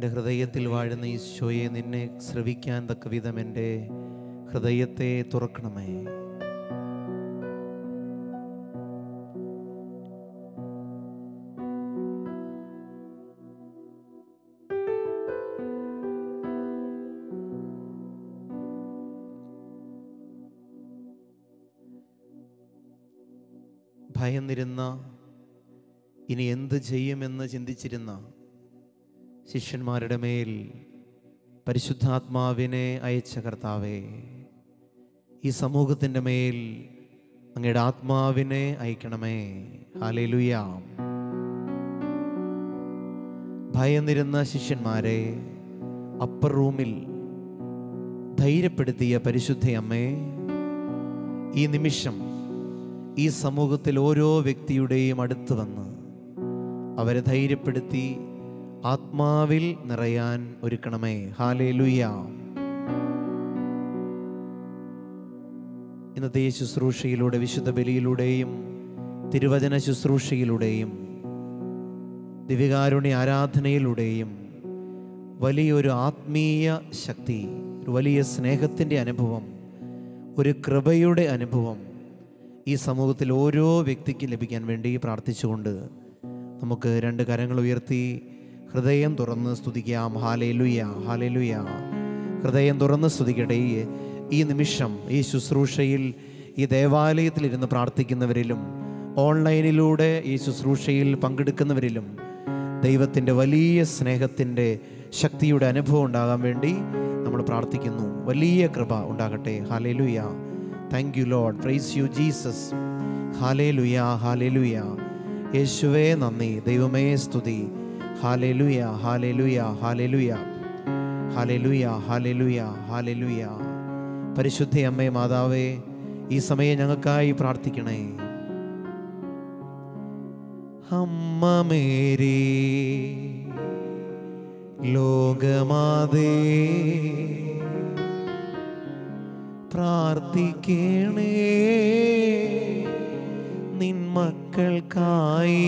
എൻ്റെ ഹൃദയത്തിൽ വാഴുന്ന ഈശോയെ നിന്നെ ശ്രവിക്കാൻ തക്ക വിധം എൻ്റെ ഹൃദയത്തെ തുറക്കണമേ ഭയന്നിരുന്ന ഇനി എന്ത് ചെയ്യുമെന്ന് ചിന്തിച്ചിരുന്ന ശിഷ്യന്മാരുടെ മേൽ പരിശുദ്ധാത്മാവിനെ അയച്ച കർത്താവേ ഈ സമൂഹത്തിൻ്റെ മേൽ അങ്ങയുടെ ആത്മാവിനെ അയക്കണമേ ഹാലേലുയ ഭയന്നിരുന്ന ശിഷ്യന്മാരെ അപ്പർ റൂമിൽ ധൈര്യപ്പെടുത്തിയ പരിശുദ്ധയമ്മേ ഈ നിമിഷം ഈ സമൂഹത്തിൽ ഓരോ വ്യക്തിയുടെയും അടുത്ത് വന്ന് അവരെ ധൈര്യപ്പെടുത്തി ആത്മാവിൽ നിറയാൻ ഒരുക്കണമേ ഹാലേ ഇന്നത്തെ ഈ ശുശ്രൂഷയിലൂടെ വിശുദ്ധ ബലിയിലൂടെയും തിരുവചന ശുശ്രൂഷയിലൂടെയും ദിവികാരുണ്യ ആരാധനയിലൂടെയും വലിയൊരു ആത്മീയ ശക്തി ഒരു വലിയ സ്നേഹത്തിൻ്റെ അനുഭവം ഒരു കൃപയുടെ അനുഭവം ഈ സമൂഹത്തിൽ ഓരോ വ്യക്തിക്കും ലഭിക്കാൻ വേണ്ടി പ്രാർത്ഥിച്ചുകൊണ്ട് നമുക്ക് രണ്ട് കരങ്ങൾ ഉയർത്തി ഹൃദയം തുറന്ന് സ്തുതിക്കാം ഹാലേലുയ ഹാലേലുയ ഹൃദയം തുറന്ന് സ്തുതിക്കട്ടെ ഈ- ഈ നിമിഷം ഈ ശുശ്രൂഷയിൽ ഈ ദേവാലയത്തിലിരുന്ന് പ്രാർത്ഥിക്കുന്നവരിലും ഓൺലൈനിലൂടെ ഈ ശുശ്രൂഷയിൽ പങ്കെടുക്കുന്നവരിലും ദൈവത്തിൻ്റെ വലിയ സ്നേഹത്തിൻ്റെ ശക്തിയുടെ അനുഭവം ഉണ്ടാകാൻ വേണ്ടി നമ്മൾ പ്രാർത്ഥിക്കുന്നു വലിയ കൃപ ഉണ്ടാകട്ടെ hallelujah thank you lord praise you Jesus hallelujah hallelujah യേശുവേ നന്ദി ദൈവമേ സ്തുതി hallelujah hallelujah hallelujah hallelujah hallelujah hallelujah പരിശുദ്ധ അമ്മേ മാതാവേ ഈ സമയം ഞങ്ങൾക്കായി പ്രാർത്ഥിക്കണേ അമ്മ മേരി ലോകമാതേ പ്രാർത്ഥിക്കണേ നിൻ മക്കൾക്കായി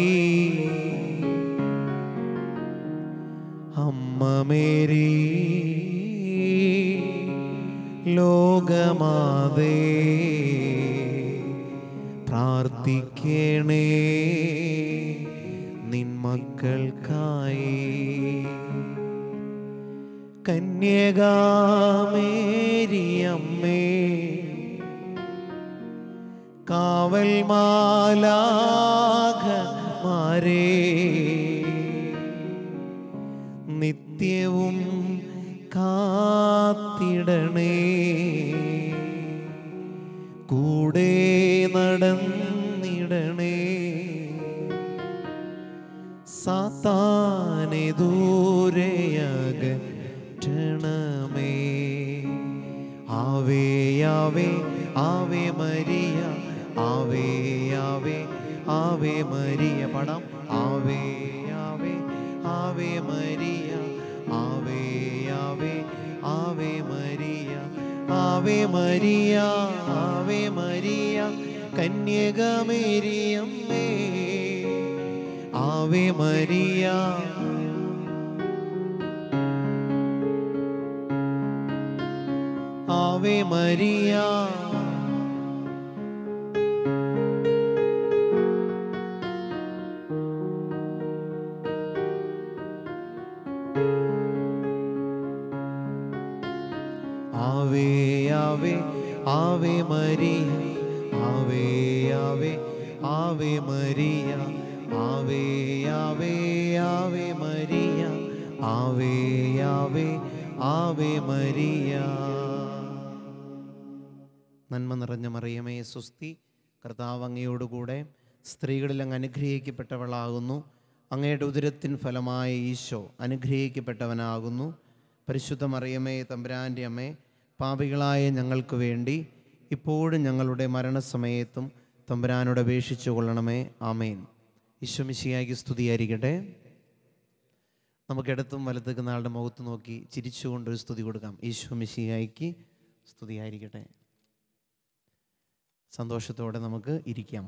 അമ്മ മേരി ലോകമാതേ പ്രാർത്ഥിക്കണേ നിൻ മക്കൾക്കായി കന്യകാമേരിയമ്മേ കാവൽ മാലാഖമാരേ നിത്യവും കാത്തിടണേ കൂടെ നടന്നിടണേ സാത്താനെ ദൂരെയകറ്റണമേ ആവേ ആവേ ആവേ മരിയ ആവേ ആവേ ആവേ മരിയ പടം ആവേ ആവേ ആവേ മരിയ ആവേ ആവേ ആവേ മരിയ ആവേ മരിയ ആവേ മരിയ കന്യകമേരിയമ്മേ ആവേ മരിയ ആവേ മരിയ ആവേ ആവേ ആവേ മരിയ ആവേ ആവേ ആവേ മരിയ ആവേ ആവേ ആവേ മരിയ ആവേ ആവേ ആവേ മരിയ നന്മ നിറഞ്ഞ മറിയമേ സുസ്തി കർത്താവ് അങ്ങയോടുകൂടെ സ്ത്രീകളിൽ അങ്ങ് അനുഗ്രഹിക്കപ്പെട്ടവളാകുന്നു അങ്ങയുടെ ഉദരത്തിൻ ഫലമായ ഈശോ അനുഗ്രഹിക്കപ്പെട്ടവനാകുന്നു പരിശുദ്ധ മറിയമേ തമ്പുരാൻ്റെ അമ്മേ പാപികളായ ഞങ്ങൾക്ക് വേണ്ടി ഇപ്പോഴും ഞങ്ങളുടെ മരണസമയത്തും തമ്പുരാനോട് അപേക്ഷിച്ചു കൊള്ളണമേ ആമേൻ ഈശോമിശിയായിക്ക് സ്തുതിയായിരിക്കട്ടെ നമുക്ക് ഇടത്തും വലത്തേക്ക് ആളുടെ മുഖത്ത് നോക്കി ചിരിച്ചുകൊണ്ടൊരു സ്തുതി കൊടുക്കാം ഈശോമിശിയായിക്ക് സ്തുതിയായിരിക്കട്ടെ സന്തോഷത്തോടെ നമുക്ക് ഇരിക്കാം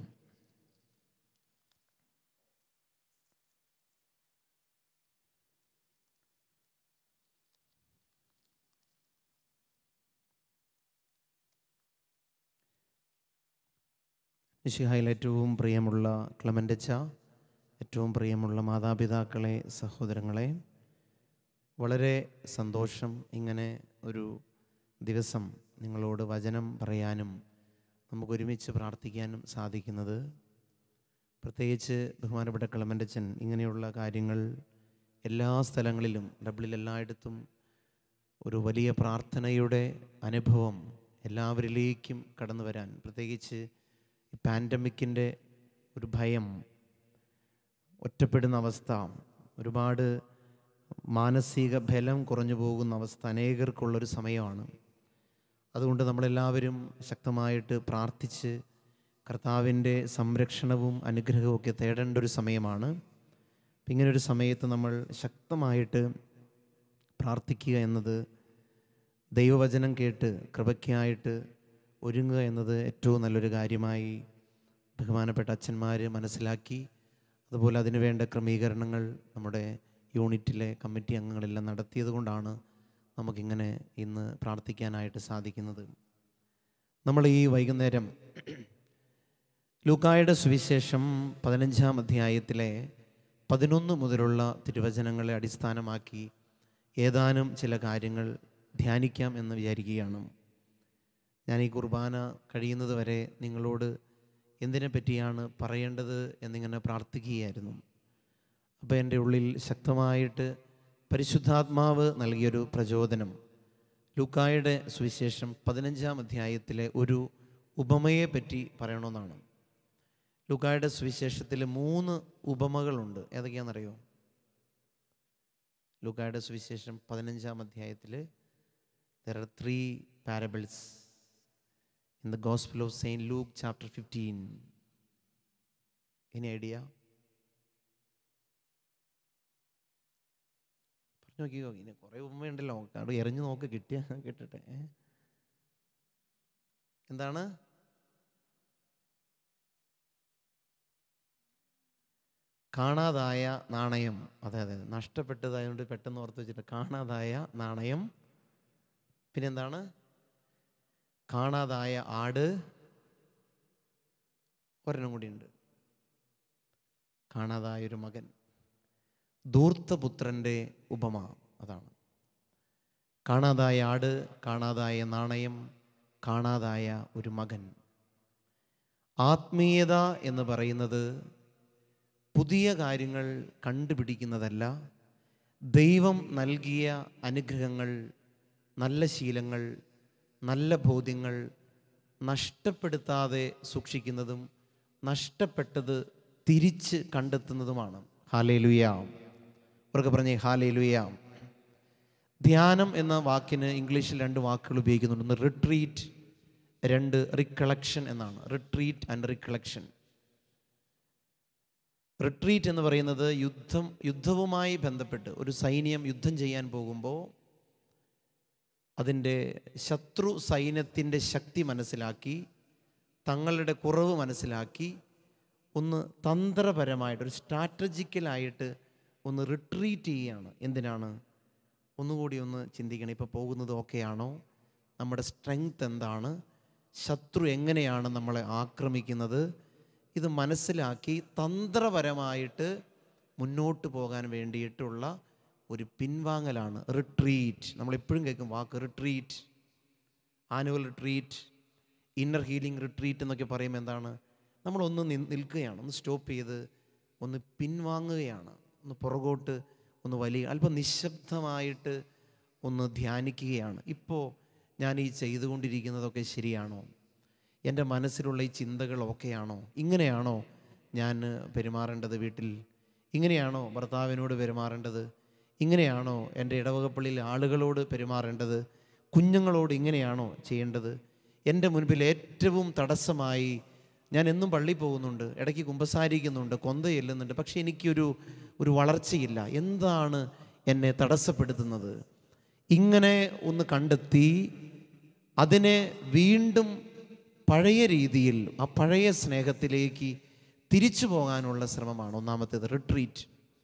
മിശിഹായിൽ ഏറ്റവും പ്രിയമുള്ള ക്ലമൻ്റച്ച ഏറ്റവും പ്രിയമുള്ള മാതാപിതാക്കളെ സഹോദരങ്ങളെ വളരെ സന്തോഷം ഇങ്ങനെ ഒരു ദിവസം നിങ്ങളോട് വചനം പറയാനും നമുക്ക് ഒരുമിച്ച് പ്രാർത്ഥിക്കാനും സാധിക്കുന്നത് പ്രത്യേകിച്ച് ബഹുമാനപ്പെട്ട ക്ലമൻ്റച്ചൻ ഇങ്ങനെയുള്ള കാര്യങ്ങൾ എല്ലാ സ്ഥലങ്ങളിലും ഡബ്ലിൽ എല്ലായിടത്തും ഒരു വലിയ പ്രാർത്ഥനയുടെ അനുഭവം എല്ലാവരിലേക്കും കടന്നു വരാൻ പ്രത്യേകിച്ച് ഈ പാൻഡമിക്കിൻ്റെ ഒരു ഭയം ഒറ്റപ്പെടുന്ന അവസ്ഥ ഒരുപാട് മാനസിക ബലം കുറഞ്ഞു പോകുന്ന അവസ്ഥ അനേകർക്കുള്ളൊരു സമയമാണ് അതുകൊണ്ട് നമ്മളെല്ലാവരും ശക്തമായിട്ട് പ്രാർത്ഥിച്ച് കർത്താവിൻ്റെ സംരക്ഷണവും അനുഗ്രഹവും ഒക്കെ തേടേണ്ട ഒരു സമയമാണ് അപ്പം ഇങ്ങനൊരു സമയത്ത് നമ്മൾ ശക്തമായിട്ട് പ്രാർത്ഥിക്കുക എന്നത് ദൈവവചനം കേട്ട് കൃപയ്ക്കായിട്ട് ഒരുങ്ങുക എന്നത് ഏറ്റവും നല്ലൊരു കാര്യമായി ബഹുമാനപ്പെട്ട അച്ഛന്മാർ മനസ്സിലാക്കി അതുപോലെ അതിനു വേണ്ട ക്രമീകരണങ്ങൾ നമ്മുടെ യൂണിറ്റിലെ കമ്മിറ്റി അംഗങ്ങളെല്ലാം നടത്തിയത് കൊണ്ടാണ് നമുക്കിങ്ങനെ ഇന്ന് പ്രാർത്ഥിക്കാനായിട്ട് സാധിക്കുന്നത് നമ്മൾ ഈ വൈകുന്നേരം ലൂക്കായുടെ സുവിശേഷം പതിനഞ്ചാം അധ്യായത്തിലെ പതിനൊന്ന് മുതലുള്ള തിരുവചനങ്ങളെ അടിസ്ഥാനമാക്കി ഏതാനും ചില കാര്യങ്ങൾ ധ്യാനിക്കാം എന്ന് വിചാരിക്കുകയാണ് ഞാൻ ഈ കുർബാന കഴിയുന്നത് വരെ നിങ്ങളോട് എന്തിനെ പറ്റിയാണ് പറയേണ്ടത് എന്നിങ്ങനെ പ്രാർത്ഥിക്കുകയായിരുന്നു അപ്പോൾ എൻ്റെ ഉള്ളിൽ ശക്തമായിട്ട് പരിശുദ്ധാത്മാവ് നൽകിയൊരു പ്രചോദനം ലൂക്കായുടെ സുവിശേഷം പതിനഞ്ചാം അധ്യായത്തിലെ ഒരു ഉപമയെ പറ്റി പറയണമെന്നാണ് ലൂക്കായുടെ സുവിശേഷത്തിൽ മൂന്ന് ഉപമകളുണ്ട് ഏതൊക്കെയാണെന്നറിയോ ലൂക്കായുടെ സുവിശേഷം പതിനഞ്ചാം അധ്യായത്തിൽ there are three parables in the gospel of saint Luke chapter fifteen any idea പറഞ്ഞു നോക്കിയോ ഇനി കുറേ ഉപമയുണ്ടല്ലോ അവിടെ എറിഞ്ഞു നോക്ക് കിട്ടിയ കിട്ടട്ടെ ഏ? എന്താണ് കാണാതായ നാണയം അതെ അതെ നഷ്ടപ്പെട്ടതായതുകൊണ്ട് പെട്ടെന്ന് ഓർത്ത് വെച്ചിട്ട് കാണാതായ നാണയം പിന്നെന്താണ് കാണാതായ ആട് ഒരെണ്ണം കൂടിയുണ്ട് കാണാതായ ഒരു മകൻ ധൂർത്തപുത്രൻ്റെ ഉപമ അതാണ് കാണാതായ ആട് കാണാതായ നാണയം കാണാതായ ഒരു മകൻ ആത്മീയത എന്ന് പറയുന്നത് പുതിയ കാര്യങ്ങൾ കണ്ടുപിടിക്കുന്നതല്ല ദൈവം നൽകിയ അനുഗ്രഹങ്ങൾ നല്ല ശീലങ്ങൾ നല്ല ബോധ്യങ്ങൾ നഷ്ടപ്പെടുത്താതെ സൂക്ഷിക്കുന്നതും നഷ്ടപ്പെട്ടത് തിരിച്ച് കണ്ടെത്തുന്നതുമാണ് ഹാലേ ലുയാം അവർക്ക് പറഞ്ഞേ ഹാലേ ലുയാം ധ്യാനം എന്ന വാക്കിന് ഇംഗ്ലീഷിൽ രണ്ട് വാക്കുകൾ ഉപയോഗിക്കുന്നുണ്ട് ഒന്ന് റിട്രീറ്റ് രണ്ട് റിക്കളക്ഷൻ എന്നാണ് റിട്രീറ്റ് ആൻഡ് റിക്കളക്ഷൻ റിട്രീറ്റ് എന്ന് പറയുന്നത് യുദ്ധം യുദ്ധവുമായി ബന്ധപ്പെട്ട് ഒരു സൈന്യം യുദ്ധം ചെയ്യാൻ പോകുമ്പോൾ അതിൻ്റെ ശത്രു സൈന്യത്തിൻ്റെ ശക്തി മനസ്സിലാക്കി തങ്ങളുടെ കുറവ് മനസ്സിലാക്കി ഒന്ന് തന്ത്രപരമായിട്ട് ഒരു സ്ട്രാറ്റജിക്കലായിട്ട് ഒന്ന് റിട്രീറ്റ് ചെയ്യുകയാണ് എന്തിനാണ് ഒന്നുകൂടി ഒന്ന് ചിന്തിക്കണം ഇപ്പോൾ പോകുന്നത് ഓക്കെയാണോ നമ്മുടെ സ്ട്രെങ്ത് എന്താണ് ശത്രു എങ്ങനെയാണ് നമ്മളെ ആക്രമിക്കുന്നത് ഇത് മനസ്സിലാക്കി തന്ത്രപരമായിട്ട് മുന്നോട്ട് പോകാൻ വേണ്ടിയിട്ടുള്ള ഒരു പിൻവാങ്ങലാണ് റിട്രീറ്റ് നമ്മൾ എപ്പോഴും കേൾക്കും വാക്ക് retreat annual retreat inner healing retreat എന്നൊക്കെ പറയുമ്പോൾ എന്താണ് നമ്മളൊന്ന് നി- നിൽക്കുകയാണ് ഒന്ന് സ്റ്റോപ്പ് ചെയ്ത് ഒന്ന് പിൻവാങ്ങുകയാണ് ഒന്ന് പുറകോട്ട് ഒന്ന് വലിയ അല്പം നിശബ്ദമായിട്ട് ഒന്ന് ധ്യാനിക്കുകയാണ് ഇപ്പോൾ ഞാൻ ഈ ചെയ്തുകൊണ്ടിരിക്കുന്നതൊക്കെ ശരിയാണോ എൻ്റെ മനസ്സിലുള്ള ഈ ചിന്തകൾ ഓക്കെയാണോ ഇങ്ങനെയാണോ ഞാൻ പെരുമാറേണ്ടത് വീട്ടിൽ ഇങ്ങനെയാണോ ഭർത്താവിനോട് പെരുമാറേണ്ടത് ഇങ്ങനെയാണോ എൻ്റെ ഇടവകപ്പള്ളിയിലെ ആളുകളോട് പെരുമാറേണ്ടത് കുഞ്ഞുങ്ങളോട് ഇങ്ങനെയാണോ ചെയ്യേണ്ടത് എൻ്റെ മുൻപിൽ ഏറ്റവും തടസ്സമായി ഞാൻ എന്നും പള്ളി പോകുന്നുണ്ട് ഇടയ്ക്ക് കുമ്പസാരിക്കുന്നുണ്ട് കൊന്ത ചെല്ലുന്നുണ്ട് പക്ഷേ എനിക്കൊരു ഒരു വളർച്ചയില്ല എന്താണ് എന്നെ തടസ്സപ്പെടുത്തുന്നത് ഇങ്ങനെ ഒന്ന് കണ്ടെത്തി അതിനെ വീണ്ടും പഴയ രീതിയിൽ ആ പഴയ സ്നേഹത്തിലേക്ക് തിരിച്ചു പോകാനുള്ള ശ്രമമാണ് ഒന്നാമത്തേത് റിട്രീറ്റ്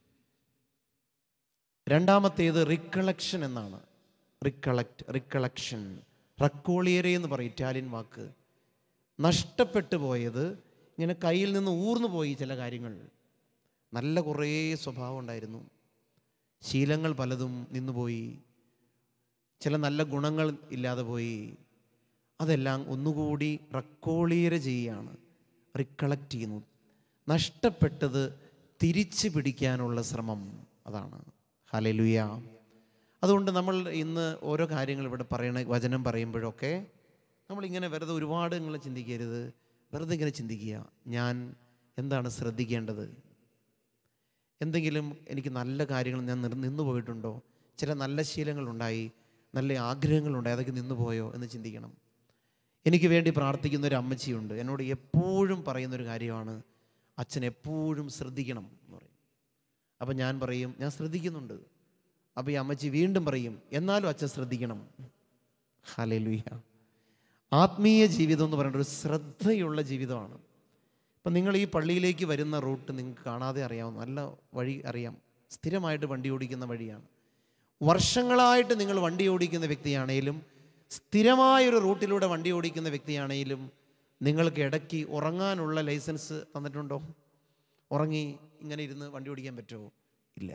രണ്ടാമത്തേത് റിക്കളക്ഷൻ എന്നാണ് റിക്കളക്ട് റിക്കളക്ഷൻ റക്കോളിയരെ എന്ന് പറയും ഇറ്റാലിയൻ വാക്ക് നഷ്ടപ്പെട്ടു പോയത് ഇങ്ങനെ കയ്യിൽ നിന്ന് ഊർന്നു പോയി ചില കാര്യങ്ങൾ നല്ല കുറേ സ്വഭാവം ഉണ്ടായിരുന്നു ശീലങ്ങൾ പലതും നിന്നുപോയി ചില നല്ല ഗുണങ്ങൾ ഇല്ലാതെ പോയി അതെല്ലാം ഒന്നുകൂടി റെക്കോളിയർ ചെയ്യുകയാണ് റിക്കളക്ട് ചെയ്യുന്നു നഷ്ടപ്പെട്ടത് തിരിച്ചു പിടിക്കാനുള്ള ശ്രമം അതാണ് ഹലലുയ അതുകൊണ്ട് നമ്മൾ ഇന്ന് ഓരോ കാര്യങ്ങൾ ഇവിടെ പറയണ വചനം പറയുമ്പോഴൊക്കെ നമ്മളിങ്ങനെ വെറുതെ ഒരുപാട് നിങ്ങൾ ചിന്തിക്കരുത് വെറുതെ ഇങ്ങനെ ചിന്തിക്കുക ഞാൻ എന്താണ് ശ്രദ്ധിക്കേണ്ടത് എന്തെങ്കിലും എനിക്ക് നല്ല കാര്യങ്ങൾ ഞാൻ നിർ- നിന്നു പോയിട്ടുണ്ടോ ചില നല്ല ശീലങ്ങളുണ്ടായി നല്ല ആഗ്രഹങ്ങളുണ്ടായി അതൊക്കെ നിന്നു പോയോ എന്ന് ചിന്തിക്കണം എനിക്ക് വേണ്ടി പ്രാർത്ഥിക്കുന്ന ഒരു അമ്മച്ചിയുണ്ട് എന്നോട് എപ്പോഴും പറയുന്ന ഒരു കാര്യമാണ് അച്ഛൻ എപ്പോഴും ശ്രദ്ധിക്കണം എന്ന് പറയും അപ്പം ഞാൻ പറയും ഞാൻ ശ്രദ്ധിക്കുന്നുണ്ട് അപ്പോൾ ഈ അമ്മച്ചി വീണ്ടും പറയും എന്നാലും അച്ഛൻ ശ്രദ്ധിക്കണം ഹലലുയ ആത്മീയ ജീവിതം എന്ന് പറയുന്നത് ഒരു ശ്രദ്ധയുള്ള ജീവിതമാണ് ഇപ്പം നിങ്ങൾ ഈ പള്ളിയിലേക്ക് വരുന്ന റൂട്ട് നിങ്ങൾക്ക് കാണാതെ അറിയാവുന്ന നല്ല വഴി അറിയാം സ്ഥിരമായിട്ട് വണ്ടി ഓടിക്കുന്ന വഴിയാണ് വർഷങ്ങളായിട്ട് നിങ്ങൾ വണ്ടി ഓടിക്കുന്ന വ്യക്തിയാണേലും സ്ഥിരമായൊരു റൂട്ടിലൂടെ വണ്ടി ഓടിക്കുന്ന വ്യക്തിയാണേലും നിങ്ങൾക്ക് ഇടയ്ക്ക് ഉറങ്ങാനുള്ള ലൈസൻസ് തന്നിട്ടുണ്ടോ ഉറങ്ങി ഇങ്ങനെ ഇരുന്ന് വണ്ടി ഓടിക്കാൻ പറ്റുമോ ഇല്ല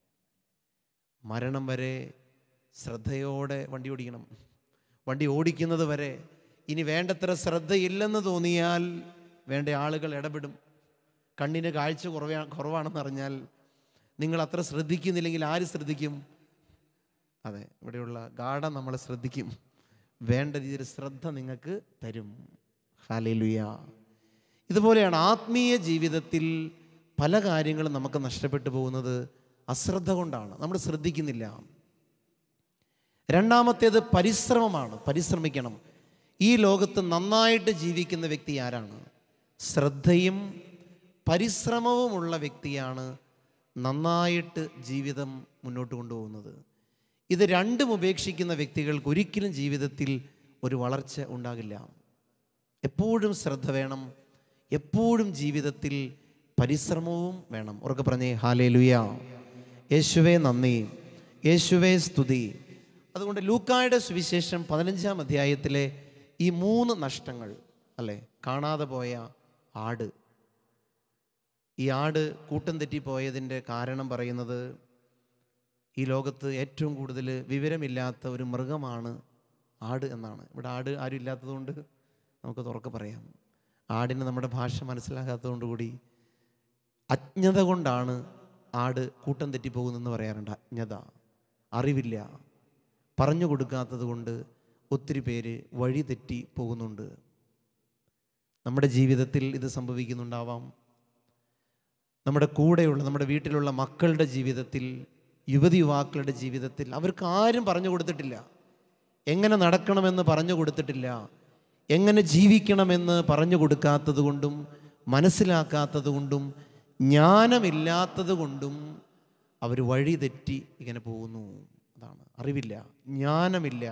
മരണം വരെ ശ്രദ്ധയോടെ വണ്ടി ഓടിക്കണം വണ്ടി ഓടിക്കുന്നത് വരെ ഇനി വേണ്ടത്ര ശ്രദ്ധയില്ലെന്ന് തോന്നിയാൽ വേണ്ട ആളുകൾ ഇടപെടും കണ്ണിന് കാഴ്ച കുറവാ കുറവാണെന്ന് അറിഞ്ഞാൽ നിങ്ങൾ അത്ര ശ്രദ്ധിക്കുന്നില്ലെങ്കിൽ ആര് ശ്രദ്ധിക്കും അതെ ഇവിടെയുള്ള ഗാഠം നമ്മളെ ശ്രദ്ധിക്കും വേണ്ട രീതിയിൽ ശ്രദ്ധ നിങ്ങൾക്ക് തരും ഹാലേലുയ ഇതുപോലെയാണ് ആത്മീയ ജീവിതത്തിൽ പല കാര്യങ്ങളും നമുക്ക് നഷ്ടപ്പെട്ടു പോകുന്നത് അശ്രദ്ധ കൊണ്ടാണ് നമ്മൾ ശ്രദ്ധിക്കുന്നില്ല രണ്ടാമത്തേത് പരിശ്രമമാണ് പരിശ്രമിക്കണം ഈ ലോകത്ത് നന്നായിട്ട് ജീവിക്കുന്ന വ്യക്തി ആരാണ് ശ്രദ്ധയും പരിശ്രമവുമുള്ള വ്യക്തിയാണ് നന്നായിട്ട് ജീവിതം മുന്നോട്ട് കൊണ്ടുപോകുന്നത് ഇത് രണ്ടും ഉപേക്ഷിക്കുന്ന വ്യക്തികൾക്ക് ഒരിക്കലും ജീവിതത്തിൽ ഒരു വളർച്ച ഉണ്ടാകില്ല എപ്പോഴും ശ്രദ്ധ വേണം എപ്പോഴും ജീവിതത്തിൽ പരിശ്രമവും വേണം ഉറക്കെ പറഞ്ഞേ ഹാലേ ലുയ യേശുവേ നന്ദി യേശുവേ സ്തുതി അതുകൊണ്ട് ലൂക്കായുടെ സുവിശേഷം പതിനഞ്ചാം അധ്യായത്തിലെ ഈ മൂന്ന് നഷ്ടങ്ങൾ അല്ലേ കാണാതെ പോയ ആട് ഈ ആട് കൂട്ടം തെറ്റിപ്പോയതിൻ്റെ കാരണം പറയുന്നത് ഈ ലോകത്ത് ഏറ്റവും കൂടുതൽ വിവരമില്ലാത്ത ഒരു മൃഗമാണ് ആട് എന്നാണ് ഇവിടെ ആട് ആരും ഇല്ലാത്തതുകൊണ്ട് നമുക്ക് തുറക്കെ പറയാം ആടിന് നമ്മുടെ ഭാഷ മനസ്സിലാകാത്തതുകൊണ്ട് കൂടി അജ്ഞത കൊണ്ടാണ് ആട് കൂട്ടം തെറ്റിപ്പോകുന്നെന്ന് പറയാറുണ്ട് അജ്ഞത അറിവില്ല പറഞ്ഞു കൊടുക്കാത്തത് കൊണ്ട് ഒത്തിരി പേര് വഴി തെറ്റി പോകുന്നുണ്ട് നമ്മുടെ ജീവിതത്തിൽ ഇത് സംഭവിക്കുന്നുണ്ടാവാം നമ്മുടെ കൂടെയുള്ള നമ്മുടെ വീട്ടിലുള്ള മക്കളുടെ ജീവിതത്തിൽ യുവതി യുവാക്കളുടെ ജീവിതത്തിൽ അവർക്ക് ആരും പറഞ്ഞു കൊടുത്തിട്ടില്ല എങ്ങനെ നടക്കണമെന്ന് പറഞ്ഞു കൊടുത്തിട്ടില്ല എങ്ങനെ ജീവിക്കണമെന്ന് പറഞ്ഞു കൊടുക്കാത്തത് കൊണ്ടും മനസ്സിലാക്കാത്തത് കൊണ്ടും ജ്ഞാനമില്ലാത്തത് കൊണ്ടും അവർ വഴി തെറ്റി ഇങ്ങനെ പോകുന്നു അതാണ് അറിവില്ല ജ്ഞാനമില്ല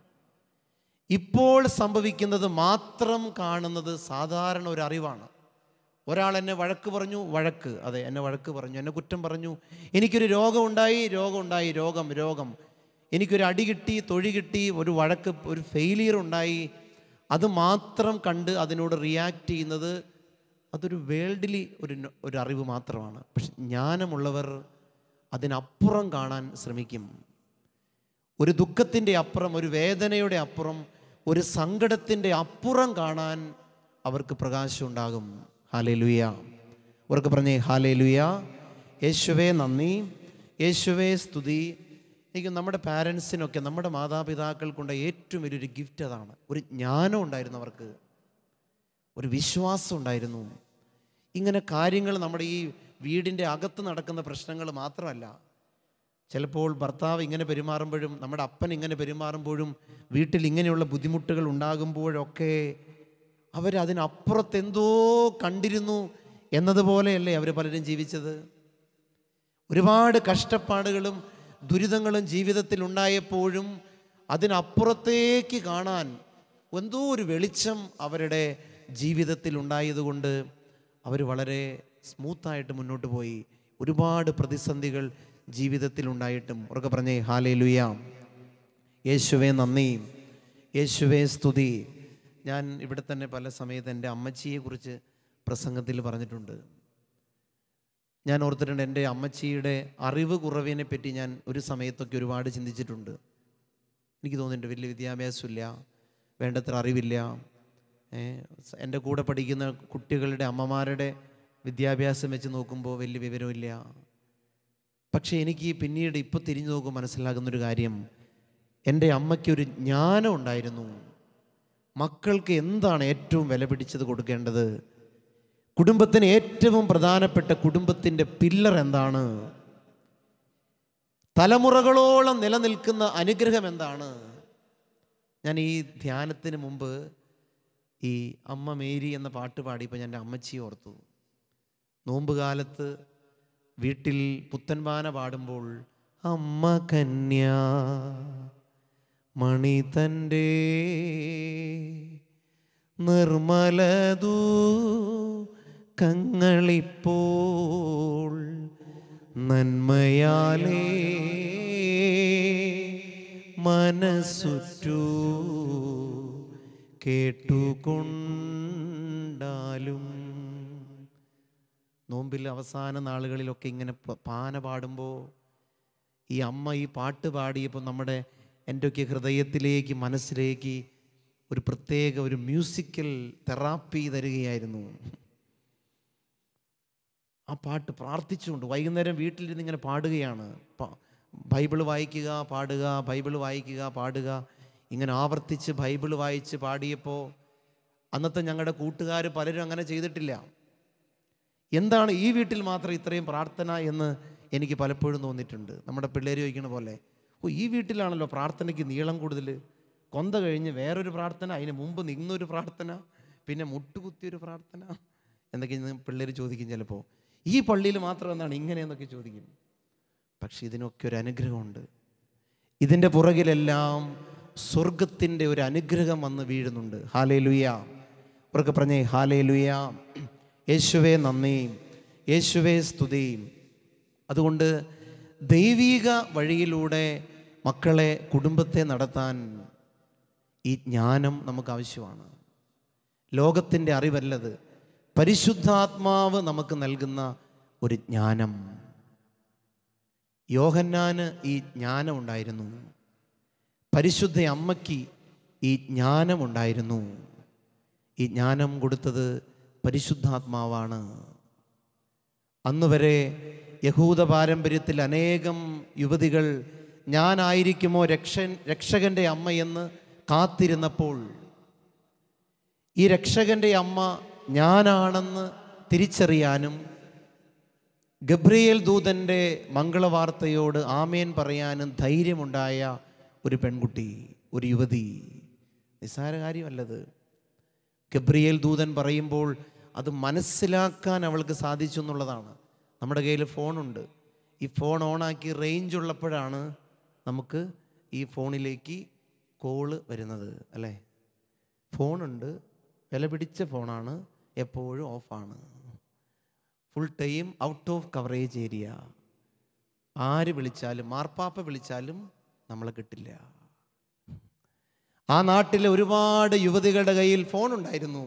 ഇപ്പോൾ സംഭവിക്കുന്നത് മാത്രം കാണുന്നത് സാധാരണ ഒരു അറിവാണ് ഒരാൾ എന്നെ വഴക്ക് പറഞ്ഞു വഴക്ക് അതെ എന്നെ വഴക്ക് പറഞ്ഞു എന്നെ കുറ്റം പറഞ്ഞു എനിക്കൊരു രോഗം ഉണ്ടായി രോഗം ഉണ്ടായി രോഗം രോഗം എനിക്കൊരു അടി കിട്ടി തൊഴി കിട്ടി ഒരു വഴക്ക് ഒരു ഫെയിലിയർ ഉണ്ടായി അത് മാത്രം കണ്ട് അതിനോട് റിയാക്ട് ചെയ്യുന്നത് അതൊരു വേൾഡിലി ഒരു ന- ഒരു അറിവ് മാത്രമാണ് പക്ഷെ ജ്ഞാനമുള്ളവർ അതിനപ്പുറം കാണാൻ ശ്രമിക്കും ഒരു ദുഃഖത്തിൻ്റെ അപ്പുറം ഒരു വേദനയുടെ അപ്പുറം ഒരു സങ്കടത്തിൻ്റെ അപ്പുറം കാണാൻ അവർക്ക് പ്രകാശം ഉണ്ടാകും ഹാലേ ലുയ അവർക്ക് പറഞ്ഞേ ഹാലേ ലുയ യേശുവേ നന്ദി യേശുവേ സ്തുതി എനിക്ക് നമ്മുടെ പാരൻസിനൊക്കെ നമ്മുടെ മാതാപിതാക്കൾക്കുണ്ട ഏറ്റവും വലിയൊരു ഗിഫ്റ്റ് അതാണ് ഒരു ജ്ഞാനം ഉണ്ടായിരുന്നു അവർക്ക് ഒരു വിശ്വാസം ഉണ്ടായിരുന്നു ഇങ്ങനെ കാര്യങ്ങൾ നമ്മുടെ ഈ വീടിൻ്റെ അകത്ത് നടക്കുന്ന പ്രശ്നങ്ങൾ മാത്രമല്ല ചിലപ്പോൾ ഭർത്താവ് ഇങ്ങനെ പെരുമാറുമ്പോഴും നമ്മുടെ അപ്പൻ ഇങ്ങനെ പെരുമാറുമ്പോഴും വീട്ടിൽ ഇങ്ങനെയുള്ള ബുദ്ധിമുട്ടുകൾ ഉണ്ടാകുമ്പോഴൊക്കെ അവരതിനപ്പുറത്ത് എന്തോ കണ്ടിരുന്നു എന്നതുപോലെയല്ലേ അവർ പലരും ജീവിച്ചത് ഒരുപാട് കഷ്ടപ്പാടുകളും ദുരിതങ്ങളും ജീവിതത്തിൽ ഉണ്ടായപ്പോഴും അതിനപ്പുറത്തേക്ക് കാണാൻ എന്തോ ഒരു വെളിച്ചം അവരുടെ ജീവിതത്തിൽ ഉണ്ടായതുകൊണ്ട് അവർ വളരെ സ്മൂത്തായിട്ട് മുന്നോട്ട് പോയി ഒരുപാട് പ്രതിസന്ധികൾ ജീവിതത്തിൽ ഉണ്ടായിട്ടും ഉറക്കെ പറഞ്ഞേ ഹാലേ ലുയാം യേശുവേ നന്ദി യേശുവേ സ്തുതി ഞാൻ ഇവിടെ തന്നെ പല സമയത്ത് എൻ്റെ അമ്മച്ചിയെക്കുറിച്ച് പ്രസംഗത്തിൽ പറഞ്ഞിട്ടുണ്ട് ഞാൻ ഓർത്തിട്ടുണ്ട് എൻ്റെ അമ്മച്ചിയുടെ അറിവ് കുറവിനെ പറ്റി ഞാൻ ഒരു സമയത്തൊക്കെ ഒരുപാട് ചിന്തിച്ചിട്ടുണ്ട് എനിക്ക് തോന്നിയിട്ടുണ്ട് വലിയ വിദ്യാഭ്യാസമില്ല വേണ്ടത്ര അറിവില്ല ഏ, സ- എൻ്റെ കൂടെ പഠിക്കുന്ന കുട്ടികളുടെ അമ്മമാരുടെ വിദ്യാഭ്യാസം വെച്ച് നോക്കുമ്പോൾ വലിയ വിവരമില്ല പക്ഷേ എനിക്ക് പിന്നീട് ഇപ്പോൾ തിരിഞ്ഞു നോക്കുമ്പോൾ മനസ്സിലാകുന്നൊരു കാര്യം എൻ്റെ അമ്മയ്ക്കൊരു ജ്ഞാനം ഉണ്ടായിരുന്നു മക്കൾക്ക് എന്താണ് ഏറ്റവും വില പിടിച്ചത് കൊടുക്കേണ്ടത് കുടുംബത്തിന് ഏറ്റവും പ്രധാനപ്പെട്ട കുടുംബത്തിൻ്റെ പില്ലർ എന്താണ് തലമുറകളോളം നിലനിൽക്കുന്ന അനുഗ്രഹം എന്താണ് ഞാൻ ഈ ധ്യാനത്തിന് മുമ്പ് ഈ അമ്മ മേരി എന്ന പാട്ട് പാടിയപ്പോൾ ഞാൻ എൻ്റെ അമ്മച്ചിയെ ഓർത്തു നോമ്പ് കാലത്ത് വീട്ടിൽ പുത്തൻപാന പാടുമ്പോൾ അമ്മ കന്യ മണി തൻ്റെ നിർമ്മലതൂ കങ്ങളിപ്പോൾ നന്മയാലേ മനസ്സുറ്റു കേട്ടുകൊണ്ടാലും നോമ്പിൽ അവസാന നാളുകളിലൊക്കെ ഇങ്ങനെ പ- പാന പാടുമ്പോൾ ഈ അമ്മ ഈ പാട്ട് പാടിയപ്പോൾ നമ്മുടെ എൻ്റെയൊക്കെ ഹൃദയത്തിലേക്ക് മനസ്സിലേക്ക് ഒരു പ്രത്യേക ഒരു മ്യൂസിക്കൽ തെറാപ്പി തരികയായിരുന്നു ആ പാട്ട് പ്രാർത്ഥിച്ചുകൊണ്ട് വൈകുന്നേരം വീട്ടിലിരുന്ന് ഇങ്ങനെ പാടുകയാണ് പ- ബൈബിള് വായിക്കുക പാടുക ബൈബിള് വായിക്കുക പാടുക ഇങ്ങനെ ആവർത്തിച്ച് ബൈബിള് വായിച്ച് പാടിയപ്പോൾ അന്നത്തെ ഞങ്ങളുടെ കൂട്ടുകാർ പലരും അങ്ങനെ ചെയ്തിട്ടില്ല എന്താണ് ഈ വീട്ടിൽ മാത്രം ഇത്രയും പ്രാർത്ഥന എന്ന് എനിക്ക് പലപ്പോഴും തോന്നിയിട്ടുണ്ട് നമ്മുടെ പിള്ളേർ ചോദിക്കണ പോലെ ഓ ഈ വീട്ടിലാണല്ലോ പ്രാർത്ഥനയ്ക്ക് നീളം കൂടുതൽ കൊന്ത കഴിഞ്ഞ് വേറൊരു പ്രാർത്ഥന അതിന് മുമ്പ് നിന്നൊരു പ്രാർത്ഥന പിന്നെ മുട്ടുകുത്തിയൊരു പ്രാർത്ഥന എന്നൊക്കെ ഇന്ന് പിള്ളേർ ചോദിക്കും ചിലപ്പോൾ ഈ പള്ളിയിൽ മാത്രം എന്താണ് ഇങ്ങനെയെന്നൊക്കെ ചോദിക്കും പക്ഷെ ഇതിനൊക്കെ ഒരു അനുഗ്രഹമുണ്ട് ഇതിൻ്റെ പുറകിലെല്ലാം സ്വർഗത്തിൻ്റെ ഒരു അനുഗ്രഹം വന്ന് വീഴുന്നുണ്ട് ഹാലേ ലുയ ഉറക്കെ പറഞ്ഞേ ഹാലേ ലുയ യേശുവേ നന്ദി യേശുവേ സ്തുതി അതുകൊണ്ട് ദൈവീക വഴിയിലൂടെ മക്കളെ കുടുംബത്തെ നടത്താൻ ഈ ജ്ഞാനം നമുക്ക് ആവശ്യമാണ് ലോകത്തിൻ്റെ അറിവല്ലത് പരിശുദ്ധാത്മാവ് നമുക്ക് നൽകുന്ന ഒരു ജ്ഞാനം യോഹന്നാന് ഈ ജ്ഞാനം ഉണ്ടായിരുന്നു പരിശുദ്ധ അമ്മയ്ക്ക് ഈ ജ്ഞാനം ഉണ്ടായിരുന്നു ഈ ജ്ഞാനം കൊടുത്തത് പരിശുദ്ധാത്മാവാണ് അന്ന് വരെ യഹൂദ പാരമ്പര്യത്തിൽ അനേകം യുവതികൾ ഞാനായിരിക്കുമോ രക്ഷൻ രക്ഷകൻ്റെ അമ്മയെന്ന് കാത്തിരുന്നപ്പോൾ ഈ രക്ഷകൻ്റെ അമ്മ ഞാനാണെന്ന് തിരിച്ചറിയാനും ഗബ്രിയേൽ ദൂതൻ്റെ മംഗളവാർത്തയോട് ആമേൻ പറയാനും ധൈര്യമുണ്ടായ ഒരു പെൺകുട്ടി ഒരു യുവതി നിസ്സാര കാര്യമല്ലത് ഗബ്രിയേൽ ദൂതൻ പറയുമ്പോൾ അത് മനസ്സിലാക്കാൻ അവൾക്ക് സാധിച്ചു എന്നുള്ളതാണ് നമ്മുടെ കയ്യിൽ ഫോണുണ്ട് ഈ ഫോൺ ഓണാക്കി റേഞ്ച് ഉള്ളപ്പോഴാണ് നമുക്ക് ഈ ഫോണിലേക്ക് കോള് വരുന്നത് അല്ലേ ഫോണുണ്ട് വില പിടിച്ച ഫോണാണ് എപ്പോഴും ഓഫാണ് full time out of coverage area ആര് വിളിച്ചാലും മാർപ്പാപ്പ വിളിച്ചാലും നമ്മളെ കിട്ടില്ല ആ നാട്ടിലെ ഒരുപാട് യുവതികളുടെ കയ്യിൽ ഫോൺ ഉണ്ടായിരുന്നു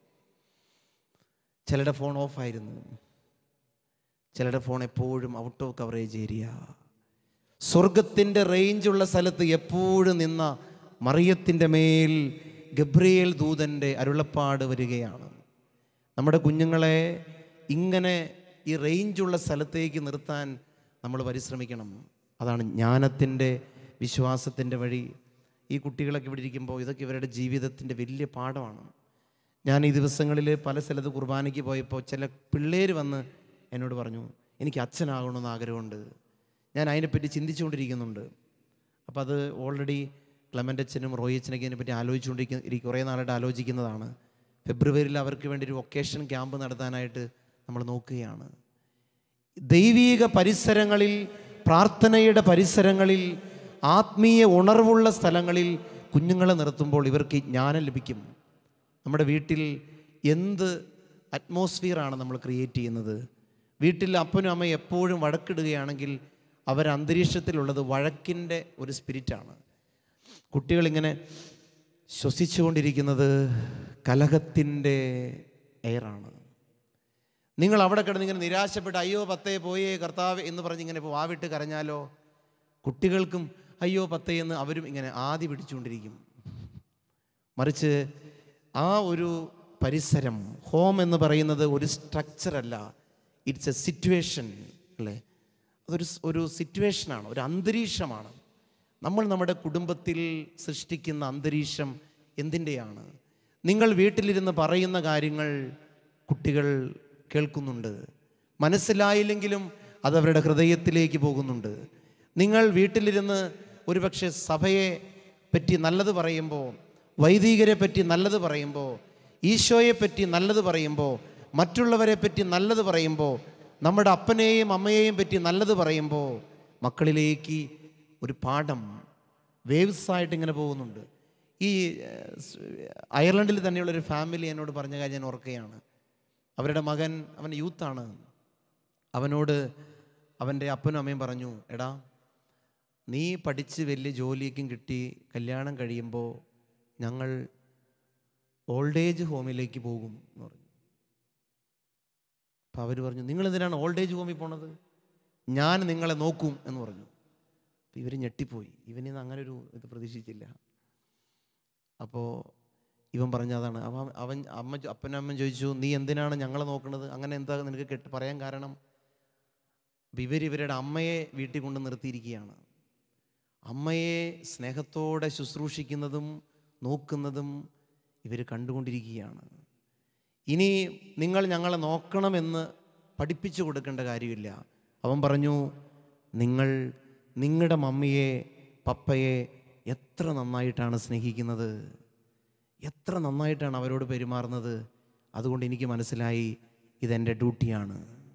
ചിലരുടെ ഫോൺ ഓഫായിരുന്നു ചിലരുടെ ഫോൺ എപ്പോഴും ഔട്ട് ഓഫ് കവറേജ് ഏരിയ സ്വർഗത്തിൻ്റെ റേഞ്ചുള്ള സ്ഥലത്ത് എപ്പോഴും നിന്ന മറിയത്തിൻ്റെ മേൽ ഗബ്രിയേൽ ദൂതൻ്റെ അരുളപ്പാട് വരികയാണ് നമ്മുടെ കുഞ്ഞുങ്ങളെ ഇങ്ങനെ ഈ റേഞ്ചുള്ള സ്ഥലത്തേക്ക് നിർത്താൻ നമ്മൾ പരിശ്രമിക്കണം അതാണ് ജ്ഞാനത്തിൻ്റെ വിശ്വാസത്തിൻ്റെ വഴി ഈ കുട്ടികളൊക്കെ ഇവിടെ ഇരിക്കുമ്പോൾ ഇതൊക്കെ ഇവരുടെ ജീവിതത്തിൻ്റെ വലിയ പാഠമാണ് ഞാൻ ഈ ദിവസങ്ങളിൽ പല സ്ഥലത്ത് കുർബാനയ്ക്ക് പോയപ്പോൾ ചില പിള്ളേർ വന്ന് എന്നോട് പറഞ്ഞു എനിക്ക് അച്ഛനാകണമെന്ന് ആഗ്രഹമുണ്ട് ഞാൻ അതിനെപ്പറ്റി ചിന്തിച്ചുകൊണ്ടിരിക്കുന്നുണ്ട് അപ്പോൾ അത് ഓൾറെഡി ക്ലമൻ്റ് അച്ഛനും റോയി അച്ഛനൊക്കെ ഇതിനെപ്പറ്റി ആലോചിച്ചുകൊണ്ടിരിക്കുന്ന കുറേ നാളായിട്ട് ആലോചിക്കുന്നതാണ് ഫെബ്രുവരിയിൽ അവർക്ക് വേണ്ടി ഒരു വൊക്കേഷൻ ക്യാമ്പ് നടത്താനായിട്ട് നമ്മൾ നോക്കുകയാണ് ദൈവീക പരിസരങ്ങളിൽ പ്രാർത്ഥനയുടെ പരിസരങ്ങളിൽ ആത്മീയ ഉണർവുള്ള സ്ഥലങ്ങളിൽ കുഞ്ഞുങ്ങളെ നിർത്തുമ്പോൾ ഇവർക്ക് ഈ ജ്ഞാനം ലഭിക്കും നമ്മുടെ വീട്ടിൽ എന്ത് അറ്റ്മോസ്ഫിയറാണ് നമ്മൾ ക്രിയേറ്റ് ചെയ്യുന്നത് വീട്ടിൽ അപ്പനും അമ്മയും എപ്പോഴും വഴക്കിടുകയാണെങ്കിൽ അവർ അന്തരീക്ഷത്തിലുള്ളത് വഴക്കിൻ്റെ ഒരു സ്പിരിറ്റാണ് കുട്ടികളിങ്ങനെ ശ്വസിച്ചുകൊണ്ടിരിക്കുന്നത് കലഹത്തിൻ്റെ എയറാണ് നിങ്ങൾ അവിടെ കിടന്ന് ഇങ്ങനെ നിരാശപ്പെട്ട് അയ്യോ പത്തേ പോയേ കർത്താവ് എന്ന് പറഞ്ഞ് ഇങ്ങനെ ഇപ്പോൾ വാവിട്ട് കരഞ്ഞാലോ കുട്ടികൾക്കും അയ്യോ പത്തേ എന്ന് അവരും ഇങ്ങനെ ആദി പിടിച്ചുകൊണ്ടിരിക്കും മറിച്ച് ആ ഒരു പരിസരം ഹോം എന്ന് പറയുന്നത് ഒരു സ്ട്രക്ചറല്ല ഇറ്റ്സ് എ സിറ്റുവേഷൻ അല്ലേ അതൊരു സ്- ഒരു സിറ്റുവേഷനാണ് ഒരു അന്തരീക്ഷമാണ് നമ്മൾ നമ്മുടെ കുടുംബത്തിൽ സൃഷ്ടിക്കുന്ന അന്തരീക്ഷം എന്തിൻ്റെയാണ് നിങ്ങൾ വീട്ടിലിരുന്ന് പറയുന്ന കാര്യങ്ങൾ കുട്ടികൾ കേൾക്കുന്നുണ്ട് മനസ്സിലായില്ലെങ്കിലും അത് അവരുടെ ഹൃദയത്തിലേക്ക് പോകുന്നുണ്ട് നിങ്ങൾ വീട്ടിലിരുന്ന് ഒരുപക്ഷെ സഭയെ പറ്റി നല്ലത് പറയുമ്പോൾ വൈദികരെ പറ്റി നല്ലത് പറയുമ്പോൾ ഈശോയെ പറ്റി നല്ലത് പറയുമ്പോൾ മറ്റുള്ളവരെ പറ്റി നല്ലത് പറയുമ്പോൾ നമ്മുടെ അപ്പനെയും അമ്മയെയും പറ്റി നല്ലത് പറയുമ്പോൾ മക്കളിലേക്ക് ഒരു പാഠം വേവ്സ് ആയിട്ട് ഇങ്ങനെ പോകുന്നുണ്ട് ഈ ഏഹ്, സ് അയർലൻഡിൽ തന്നെയുള്ളൊരു ഫാമിലി എന്നോട് പറഞ്ഞ കാര്യം ഞാൻ ഓർക്കുകയാണ് അവരുടെ മകൻ അവൻ യൂത്താണ് അവനോട് അവൻ്റെ അപ്പനും അമ്മയും പറഞ്ഞു എടാ നീ പഠിച്ച് വലിയ ജോലിയൊക്കെ കിട്ടി കല്യാണം കഴിയുമ്പോൾ ഞങ്ങൾ ഓൾഡ് ഏജ് ഹോമിലേക്ക് പോകും എന്ന് പറഞ്ഞു അപ്പോൾ അവർ പറഞ്ഞു നിങ്ങൾ എന്തിനാണ് ഓൾഡ് ഏജ് ഹോമിൽ പോണത് ഞാൻ നിങ്ങളെ നോക്കും എന്ന് പറഞ്ഞു അപ്പോൾ ഇവർ ഞെട്ടിപ്പോയി ഇവനിന്ന് അങ്ങനെ ഒരു ഇത് പ്രതീക്ഷിച്ചില്ല അപ്പോൾ ഇവൻ പറഞ്ഞ അതാണ് അവൻ അവൻ അമ്മ ചോ- അപ്പനും അമ്മയും ചോദിച്ചു നീ എന്തിനാണ് ഞങ്ങളെ നോക്കുന്നത് അങ്ങനെ എന്താ നിനക്ക് കെട്ട് പറയാൻ കാരണം അപ്പം ഇവർ ഇവരുടെ അമ്മയെ വീട്ടിൽ കൊണ്ട് നിർത്തിയിരിക്കുകയാണ് അമ്മയെ സ്നേഹത്തോടെ ശുശ്രൂഷിക്കുന്നതും നോക്കുന്നതും ഇവർ കണ്ടുകൊണ്ടിരിക്കുകയാണ് ഇനി നിങ്ങൾ ഞങ്ങളെ നോക്കണമെന്ന് പഠിപ്പിച്ചു കൊടുക്കേണ്ട കാര്യമില്ല അവൻ പറഞ്ഞു നിങ്ങൾ നിങ്ങളുടെ മമ്മിയെ പപ്പയെ എത്ര നന്നായിട്ടാണ് സ്നേഹിക്കുന്നത് എത്ര നന്നായിട്ടാണ് അവരോട് പെരുമാറുന്നത് അതുകൊണ്ട് എനിക്ക് മനസ്സിലായി ഇതെൻ്റെ ഡ്യൂട്ടിയാണ്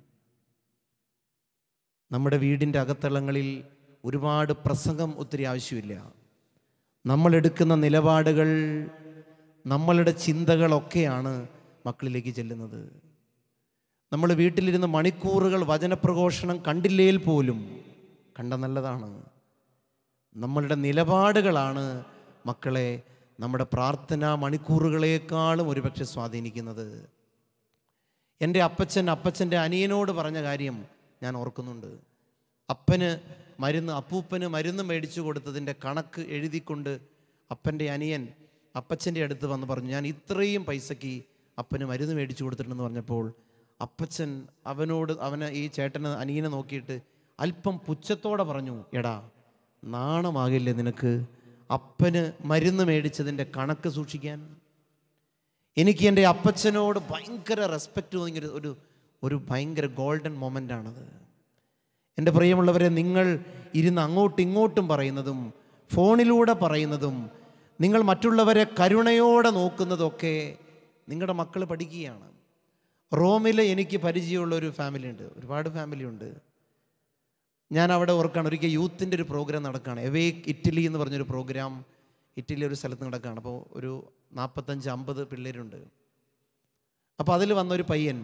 നമ്മുടെ വീടിൻ്റെ അകത്തളങ്ങളിൽ ഒരുപാട് പ്രസംഗം ഒത്തിരി ആവശ്യമില്ല നമ്മളെടുക്കുന്ന നിലപാടുകൾ നമ്മളുടെ ചിന്തകളൊക്കെയാണ് മക്കളിലേക്ക് ചെല്ലുന്നത് നമ്മൾ വീട്ടിലിരുന്ന് മണിക്കൂറുകൾ വചനപ്രഘോഷണം കണ്ടില്ലേൽ പോലും കണ്ട നല്ലതാണ് നമ്മളുടെ നിലപാടുകളാണ് മക്കളെ നമ്മുടെ പ്രാർത്ഥനാ മണിക്കൂറുകളേക്കാളും ഒരുപക്ഷെ സ്വാധീനിക്കുന്നത് എൻ്റെ അപ്പച്ചൻ അപ്പച്ചൻ്റെ അനിയനോട് പറഞ്ഞ കാര്യം ഞാൻ ഓർക്കുന്നുണ്ട് അപ്പന് മരുന്ന് അപ്പൂപ്പന് മരുന്ന് മേടിച്ചു കൊടുത്തതിൻ്റെ കണക്ക് എഴുതിക്കൊണ്ട് അപ്പൻ്റെ അനിയൻ അപ്പച്ചൻ്റെ അടുത്ത് വന്ന് പറഞ്ഞു ഞാൻ ഇത്രയും പൈസയ്ക്ക് അപ്പന് മരുന്ന് മേടിച്ചു കൊടുത്തിട്ടുണ്ടെന്ന് പറഞ്ഞപ്പോൾ അപ്പച്ചൻ അവനോട് അവനെ ഈ ചേട്ടന് അനിയനെ നോക്കിയിട്ട് അല്പം പുച്ഛത്തോടെ പറഞ്ഞു എടാ നാണമാകില്ലേ നിനക്ക് അപ്പന് മരുന്ന് മേടിച്ചതിൻ്റെ കണക്ക് സൂക്ഷിക്കാൻ എനിക്ക് എൻ്റെ അപ്പച്ചനോട് ഭയങ്കര റെസ്പെക്റ്റ് തോന്നിയ ഒരു- ഒരു ഒരു ഭയങ്കര ഗോൾഡൻ മൊമെൻ്റ് ആണത് എൻ്റെ പ്രിയമുള്ളവരെ നിങ്ങൾ ഇരുന്ന് അങ്ങോട്ടും ഇങ്ങോട്ടും പറയുന്നതും ഫോണിലൂടെ പറയുന്നതും നിങ്ങൾ മറ്റുള്ളവരെ കരുണയോടെ നോക്കുന്നതൊക്കെ നിങ്ങളുടെ മക്കൾ പഠിക്കുകയാണ് റോമിൽ എനിക്ക് പരിചയമുള്ള ഒരു ഫാമിലി ഉണ്ട് ഒരുപാട് ഫാമിലി ഉണ്ട് ഞാൻ അവിടെ ഓർക്കാണ് ഒരിക്കൽ യൂത്തിൻ്റെ ഒരു പ്രോഗ്രാം നടക്കുകയാണ് എവേക്ക് ഇറ്റലി എന്ന് പറഞ്ഞൊരു പ്രോഗ്രാം ഇറ്റലി ഒരു സ്ഥലത്ത് നടക്കുകയാണ് അപ്പോൾ ഒരു നാൽപ്പത്തഞ്ച് അമ്പത് പിള്ളേരുണ്ട് അപ്പോൾ അതിൽ വന്നൊരു പയ്യൻ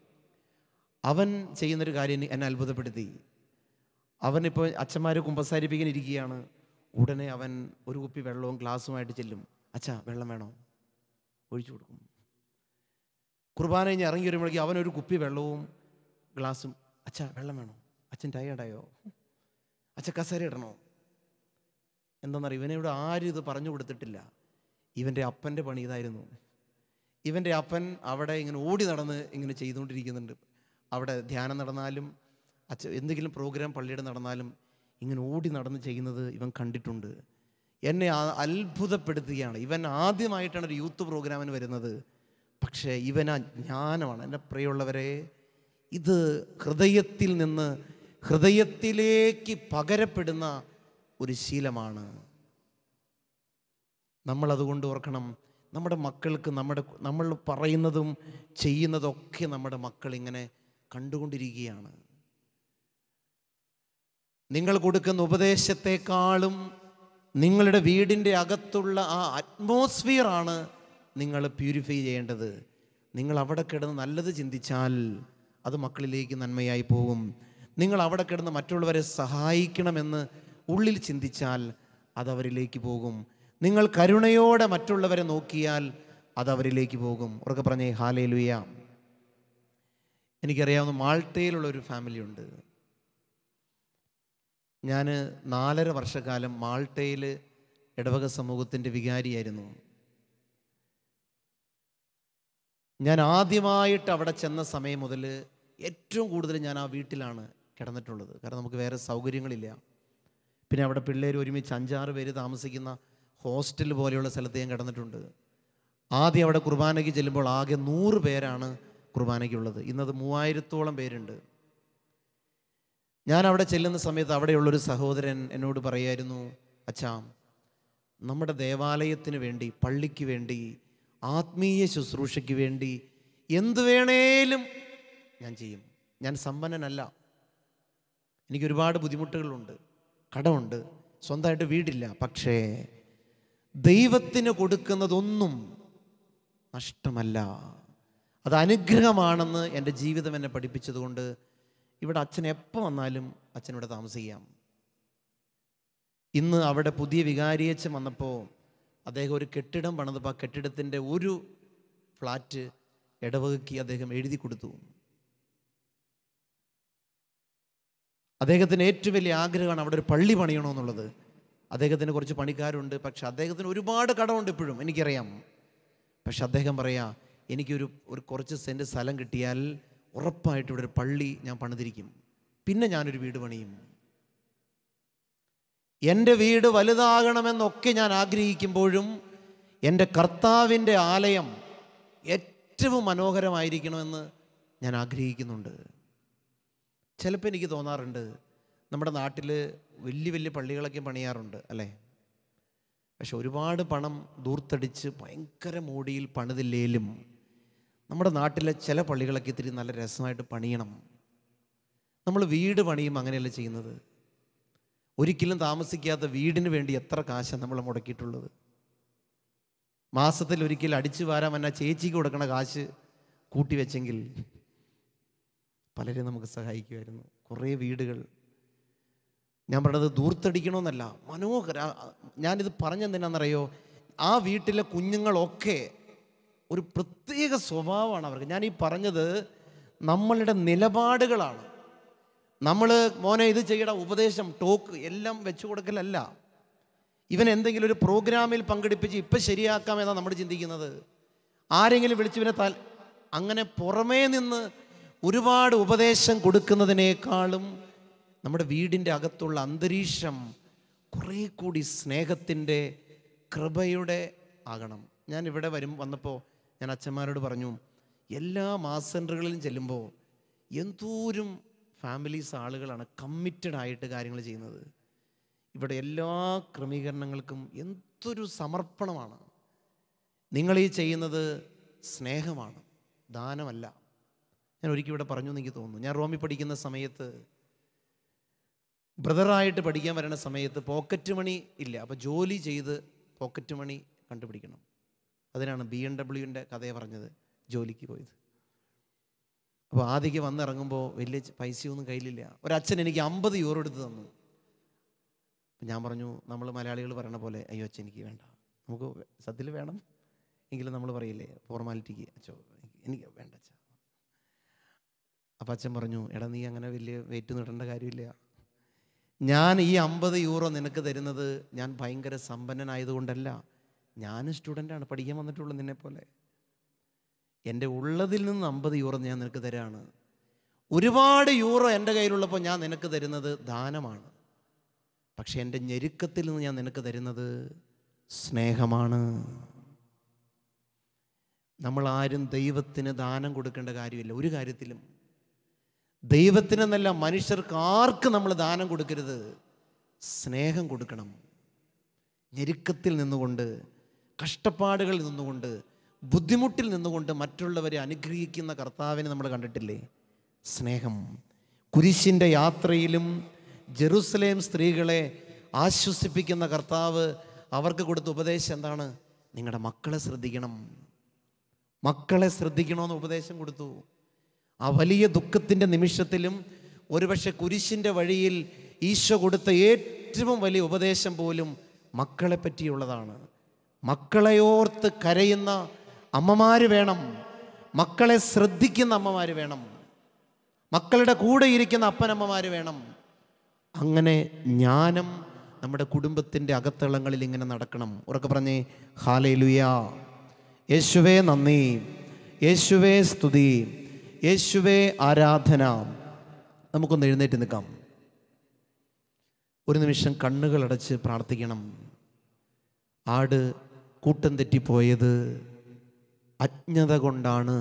അവൻ ചെയ്യുന്നൊരു കാര്യം എന്നെ- എന്നെ അത്ഭുതപ്പെടുത്തി അവനിപ്പോൾ അച്ഛന്മാർ കുമ്പസാരിപ്പിക്കാൻ ഇരിക്കുകയാണ് ഉടനെ അവൻ ഒരു കുപ്പി വെള്ളവും ഗ്ലാസ്സുമായിട്ട് ചെല്ലും അച്ഛാ വെള്ളം വേണോ ഒഴിച്ചു കൊടുക്കും കുർബാന കഴിഞ്ഞ് ഇറങ്ങി വരുമ്പോഴേക്കും അവനൊരു കുപ്പി വെള്ളവും ഗ്ലാസും അച്ഛാ വെള്ളം വേണോ അച്ഛൻ ടയേർഡായോ അച്ഛൻ കസേര ഇടണോ എന്താണെന്നറിയ ഇവനെ ആരും ഇത് പറഞ്ഞു കൊടുത്തിട്ടില്ല ഇവൻ്റെ അപ്പൻ്റെ പണി ഇതായിരുന്നു ഇവൻ്റെ അപ്പൻ അവിടെ ഇങ്ങനെ ഓടി നടന്ന് ഇങ്ങനെ ചെയ്തുകൊണ്ടിരിക്കുന്നുണ്ട് അവിടെ ധ്യാനം നടന്നാലും അച്ഛ എന്തെങ്കിലും പ്രോഗ്രാം പള്ളിയുടെ നടന്നാലും ഇങ്ങനെ ഓടി നടന്ന് ചെയ്യുന്നത് ഇവൻ കണ്ടിട്ടുണ്ട് എന്നെ ആ- അത്ഭുതപ്പെടുത്തുകയാണ് ഇവൻ ആദ്യമായിട്ടാണ് ഒരു യൂത്ത് പ്രോഗ്രാമിന് വരുന്നത് പക്ഷേ ഇവൻ ആ ജ്ഞാനമാണ് എൻ്റെ പ്രിയമുള്ളവരെ ഇത് ഹൃദയത്തിൽ നിന്ന് ഹൃദയത്തിലേക്ക് പകരപ്പെടുന്ന ഒരു ശീലമാണ് നമ്മൾ അതുകൊണ്ട് ഓർക്കണം നമ്മുടെ മക്കൾക്ക് നമ്മുടെ നമ്മൾ പറയുന്നതും ചെയ്യുന്നതൊക്കെ നമ്മുടെ മക്കൾ ഇങ്ങനെ കണ്ടുകൊണ്ടിരിക്കുകയാണ് നിങ്ങൾ കൊടുക്കുന്ന ഉപദേശത്തെക്കാളും നിങ്ങളുടെ വീടിൻ്റെ അകത്തുള്ള ആ അറ്റ്മോസ്ഫിയറാണ് നിങ്ങൾ പ്യൂരിഫൈ ചെയ്യേണ്ടത് നിങ്ങൾ അവിടെ കിടന്ന് നല്ലത് ചിന്തിച്ചാൽ അത് മക്കളിലേക്ക് നന്മയായി പോകും നിങ്ങൾ അവിടെ കിടന്ന് മറ്റുള്ളവരെ സഹായിക്കണമെന്ന് ഉള്ളിൽ ചിന്തിച്ചാൽ അത് അവരിലേക്ക് പോകും നിങ്ങൾ കരുണയോടെ മറ്റുള്ളവരെ നോക്കിയാൽ അത് അവരിലേക്ക് പോകും ഉറക്കെ പറഞ്ഞേ ഹാലേ ലുയ എനിക്കറിയാവുന്ന മാൾട്ടയിലുള്ള ഒരു ഫാമിലി ഉണ്ട് ഞാൻ നാലര വർഷക്കാലം മാൾട്ടയിൽ ഇടവക സമൂഹത്തിൻ്റെ വികാരിയായിരുന്നു ഞാൻ ആദ്യമായിട്ട് അവിടെ ചെന്ന സമയം മുതൽ ഏറ്റവും കൂടുതൽ ഞാൻ ആ വീട്ടിലാണ് കിടന്നിട്ടുള്ളത് കാരണം നമുക്ക് വേറെ സൗകര്യങ്ങളില്ല പിന്നെ അവിടെ പിള്ളേർ ഒരുമിച്ച് അഞ്ചാറ് പേര് താമസിക്കുന്ന ഹോസ്റ്റൽ പോലെയുള്ള സ്ഥലത്ത് ഞാൻ കിടന്നിട്ടുണ്ട് ആദ്യം അവിടെ കുർബാനയ്ക്ക് ചെല്ലുമ്പോൾ ആകെ നൂറ് പേരാണ് കുർബാനയ്ക്കുള്ളത് ഇന്നത് മൂവായിരത്തോളം പേരുണ്ട് ഞാൻ അവിടെ ചെല്ലുന്ന സമയത്ത് അവിടെയുള്ളൊരു സഹോദരൻ എന്നോട് പറയായിരുന്നു അച്ഛാ നമ്മുടെ ദേവാലയത്തിന് വേണ്ടി പള്ളിക്ക് വേണ്ടി ആത്മീയ ശുശ്രൂഷയ്ക്ക് വേണ്ടി എന്തു വേണേലും ഞാൻ ചെയ്യും ഞാൻ സമ്പന്നനല്ല എനിക്ക് ഒരുപാട് ബുദ്ധിമുട്ടുകളുണ്ട് കടമുണ്ട് സ്വന്തമായിട്ട് വീടില്ല പക്ഷേ ദൈവത്തിന് കൊടുക്കുന്നതൊന്നും നഷ്ടമല്ല അത് അനുഗ്രഹമാണെന്ന് എൻ്റെ ജീവിതം എന്നെ പഠിപ്പിച്ചതുകൊണ്ട് ഇവിടെ അച്ഛൻ എപ്പോൾ വന്നാലും അച്ഛൻ ഇവിടെ താമസിക്കാം ഇന്ന് അവിടെ പുതിയ വികാരിയച്ഛൻ വന്നപ്പോൾ അദ്ദേഹം ഒരു കെട്ടിടം പണിതപ്പോൾ ആ കെട്ടിടത്തിൻ്റെ ഒരു ഫ്ലാറ്റ് ഇടവകയ്ക്ക് അദ്ദേഹം എഴുതി കൊടുത്തു അദ്ദേഹത്തിന് ഏറ്റവും വലിയ ആഗ്രഹമാണ് അവിടെ ഒരു പള്ളി പണിയണമെന്നുള്ളത് അദ്ദേഹത്തിന് കുറച്ച് പണിക്കാരുണ്ട് പക്ഷെ അദ്ദേഹത്തിന് ഒരുപാട് കടമുണ്ട് ഇപ്പോഴും എനിക്കറിയാം പക്ഷെ അദ്ദേഹം പറയാ എനിക്കൊരു ഒരു കുറച്ച് സെൻറ്റ് സ്ഥലം കിട്ടിയാൽ ഉറപ്പായിട്ട് ഇവിടെ ഒരു പള്ളി ഞാൻ പണിതിരിക്കും പിന്നെ ഞാനൊരു വീട് പണിയും എൻ്റെ വീട് വലുതാകണമെന്നൊക്കെ ഞാൻ ആഗ്രഹിക്കുമ്പോഴും എൻ്റെ കർത്താവിൻ്റെ ആലയം ഏറ്റവും മനോഹരമായിരിക്കണമെന്ന് ഞാൻ ആഗ്രഹിക്കുന്നുണ്ട് ചിലപ്പോൾ എനിക്ക് തോന്നാറുണ്ട് നമ്മുടെ നാട്ടിൽ വലിയ വലിയ പള്ളികളൊക്കെ പണിയാറുണ്ട് അല്ലേ പക്ഷെ ഒരുപാട് പണം ദൂർത്തടിച്ച് ഭയങ്കര മോടിയിൽ പണിതില്ലേലും നമ്മുടെ നാട്ടിലെ ചില പള്ളികളൊക്കെ ഇത്തിരി നല്ല രസമായിട്ട് പണിയണം നമ്മൾ വീട് പണിയും അങ്ങനെയല്ല ചെയ്യുന്നത് ഒരിക്കലും താമസിക്കാത്ത വീടിന് വേണ്ടി എത്ര കാശാണ് നമ്മൾ മുടക്കിയിട്ടുള്ളത് മാസത്തിൽ ഒരിക്കൽ അടിച്ചു വാരാൻ വന്ന ചേച്ചിക്ക് കൊടുക്കണ കാശ് കൂട്ടി വെച്ചെങ്കിൽ പലരെയും നമുക്ക് സഹായിക്കുമായിരുന്നു കുറേ വീടുകൾ ഞാൻ പറഞ്ഞത് ദൂർത്തടിക്കണമെന്നല്ല മനോഹര ഞാനിത് പറഞ്ഞെന്തിനാണെന്നറിയോ ആ വീട്ടിലെ കുഞ്ഞുങ്ങളൊക്കെ ഒരു പ്രത്യേക സ്വഭാവമാണ് അവർക്ക് ഞാൻ ഈ പറഞ്ഞത് നമ്മളുടെ നിലപാടുകളാണ് നമ്മൾ മോനെ ഇത് ചെയ്യട ഉപദേശം ടോക്ക് എല്ലാം വെച്ചു കൊടുക്കലല്ല ഇവൻ എന്തെങ്കിലും ഒരു പ്രോഗ്രാമിൽ പങ്കെടുപ്പിച്ച് ഇപ്പം ശരിയാക്കാമെന്നാണ് നമ്മൾ ചിന്തിക്കുന്നത് ആരെങ്കിലും വിളിച്ചവനെ താൽ അങ്ങനെ പുറമേ നിന്ന് ഒരുപാട് ഉപദേശം കൊടുക്കുന്നതിനേക്കാളും നമ്മുടെ വീടിൻ്റെ അകത്തുള്ള അന്തരീക്ഷം കുറേ കൂടി സ്നേഹത്തിൻ്റെ കൃപയുടെ ആകണം ഞാൻ ഇവിടെ വരും വന്നപ്പോൾ ഞാൻ അച്ഛന്മാരോട് പറഞ്ഞു എല്ലാ മാസ് സെൻറ്ററുകളിലും ചെല്ലുമ്പോൾ എന്തോരം ഫാമിലീസ് ആളുകളാണ് കമ്മിറ്റഡ് ആയിട്ട് കാര്യങ്ങൾ ചെയ്യുന്നത് ഇവിടെ എല്ലാ ക്രമീകരണങ്ങൾക്കും എന്തൊരു സമർപ്പണമാണ് നിങ്ങൾ ഈ ചെയ്യുന്നത് സ്നേഹമാണ് ദാനമല്ല ഞാൻ ഒരിക്കൽ ഇവിടെ പറഞ്ഞു എന്ന് എനിക്ക് തോന്നുന്നു ഞാൻ റോമിൽ പഠിക്കുന്ന സമയത്ത് ബ്രദറായിട്ട് പഠിക്കാൻ വരുന്ന സമയത്ത് പോക്കറ്റ് മണി ഇല്ല അപ്പോൾ ജോലി ചെയ്ത് പോക്കറ്റ് മണി കണ്ടുപിടിക്കണം അതിനാണ് ബി എം ഡബ്ല്യുവിൻ്റെ കഥയെ പറഞ്ഞത് ജോലിക്ക് പോയത് അപ്പോൾ ആദ്യക്ക് വന്നിറങ്ങുമ്പോൾ വലിയ ച- പൈസയൊന്നും കയ്യിലില്ല ഒരച്ഛൻ എനിക്ക് അമ്പത് യൂറോ എടുത്ത് തന്നു അപ്പം ഞാൻ പറഞ്ഞു നമ്മൾ മലയാളികൾ പറയണ പോലെ അയ്യോ അച്ഛൻ എനിക്ക് വേണ്ട നമുക്ക് സത്യത്തിൽ വേണം എങ്കിലും നമ്മൾ പറയില്ലേ ഫോർമാലിറ്റിക്ക് അച്ഛോ എനിക്ക് വേണ്ട അച്ഛ അപ്പം അച്ഛൻ പറഞ്ഞു എടാ നീ അങ്ങനെ വലിയ വെയിറ്റ് നീട്ടേണ്ട കാര്യമില്ല ഞാൻ ഈ അമ്പത് യൂറോ നിനക്ക് തരുന്നത് ഞാൻ ഭയങ്കര സമ്പന്നനായതുകൊണ്ടല്ല ഞാനും സ്റ്റുഡൻ്റാണ് പഠിക്കാൻ വന്നിട്ടുള്ളൂ നിന്നെ പോലെ എൻ്റെ ഉള്ളതിൽ നിന്ന് അമ്പത് യൂറോ ഞാൻ നിനക്ക് തരാണ് ഒരുപാട് യൂറോ എൻ്റെ കയ്യിലുള്ളപ്പോൾ ഞാൻ നിനക്ക് തരുന്നത് ദാനമാണ് പക്ഷെ എൻ്റെ ഞെരുക്കത്തിൽ നിന്ന് ഞാൻ നിനക്ക് തരുന്നത് സ്നേഹമാണ് നമ്മൾ ആരും ദൈവത്തിന് ദാനം കൊടുക്കേണ്ട കാര്യമില്ല ഒരു കാര്യത്തിലും ദൈവത്തിനെന്നല്ല മനുഷ്യർക്ക് ആർക്ക് നമ്മൾ ദാനം കൊടുക്കരുത് സ്നേഹം കൊടുക്കണം ഞെരുക്കത്തിൽ നിന്നുകൊണ്ട് കഷ്ടപ്പാടുകളിൽ നിന്നുകൊണ്ട് ബുദ്ധിമുട്ടിൽ നിന്നുകൊണ്ട് മറ്റുള്ളവരെ അനുഗ്രഹിക്കുന്ന കർത്താവിനെ നമ്മൾ കണ്ടിട്ടില്ലേ സ്നേഹം കുരിശിൻ്റെ യാത്രയിലും ജെറുസലേം സ്ത്രീകളെ ആശ്വസിപ്പിക്കുന്ന കർത്താവ് അവർക്ക് കൊടുത്ത ഉപദേശം എന്താണ് നിങ്ങളുടെ മക്കളെ ശ്രദ്ധിക്കണം മക്കളെ ശ്രദ്ധിക്കണമെന്ന് ഉപദേശം കൊടുത്തു ആ വലിയ ദുഃഖത്തിൻ്റെ നിമിഷത്തിലും ഒരുപക്ഷെ കുരിശിൻ്റെ വഴിയിൽ ഈശോ കൊടുത്ത ഏറ്റവും വലിയ ഉപദേശം പോലും മക്കളെ പറ്റിയുള്ളതാണ് മക്കളെയോർത്ത് കരയുന്ന അമ്മമാർ വേണം മക്കളെ ശ്രദ്ധിക്കുന്ന അമ്മമാർ വേണം മക്കളുടെ കൂടെ ഇരിക്കുന്ന അപ്പനമ്മമാർ വേണം അങ്ങനെ ജ്ഞാനം നമ്മുടെ കുടുംബത്തിൻ്റെ അകത്തളങ്ങളിൽ ഇങ്ങനെ നടക്കണം ഉറക്കെ പറഞ്ഞേ ഹാലേ ലുയാ യേശുവേ നന്ദി യേശുവേ സ്തുതി യേശുവേ ആരാധന നമുക്കൊന്ന് എഴുന്നേറ്റ് നിൽക്കാം ഒരു നിമിഷം കണ്ണുകളടച്ച് പ്രാർത്ഥിക്കണം ആട് കൂട്ടം തെറ്റിപ്പോയത് അജ്ഞത കൊണ്ടാണ്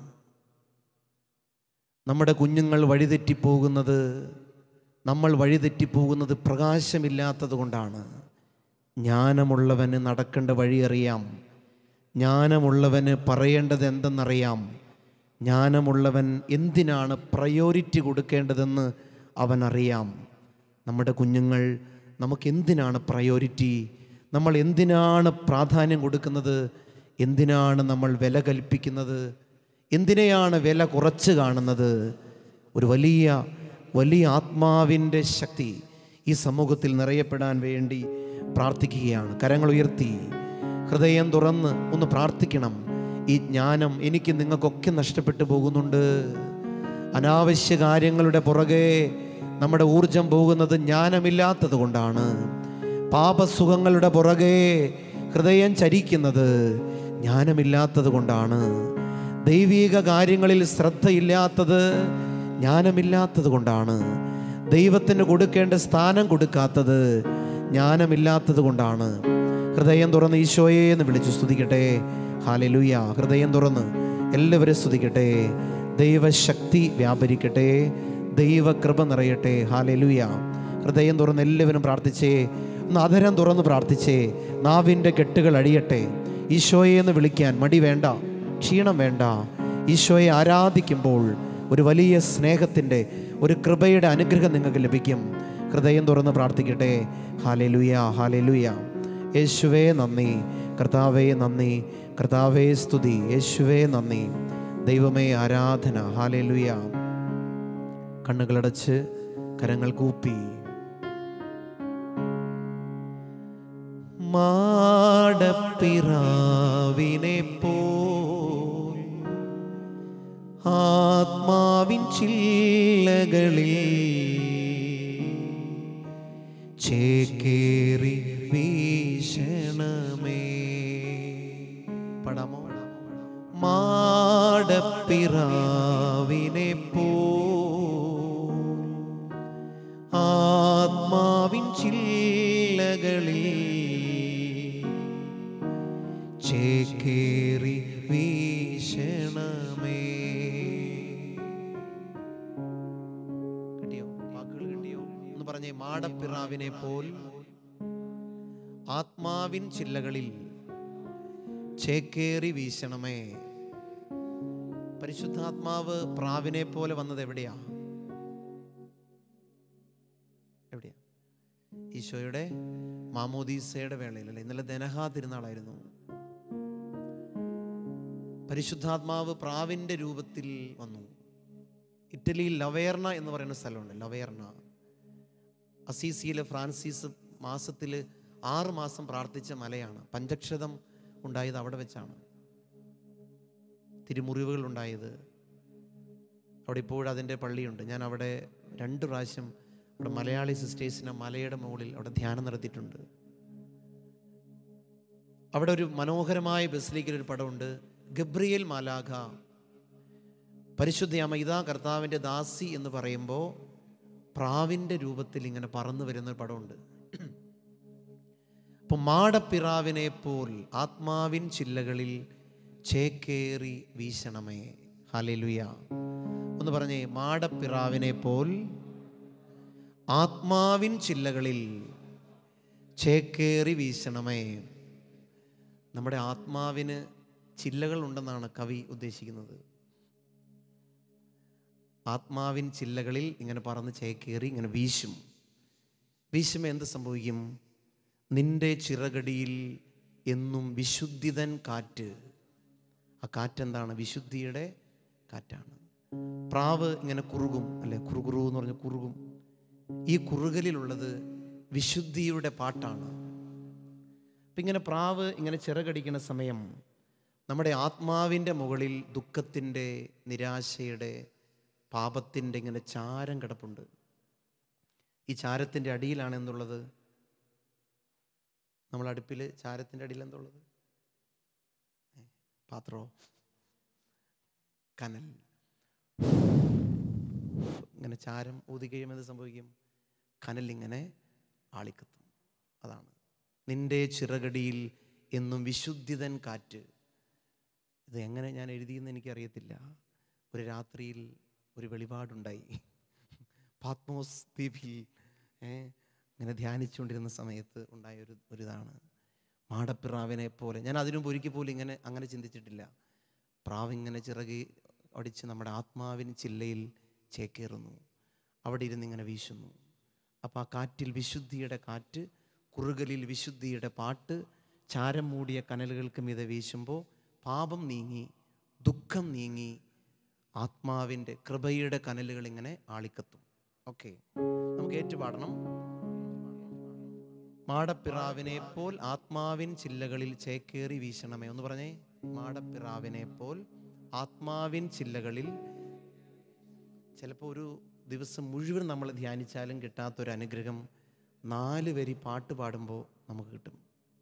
നമ്മുടെ കുഞ്ഞുങ്ങൾ വഴിതെറ്റിപ്പോകുന്നത് നമ്മൾ വഴിതെറ്റിപ്പോകുന്നത് പ്രകാശമില്ലാത്തത് കൊണ്ടാണ് ജ്ഞാനമുള്ളവന് നടക്കേണ്ട വഴി അറിയാം ജ്ഞാനമുള്ളവന് പറയേണ്ടത് എന്തെന്നറിയാം ജ്ഞാനമുള്ളവൻ എന്തിനാണ് പ്രയോറിറ്റി കൊടുക്കേണ്ടതെന്ന് അവൻ അറിയാം നമ്മുടെ കുഞ്ഞുങ്ങൾ നമുക്ക് എന്തിനാണ് പ്രയോറിറ്റി നമ്മൾ എന്തിനാണ് പ്രാധാന്യം കൊടുക്കുന്നത് എന്തിനാണ് നമ്മൾ വില കൽപ്പിക്കുന്നത് എന്തിനെയാണ് വില കുറച്ച് കാണുന്നത് ഒരു വലിയ വലിയ ആത്മാവിൻ്റെ ശക്തി ഈ സമൂഹത്തിൽ നിറയപ്പെടാൻ വേണ്ടി പ്രാർത്ഥിക്കുകയാണ് കരങ്ങൾ ഉയർത്തി ഹൃദയം തുറന്ന് ഒന്ന് പ്രാർത്ഥിക്കണം ഈ ജ്ഞാനം എനിക്ക് നിങ്ങൾക്കൊക്കെ നഷ്ടപ്പെട്ടു പോകുന്നുണ്ട് അനാവശ്യ കാര്യങ്ങളുടെ പുറകെ നമ്മുടെ ഊർജം പോകുന്നത് ജ്ഞാനമില്ലാത്തത് കൊണ്ടാണ് പാപസുഖങ്ങളുടെ പുറകെ ഹൃദയം ചരിക്കുന്നത് ജ്ഞാനമില്ലാത്തത് കൊണ്ടാണ് ദൈവീക കാര്യങ്ങളിൽ ശ്രദ്ധയില്ലാത്തത് ജ്ഞാനമില്ലാത്തത് കൊണ്ടാണ് ദൈവത്തിന് കൊടുക്കേണ്ട സ്ഥാനം കൊടുക്കാത്തത് ജ്ഞാനമില്ലാത്തത് കൊണ്ടാണ് ഹൃദയം തുറന്ന് ഈശോയെ എന്ന് വിളിച്ചു സ്തുതിക്കട്ടെ ഹാലലുയ ഹൃദയം തുറന്ന് എല്ലാവരും സ്തുതിക്കട്ടെ ദൈവശക്തി വ്യാപരിക്കട്ടെ ദൈവകൃപ നിറയട്ടെ ഹാലലുയ ഹൃദയം തുറന്ന് എല്ലാവരും പ്രാർത്ഥിച്ചേ ഒന്ന് അധരം തുറന്ന് പ്രാർത്ഥിച്ചേ നാവിൻ്റെ കെട്ടുകൾ അഴിയട്ടെ ഈശോയെ എന്ന് വിളിക്കാൻ മടി വേണ്ട ക്ഷീണം വേണ്ട ഈശോയെ ആരാധിക്കുമ്പോൾ ഒരു വലിയ സ്നേഹത്തിൻ്റെ ഒരു കൃപയുടെ അനുഗ്രഹം നിങ്ങൾക്ക് ലഭിക്കും ഹൃദയം തുറന്ന് പ്രാർത്ഥിക്കട്ടെ ഹാലെലുയ ഹാലെലുയ യേശുവേ നന്ദി കർത്താവേ നന്ദി കർത്താവേ സ്തുതി യേശുവേ നന്ദി ദൈവമേ ആരാധന ഹാലെലുയ കണ്ണുകളടച്ച് കരങ്ങൾ കൂപ്പി മാടപ്പിറാവിനെ പോ ആത്മാവിൻ ചില്ലകളിൽ ചേക്കേറി വീശണമേ പടാമോ മാടപ്പിറാവിനെ പോ ആത്മാവിൻ ചില്ലകളിൽ ചേക്കേറി വീശണമേ കിട്ടിയോ വാക്കുകൾ കിട്ടിയോ എന്ന് പറഞ്ഞേ മാടപ്പിറാവിനെ പോൽ ആത്മാവിൻ ചില്ലകളിൽ ചേക്കേറി വീശണമേ പരിശുദ്ധാത്മാവ് പ്രാവിനെ പോലെ വന്നത് എവിടെയാ എവിടെയാ ഈശോയുടെ മാമോദീസയുടെ വേളയിൽ അല്ലെ ഇന്നലെ ദനഹാ തിരുനാളായിരുന്നു പരിശുദ്ധാത്മാവ് പ്രാവിൻ്റെ രൂപത്തിൽ വന്നു ഇറ്റലിയിൽ ലവേർണ എന്ന് പറയുന്ന സ്ഥലമുണ്ട് ലവേർണ അസീസിയിലെ ഫ്രാൻസിസ് മാസത്തിൽ ആറ് മാസം പ്രാർത്ഥിച്ച മലയാണ് പഞ്ചക്ഷതം ഉണ്ടായത് അവിടെ വെച്ചാണ് തിരുമുറിവുകൾ ഉണ്ടായത് അവിടെ ഇപ്പോഴും അതിൻ്റെ പള്ളിയുണ്ട് ഞാൻ അവിടെ രണ്ട് പ്രാവശ്യം അവിടെ മലയാളി സിസ്റ്റേഴ്സിനെ മലയുടെ മുകളിൽ അവിടെ ധ്യാനം നടത്തിയിട്ടുണ്ട് അവിടെ ഒരു മനോഹരമായ ബസിലിക്കൽ ഒരു പടമുണ്ട് ഗബ്രിയേൽ മാലാഖ പരിശുദ്ധ ഇതാ കർത്താവിൻ്റെ ദാസി എന്ന് പറയുമ്പോൾ പ്രാവിൻ്റെ രൂപത്തിൽ ഇങ്ങനെ പറന്നു വരുന്ന ഒരു പടമുണ്ട് അപ്പം മാടപ്പിറാവിനെ പോൽ ആത്മാവിൻ ചില്ലകളിൽ ചേക്കേറി വീശണമേ ഹാലേലുയ ഒന്ന് പറഞ്ഞേ മാടപ്പിറാവിനെ പോൽ ആത്മാവിൻ ചില്ലകളിൽ ചേക്കേറി വീശണമേ നമ്മുടെ ആത്മാവിന് ചില്ലകൾ ഉണ്ടെന്നാണ് കവി ഉദ്ദേശിക്കുന്നത് ആത്മാവിൻ ചില്ലകളിൽ ഇങ്ങനെ പറന്ന് ചേക്കേറി ഇങ്ങനെ വീശും വീശുമ്പോൾ എന്ത് സംഭവിക്കും നിന്റെ ചിറകടിയിൽ എന്നും വിശുദ്ധിതൻ കാറ്റ് ആ കാറ്റെന്താണ് വിശുദ്ധിയുടെ കാറ്റാണ് പ്രാവ് ഇങ്ങനെ കുറുകും അല്ലെ കുറുകുറു എന്ന് പറഞ്ഞ കുറുകും ഈ കുറുകലിലുള്ളത് വിശുദ്ധിയുടെ പാട്ടാണ് അപ്പം ഇങ്ങനെ പ്രാവ് ഇങ്ങനെ ചിറകടിക്കുന്ന സമയം നമ്മുടെ ആത്മാവിൻ്റെ മുകളിൽ ദുഃഖത്തിൻ്റെ നിരാശയുടെ പാപത്തിൻ്റെ ഇങ്ങനെ ചാരം കിടപ്പുണ്ട് ഈ ചാരത്തിൻ്റെ അടിയിലാണ് എന്തുള്ളത് നമ്മൾ അടുപ്പിൽ ചാരത്തിൻ്റെ അടിയിൽ എന്തുള്ളത് ഏ, പാത്രമോ കനൽ ഇങ്ങനെ ചാരം ഊതി കഴിയുമ്പോൾ എന്ത് സംഭവിക്കും കനലിങ്ങനെ ആളിക്കത്തും അതാണ് നിന്റെ ചിറകടിയിൽ എന്നും വിശുദ്ധിതൻ കാറ്റ് ഇത് എങ്ങനെ ഞാൻ എഴുതിയെന്ന് എനിക്കറിയത്തില്ല ഒരു രാത്രിയിൽ ഒരു വെളിപാടുണ്ടായി പാത്മോസ് ദ്വീപിൽ ഏ, ഇങ്ങനെ ധ്യാനിച്ചുകൊണ്ടിരുന്ന സമയത്ത് ഉണ്ടായ ഒരു ഒരു ഇതാണ് മാടപ്പിറാവിനെ പോലെ ഞാൻ അതിനു മുമ്പ് ഒരിക്കൽ പോലും ഇങ്ങനെ അങ്ങനെ ചിന്തിച്ചിട്ടില്ല പ്രാവ് ഇങ്ങനെ ചിറകി അടിച്ച് നമ്മുടെ ആത്മാവിൻ ചില്ലയിൽ ചേക്കേറുന്നു അവിടെ ഇരുന്ന് ഇങ്ങനെ വീശുന്നു അപ്പോൾ ആ കാറ്റിൽ വിശുദ്ധിയുടെ കാറ്റ് കുറുകലിൽ വിശുദ്ധിയുടെ പാട്ട് ചാരം മൂടിയ കനലുകൾക്ക് മീതെ വീശുമ്പോൾ പാപം നീങ്ങി ദുഃഖം നീങ്ങി ആത്മാവിൻ്റെ കൃപയുടെ കനലുകൾ ഇങ്ങനെ ആളിക്കത്തും ഓക്കെ നമുക്ക് ഏറ്റുപാടണം മാടപ്പിറാവിനെ പോൽ ആത്മാവിൻ ചില്ലകളിൽ ചേക്കേറി വീശണമേ ഒന്ന് പറഞ്ഞേ മാടപ്പിറാവിനെ പോൽ ആത്മാവിൻ ചില്ലകളിൽ ചിലപ്പോൾ ഒരു ദിവസം മുഴുവൻ നമ്മൾ ധ്യാനിച്ചാലും കിട്ടാത്തൊരു അനുഗ്രഹം നാല് വരി പാട്ട് പാടുമ്പോൾ നമുക്ക് കിട്ടും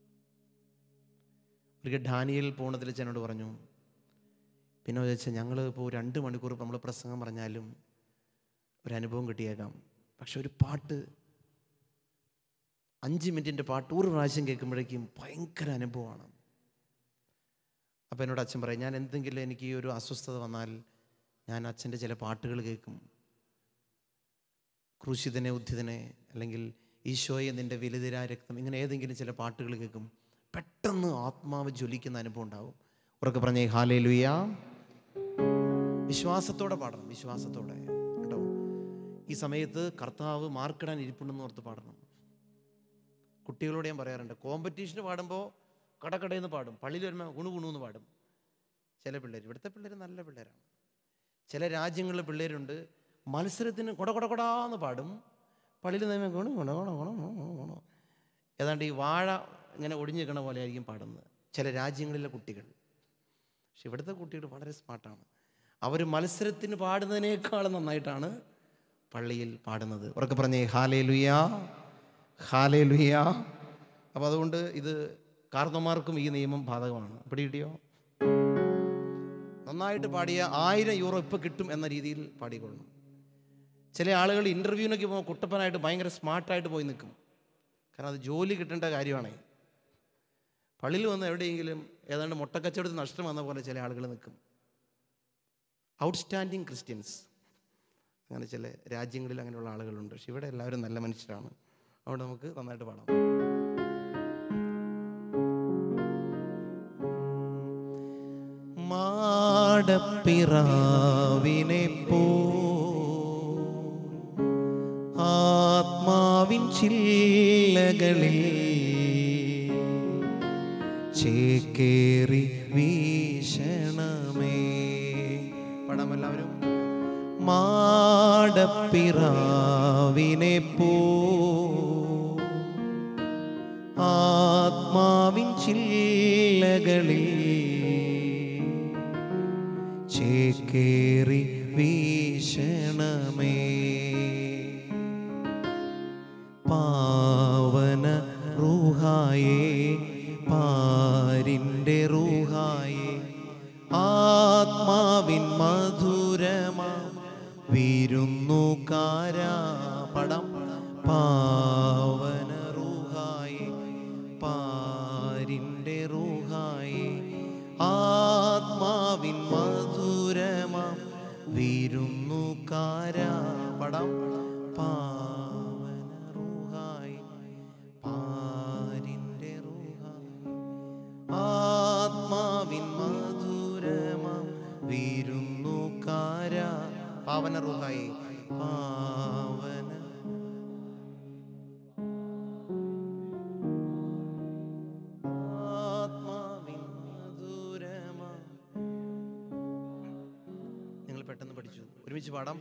ഒരിക്കൽ ഡാനിയൽ പോണതിൽ എന്നോട് പറഞ്ഞു പിന്നെ ചോദിച്ചാൽ ഞങ്ങൾ ഇപ്പോൾ രണ്ട് മണിക്കൂർ നമ്മൾ പ്രസംഗം പറഞ്ഞാലും ഒരു അനുഭവം കിട്ടിയേക്കാം പക്ഷെ ഒരു പാട്ട് അഞ്ച് മിനിറ്റിൻ്റെ പാട്ട് ഒരു പ്രാവശ്യം കേൾക്കുമ്പോഴേക്കും ഭയങ്കര അനുഭവമാണ് അപ്പോൾ എന്നോട് അച്ഛൻ പറയും ഞാൻ എന്തെങ്കിലും എനിക്ക് ഈ ഒരു അസ്വസ്ഥത വന്നാൽ ഞാൻ അച്ഛൻ്റെ ചില പാട്ടുകൾ കേൾക്കും ക്രൂശിതനെ ഉദ്ധിതനെ അല്ലെങ്കിൽ ഈശോയെ നിൻ്റെ വലുതിരാ രക്തം ഇങ്ങനെ ഏതെങ്കിലും ചില പാട്ടുകൾ കേൾക്കും പെട്ടെന്ന് ആത്മാവ് ജ്വലിക്കുന്ന അനുഭവം ഉണ്ടാവും ഉറക്കെ പറഞ്ഞേ ഹാലേ ലുയാ വിശ്വാസത്തോടെ പാടണം വിശ്വാസത്തോടെ കേട്ടോ ഈ സമയത്ത് കർത്താവ് മാർക്കിടാൻ ഇരിപ്പുണ്ടെന്ന് ഓർത്ത് പാടണം കുട്ടികളോട് ഞാൻ പറയാറുണ്ട് കോമ്പറ്റീഷന് പാടുമ്പോൾ കടക്കടയെന്ന് പാടും പള്ളിയിൽ വരുമ്പോൾ ഗുണു ഗുണു എന്ന് പാടും ചില പിള്ളേർ ഇവിടുത്തെ പിള്ളേർ നല്ല പിള്ളേരാണ് ചില രാജ്യങ്ങളിലെ പിള്ളേരുണ്ട് മത്സരത്തിന് കൊട കൊട കൊടാന്ന് പാടും പള്ളിയിൽ നിന്ന് ഗുണു ഗുണ ഗുണ ഗുണ ഗുണ ഗുണ ഏതാണ്ട് ഈ വാഴ ഇങ്ങനെ ഒടിഞ്ഞു നിൽക്കണ പോലെ ആയിരിക്കും പാടുന്നത് ചില രാജ്യങ്ങളിലെ കുട്ടികൾ പക്ഷെ ഇവിടുത്തെ കുട്ടികൾ വളരെ സ്മാർട്ടാണ് അവർ മത്സരത്തിന് പാടുന്നതിനേക്കാൾ നന്നായിട്ടാണ് പള്ളിയിൽ പാടുന്നത് ഉറക്കെ പറഞ്ഞേ ഹാലേ ലുയാ ഹാലേ ലുയാ അപ്പോൾ അതുകൊണ്ട് ഇത് കാർന്നമാർക്കും ഈ നിയമം ബാധകമാണ് പിടികിട്ടിയോ നന്നായിട്ട് പാടിയ ആയിരം യൂറോ ഇപ്പോൾ കിട്ടും എന്ന രീതിയിൽ പാടിക്കൊള്ളണം ചില ആളുകൾ ഇൻ്റർവ്യൂവിനൊക്കെ പോകുമ്പോൾ കുട്ടപ്പനായിട്ട് ഭയങ്കര സ്മാർട്ടായിട്ട് പോയി നിൽക്കും കാരണം അത് ജോലി കിട്ടേണ്ട കാര്യമാണ് പള്ളിയിൽ വന്ന് എവിടെയെങ്കിലും ഏതാണ്ട് മുട്ടക്കച്ചവടത്തിൽ നഷ്ടം വന്ന പോലെ ചില ആളുകൾ നിൽക്കും ഔട്ട്സ്റ്റാൻഡിങ് ക്രിസ്ത്യൻസ് അങ്ങനെ ചില രാജ്യങ്ങളിൽ അങ്ങനെയുള്ള ആളുകളുണ്ട് പക്ഷെ ഇവിടെ എല്ലാവരും നല്ല മനുഷ്യരാണ് അവിടെ നമുക്ക് നന്നായിട്ട് പാടാം മാടപ്പിറാവിനെ പോ ആത്മാവിൻ ചില്ലകളിൽ ചേക്കേറി വീശണമേ പാടാം എല്ലാവരും മാടപ്പിറാവിനെ പോ ആത്മാവിൻ ചില്ലകളിൽ ചേക്കേറി വീശണമേ പാവന റൂഹായേ പാരിൻ്റെ റൂഹായേ ആത്മാവിൻ മധുരമാ വിരുന്നുകാരാ പടം പാവന റൂഹായേ പാരിൻ്റെ റൂഹായേ ആത്മാവിൻ മധുരമാ വിരുന്നുകാരാ പടം പാവന റൂഹായേ പാരിൻ്റെ റൂഹായേ ആത്മാവിൻ മധുരമാ വിരുന്നുകാര പാവന റൂഹായി പാവന ആത്മാവിൻ മധുരമാ നിങ്ങൾ പെട്ടെന്ന് പഠിച്ചു ഒരുമിച്ച് പാടാം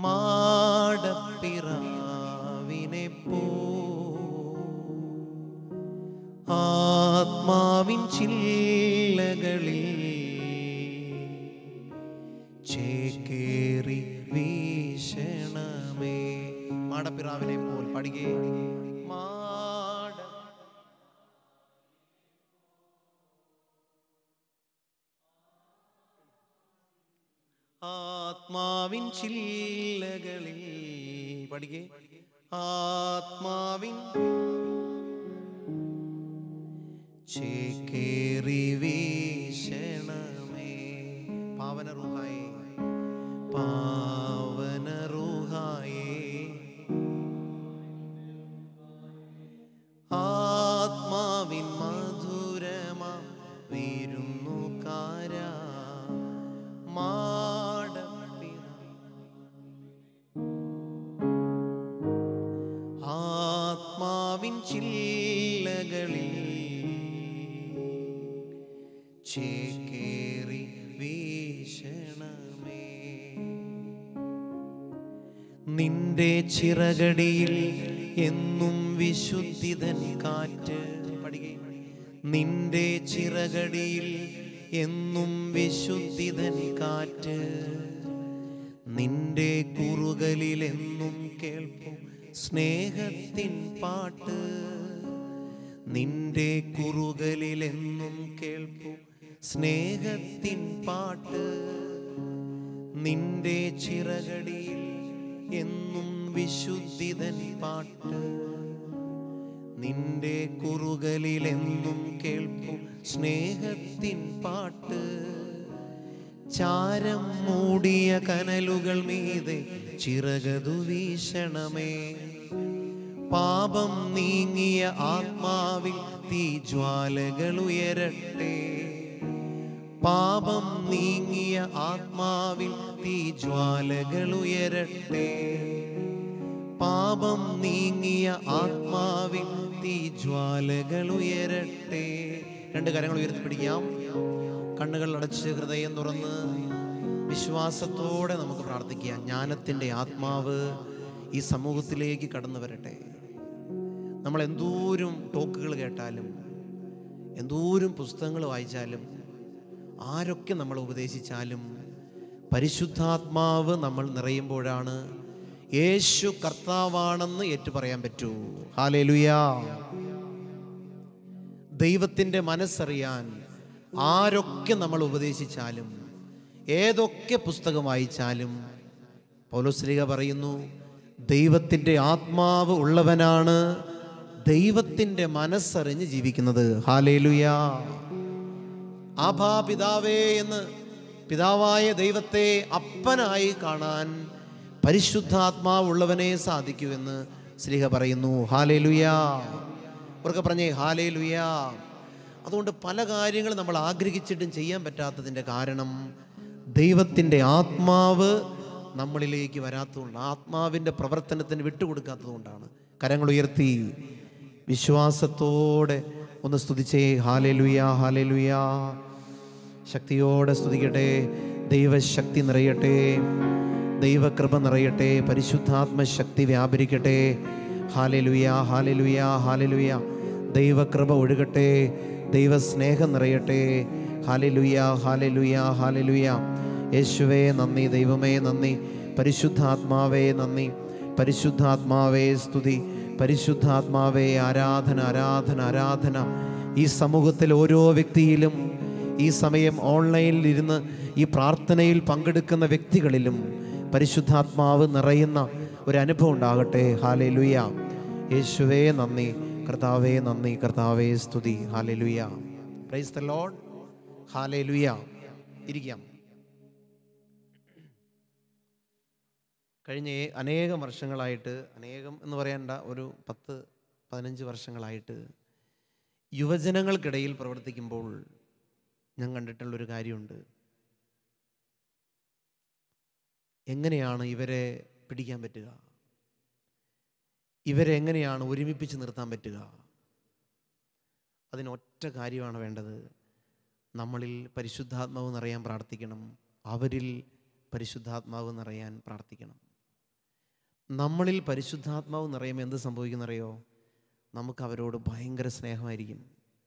മാടപ്പിറാവിനെ പോ ആത്മാവിൻ ചില്ലകളിൽ ചേക്കേറി വീ പ്രാവിനെ പോൽ പഠിക്കേ മാട ആത്മാവിൻ ചില്ലകളിൽ പഠിക്കേ ആത്മാവിൻ ചേക്കേറി വീശണമേ പാവന റൂഹായേ പാവന റൂഹായേ ആത്മാവിൻ മധുരമാ വിരുന്നുകാര മാടപ്പിറ ആത്മാവിൻ ചില്ലകളിൽ ചേക്കേറി വീശണമേ നിന്റെ ചിറകടിയിൽ എന്നും വിശുദ്ധിതൻ കാറ്റ് പഠിക്കേ നിന്റെ ചിറകടിയിൽ എന്നും വിശുദ്ധിതൻ കാറ്റ് നിന്റെ കുറുകലിൽ എന്നും കേൾപ്പും സ്നേഹത്തിൻ പാട്ട് നിന്റെ കുറുകലിൽ എന്നും കേൾപ്പും സ്നേഹത്തിൻ പാട്ട് നിന്റെ ചിറകടിയിൽ എന്നും വിശുദ്ധിതൻ പാട്ട് നിന്റെ കുറുകലിൽ എന്നും കേൾപ്പും സ്നേഹത്തിൻ പാട്ട് ചാരം മൂടിയ കനലുകൾ മീതെ ചിറകതു വീശണമേ പാപം നീങ്ങിയ ആത്മാവിൽ തീജ്വാലകൾ ഉയരട്ടെ പാപം നീങ്ങിയ ആത്മാവിൽ തീജ്വാലകൾ ഉയരട്ടെ പാപം നീങ്ങിയ ആത്മാവിൽ തീജ്വാലകൾ ഉയരട്ടെ രണ്ട് കരങ്ങൾ ഉയർത്തി പിടിക്കാം കണ്ണുകൾ അടച്ച് ഹൃദയം തുറന്ന് വിശ്വാസത്തോടെ നമുക്ക് പ്രാർത്ഥിക്കാം ജ്ഞാനത്തിൻ്റെ ആത്മാവ് ഈ സമൂഹത്തിലേക്ക് കടന്നു വരട്ടെ നമ്മൾ എന്തോരം ടോക്കുകൾ കേട്ടാലും എന്തോരം പുസ്തകങ്ങൾ വായിച്ചാലും ആരൊക്കെ നമ്മൾ ഉപദേശിച്ചാലും പരിശുദ്ധാത്മാവ് നമ്മൾ നിറയുമ്പോഴാണ് യേശു കർത്താവാണെന്ന് ഏറ്റു പറയാൻ പറ്റൂ ഹാലേലുയാ ദൈവത്തിൻ്റെ മനസ്സറിയാൻ ആരൊക്കെ നമ്മൾ ഉപദേശിച്ചാലും ഏതൊക്കെ പുസ്തകം വായിച്ചാലും പൗലോസ്ലിക പറയുന്നു ദൈവത്തിൻ്റെ ആത്മാവ് ഉള്ളവനാണ് ദൈവത്തിൻ്റെ മനസ്സറിഞ്ഞ് ജീവിക്കുന്നത് ഹാലേലുയാ ആഭാ പിതാവേ എന്ന് പിതാവായ ദൈവത്തെ അപ്പനായി കാണാൻ പരിശുദ്ധാത്മാവുള്ളവനെ സാധിക്കൂ എന്ന് ശ്രീഹ പറയുന്നു ഹാലേലുയാ ഉറക്കെ പറഞ്ഞേ ഹാലേലുയാ അതുകൊണ്ട് പല കാര്യങ്ങളും നമ്മൾ ആഗ്രഹിച്ചിട്ടും ചെയ്യാൻ പറ്റാത്തതിൻ്റെ കാരണം ദൈവത്തിൻ്റെ ആത്മാവ് നമ്മളിലേക്ക് വരാത്തതുകൊണ്ട് ആത്മാവിൻ്റെ പ്രവർത്തനത്തിന് വിട്ടുകൊടുക്കാത്തതുകൊണ്ടാണ് കരങ്ങൾ ഉയർത്തി വിശ്വാസത്തോടെ ഒന്ന് സ്തുതിച്ചേ ഹാലേലുയാ ഹാലേലുയാ ശക്തിയോടെ സ്തുതിക്കട്ടെ ദൈവശക്തി നിറയട്ടെ ദൈവകൃപ നിറയട്ടെ പരിശുദ്ധാത്മ ശക്തി വ്യാപരിക്കട്ടെ ഹാലലുയ ഹാലലുയ ഹാലലുയ ദൈവകൃപ ഒഴുകട്ടെ ദൈവസ്നേഹം നിറയട്ടെ ഹാലലുയ ഹാലലുയ ഹാലലുയ യേശുവേ നന്ദി ദൈവമേ നന്ദി പരിശുദ്ധാത്മാവേ നന്ദി പരിശുദ്ധാത്മാവേ സ്തുതി പരിശുദ്ധാത്മാവേ ആരാധന ആരാധന ആരാധന ഈ സമൂഹത്തിൽ ഓരോ വ്യക്തിയിലും ഈ സമയം ഓൺലൈനിൽ ഇരുന്ന് ഈ പ്രാർത്ഥനയിൽ പങ്കെടുക്കുന്ന വ്യക്തികളിലും പരിശുദ്ധാത്മാവ് നിറയുന്ന ഒരു അനുഭവം ഉണ്ടാകട്ടെ ഹാലെ ലുയ യേശുവേ നന്ദി കർത്താവേ നന്ദി കർത്താവേ സ്തുതി ഹാലെ ലുയ പ്രൈസ് ദ ലോഡ് ഹാലെ ലുയ ഇരിക്കാം കഴിഞ്ഞ ഏ- അനേകം വർഷങ്ങളായിട്ട് അനേകം എന്ന് പറയേണ്ട ഒരു പത്ത് പതിനഞ്ച് വർഷങ്ങളായിട്ട് യുവജനങ്ങൾക്കിടയിൽ പ്രവർത്തിക്കുമ്പോൾ ഞാൻ കണ്ടിട്ടുള്ളൊരു കാര്യമുണ്ട് എങ്ങനെയാണ് ഇവരെ പിടിക്കാൻ പറ്റുക ഇവരെ എങ്ങനെയാണ് ഒരുമിപ്പിച്ച് നിർത്താൻ പറ്റുക അതിനൊറ്റ കാര്യമാണ് വേണ്ടത് നമ്മളിൽ പരിശുദ്ധാത്മാവ് നിറയാൻ പ്രാർത്ഥിക്കണം അവരിൽ പരിശുദ്ധാത്മാവ് നിറയാൻ പ്രാർത്ഥിക്കണം നമ്മളിൽ പരിശുദ്ധാത്മാവ് നിറയുമ്പോൾ എന്ത് സംഭവിക്കുന്നറിയോ നമുക്ക് അവരോട് ഭയങ്കര സ്നേഹമായിരിക്കും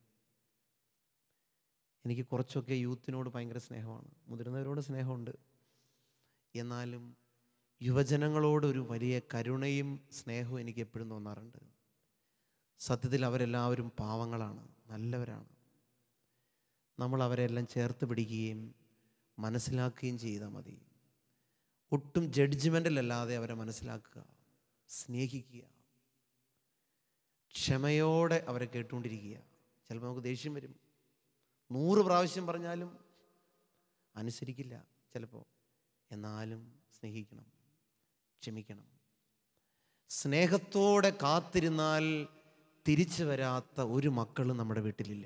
എനിക്ക് കുറച്ചൊക്കെ യൂത്തിനോട് ഭയങ്കര സ്നേഹമാണ് മുതിർന്നവരോട് സ്നേഹമുണ്ട് എന്നാലും യുവജനങ്ങളോട് ഒരു വലിയ കരുണയും സ്നേഹവും എനിക്ക് എപ്പോഴും തോന്നാറുണ്ട് സത്യത്തിൽ അവരെല്ലാവരും പാവങ്ങളാണ് നല്ലവരാണ് നമ്മൾ അവരെല്ലാം ചേർത്ത് പിടിക്കുകയും മനസ്സിലാക്കുകയും ചെയ്താൽ മതി ഒട്ടും ജഡ്ജ്മെൻറ്റിലല്ലാതെ അവരെ മനസ്സിലാക്കുക സ്നേഹിക്കുക ക്ഷമയോടെ അവരെ കേട്ടുകൊണ്ടിരിക്കുക ചിലപ്പോൾ നമുക്ക് ദേഷ്യം വരും നൂറ് പ്രാവശ്യം പറഞ്ഞാലും അനുസരിക്കില്ല ചിലപ്പോൾ എന്നാലും സ്നേഹിക്കണം ക്ഷമിക്കണം സ്നേഹത്തോടെ കാത്തിരുന്നാൽ തിരിച്ചു വരാത്ത ഒരു മക്കളും നമ്മുടെ വീട്ടിലില്ല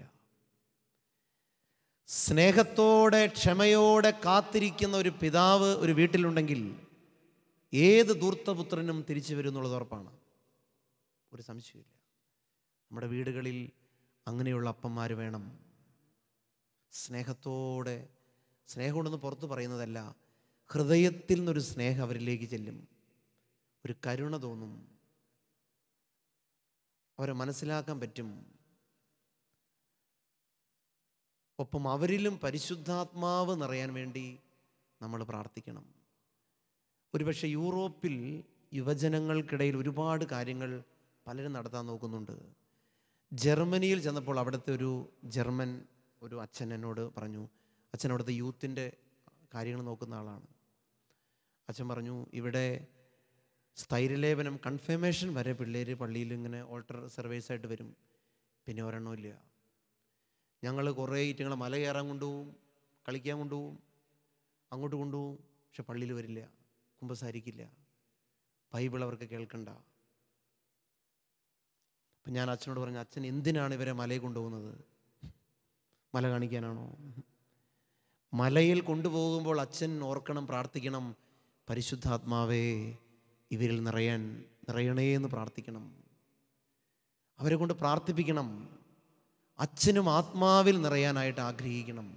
സ്നേഹത്തോടെ ക്ഷമയോടെ കാത്തിരിക്കുന്ന ഒരു പിതാവ് ഒരു വീട്ടിലുണ്ടെങ്കിൽ ഏത് ദൂർത്തപുത്രനും തിരിച്ചു വരും എന്നുള്ളത് ഉറപ്പാണ് ഒരു സംശയമില്ല നമ്മുടെ വീടുകളിൽ അങ്ങനെയുള്ള അപ്പന്മാർ വേണം സ്നേഹത്തോടെ സ്നേഹമുണ്ടെന്ന് പുറത്ത് പറയുന്നതല്ല ഹൃദയത്തിൽ നിന്നൊരു സ്നേഹം അവരിലേക്ക് ചെല്ലും ഒരു കരുണ തോന്നും അവരെ മനസ്സിലാക്കാൻ പറ്റും ഒപ്പം അവരിലും പരിശുദ്ധാത്മാവ് നിറയാൻ വേണ്ടി നമ്മൾ പ്രാർത്ഥിക്കണം ഒരുപക്ഷെ യൂറോപ്പിൽ യുവജനങ്ങൾക്കിടയിൽ ഒരുപാട് കാര്യങ്ങൾ പലരും നടത്താൻ നോക്കുന്നുണ്ട് ജർമ്മനിയിൽ ചെന്നപ്പോൾ അവിടുത്തെ ഒരു ജർമ്മൻ ഒരു അച്ഛൻ എന്നോട് പറഞ്ഞു അച്ഛൻ അവിടുത്തെ യൂത്തിൻ്റെ കാര്യങ്ങൾ നോക്കുന്ന ആളാണ് അച്ഛൻ പറഞ്ഞു ഇവിടെ സ്ഥൈര്യലേപനം കൺഫർമേഷൻ വരെ പിള്ളേർ പള്ളിയിൽ ഇങ്ങനെ ഓൾട്ടർ സർവീസായിട്ട് വരും പിന്നെ ഒരെണ്ണമില്ല ഞങ്ങൾ കുറേ ഈറ്റങ്ങളെ മല കയറാൻ കൊണ്ടുപോകും കളിക്കാൻ കൊണ്ടുപോകും അങ്ങോട്ട് കൊണ്ടുപോകും പക്ഷെ പള്ളിയിൽ വരില്ല കുമ്പസാരിക്കില്ല ബൈബിൾ അവർക്ക് കേൾക്കണ്ട അപ്പം ഞാൻ അച്ഛനോട് പറഞ്ഞു അച്ഛൻ എന്തിനാണ് ഇവരെ മലയിൽ കൊണ്ടുപോകുന്നത് മല കാണിക്കാനാണോ മലയിൽ കൊണ്ടുപോകുമ്പോൾ അച്ഛൻ ഓർക്കണം പ്രാർത്ഥിക്കണം പരിശുദ്ധാത്മാവേ ഇവരിൽ നിറയാൻ നിറയണേ എന്ന് പ്രാർത്ഥിക്കണം അവരെ കൊണ്ട് പ്രാർത്ഥിപ്പിക്കണം അച്ഛനും ആത്മാവിൽ നിറയാനായിട്ട് ആഗ്രഹിക്കണം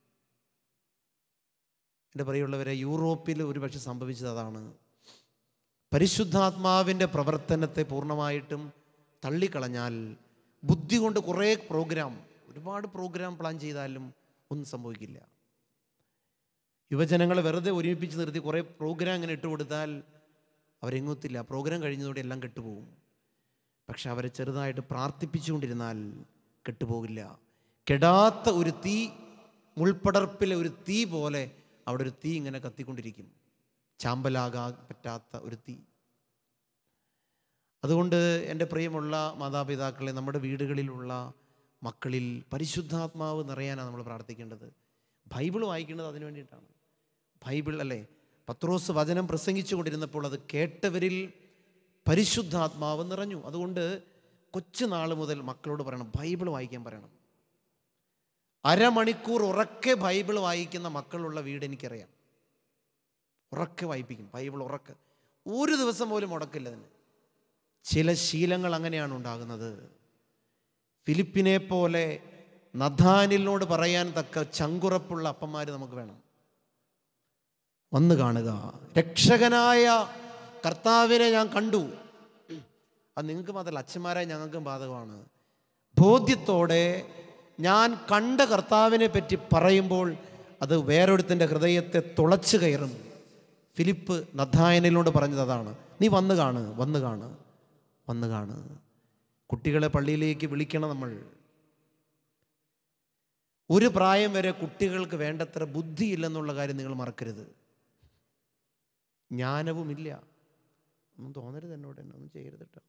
എൻ്റെ പ്രിയമുള്ളവരെ യൂറോപ്പിൽ ഒരുപക്ഷെ സംഭവിച്ചത് അതാണ് പരിശുദ്ധാത്മാവിൻ്റെ പ്രവർത്തനത്തെ പൂർണ്ണമായിട്ടും തള്ളിക്കളഞ്ഞാൽ ബുദ്ധി കൊണ്ട് കുറേ പ്രോഗ്രാം ഒരുപാട് പ്രോഗ്രാം പ്ലാൻ ചെയ്താലും ഒന്നും സംഭവിക്കില്ല യുവജനങ്ങളെ വെറുതെ ഒരുമിപ്പിച്ച് നിർത്തി കുറേ പ്രോഗ്രാം ഇങ്ങനെ ഇട്ടുകൊടുത്താൽ അവരെങ്ങുത്തില്ല പ്രോഗ്രാം കഴിഞ്ഞതോടെ എല്ലാം കെട്ടുപോകും പക്ഷെ അവരെ ചെറുതായിട്ട് പ്രാർത്ഥിപ്പിച്ചുകൊണ്ടിരുന്നാൽ കെട്ടുപോകില്ല കെടാത്ത ഒരു തീ മുൾപ്പടർപ്പിലെ ഒരു തീ പോലെ അവിടെ ഒരു തീ ഇങ്ങനെ കത്തിക്കൊണ്ടിരിക്കും ചാമ്പലാകാൻ പറ്റാത്ത ഒരു തീ അതുകൊണ്ട് എൻ്റെ പ്രിയമുള്ള മാതാപിതാക്കളെ നമ്മുടെ വീടുകളിലുള്ള മക്കളിൽ പരിശുദ്ധാത്മാവ് നിറയാനാണ് നമ്മൾ പ്രാർത്ഥിക്കേണ്ടത് ബൈബിൾ വായിക്കേണ്ടത് അതിനു വേണ്ടിയിട്ടാണ് ബൈബിൾ അല്ലേ പത്രോസ് വചനം പ്രസംഗിച്ചു കൊണ്ടിരുന്നപ്പോൾ അത് കേട്ടവരിൽ പരിശുദ്ധാത്മാവ് നിറഞ്ഞു അതുകൊണ്ട് കൊച്ചുനാൾ മുതൽ മക്കളോട് പറയണം ബൈബിൾ വായിക്കാൻ പറയണം അരമണിക്കൂർ ഉറക്കെ ബൈബിൾ വായിക്കുന്ന മക്കളുള്ള വീട് എനിക്കറിയാം ഉറക്കെ വായിപ്പിക്കും ബൈബിൾ ഉറക്കെ ഒരു ദിവസം പോലും മുടക്കില്ല അതിന് ചില ശീലങ്ങൾ അങ്ങനെയാണ് ഉണ്ടാകുന്നത് ഫിലിപ്പിനെ പോലെ നഥാനിലിനോട് പറയാൻ തക്ക ചങ്കുറപ്പുള്ള അപ്പന്മാർ നമുക്ക് വേണം വന്നു കാണുക രക്ഷകനായ കർത്താവിനെ ഞാൻ കണ്ടു അത് നിങ്ങൾക്ക് മാത്രമല്ല അച്ഛന്മാരായ ഞങ്ങൾക്കും ബാധകമാണ് ബോധ്യത്തോടെ ഞാൻ കണ്ട കർത്താവിനെ പറ്റി പറയുമ്പോൾ അത് വേറൊരുത്തിൻ്റെ ഹൃദയത്തെ തുളച്ചു കയറും ഫിലിപ്പ് നഥായനിലോട് പറഞ്ഞത് അതാണ് നീ വന്നു കാണ് വന്നു കാണ് വന്നു കാണ് കുട്ടികളെ പള്ളിയിലേക്ക് വിളിക്കണം നമ്മൾ ഒരു പ്രായം വരെ കുട്ടികൾക്ക് വേണ്ടത്ര ബുദ്ധിയില്ലെന്നുള്ള കാര്യം നിങ്ങൾ മറക്കരുത് ജ്ഞാനവുമില്ല ഒന്നും തോന്നരുത് എന്നോട് എന്നെ ഒന്നും ചെയ്യരുത് കേട്ടോ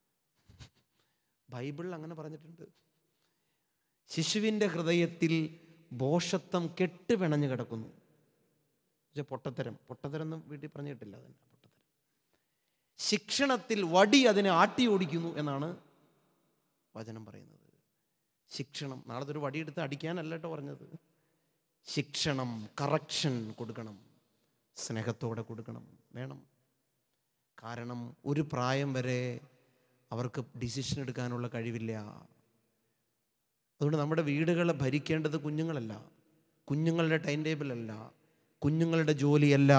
ബൈബിളിൽ അങ്ങനെ പറഞ്ഞിട്ടുണ്ട് ശിശുവിൻ്റെ ഹൃദയത്തിൽ ബോഷത്വം കെട്ടുപിണഞ്ഞു കിടക്കുന്നു പക്ഷെ പൊട്ടത്തരം പൊട്ടത്തരം എന്ന് വീട്ടിൽ പറഞ്ഞിട്ടില്ല അതന്നെ പൊട്ടത്തരം ശിക്ഷണത്തിൽ വടി അതിനെ ആട്ടി ഓടിക്കുന്നു എന്നാണ് വചനം പറയുന്നത് ശിക്ഷണം നാളത്തെ ഒരു വടിയെടുത്ത് അടിക്കാനല്ല കേട്ടോ പറഞ്ഞത് ശിക്ഷണം കറക്ഷൻ കൊടുക്കണം സ്നേഹത്തോടെ കൊടുക്കണം വേണം കാരണം ഒരു പ്രായം വരെ അവർക്ക് ഡിസിഷൻ എടുക്കാനുള്ള കഴിവില്ല അതുകൊണ്ട് നമ്മുടെ വീടുകളെ ഭരിക്കേണ്ടത് കുഞ്ഞുങ്ങളല്ല കുഞ്ഞുങ്ങളുടെ ടൈം ടേബിൾ അല്ല കുഞ്ഞുങ്ങളുടെ ജോലിയല്ല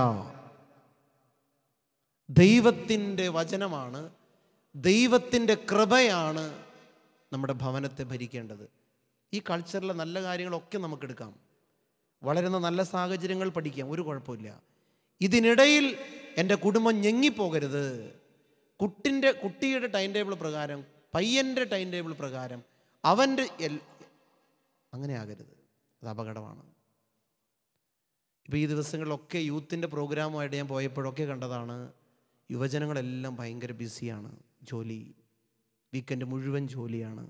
ദൈവത്തിൻ്റെ വചനമാണ് ദൈവത്തിൻ്റെ കൃപയാണ് നമ്മുടെ ഭവനത്തെ ഭരിക്കേണ്ടത് ഈ കൾച്ചറിലെ നല്ല കാര്യങ്ങളൊക്കെ നമുക്കെടുക്കാം വളരുന്ന നല്ല സാഹചര്യങ്ങൾ പഠിക്കാം ഒരു കുഴപ്പമില്ല ഇതിനിടയിൽ എൻ്റെ കുടുംബം ഞെങ്ങിപ്പോകരുത് കുട്ടിൻ്റെ കുട്ടിയുടെ ടൈം ടേബിൾ പ്രകാരം പയ്യൻ്റെ ടൈം ടേബിൾ പ്രകാരം അവൻ്റെ എൽ അങ്ങനെ ആകരുത് അത് അപകടമാണ് ഇപ്പോൾ ഈ ദിവസങ്ങളിലൊക്കെ യൂത്തിൻ്റെ പ്രോഗ്രാമുമായിട്ട് ഞാൻ പോയപ്പോഴൊക്കെ കണ്ടതാണ് യുവജനങ്ങളെല്ലാം ഭയങ്കര ബിസിയാണ് ജോലി വീക്കെൻഡ് മുഴുവൻ ജോലിയാണ്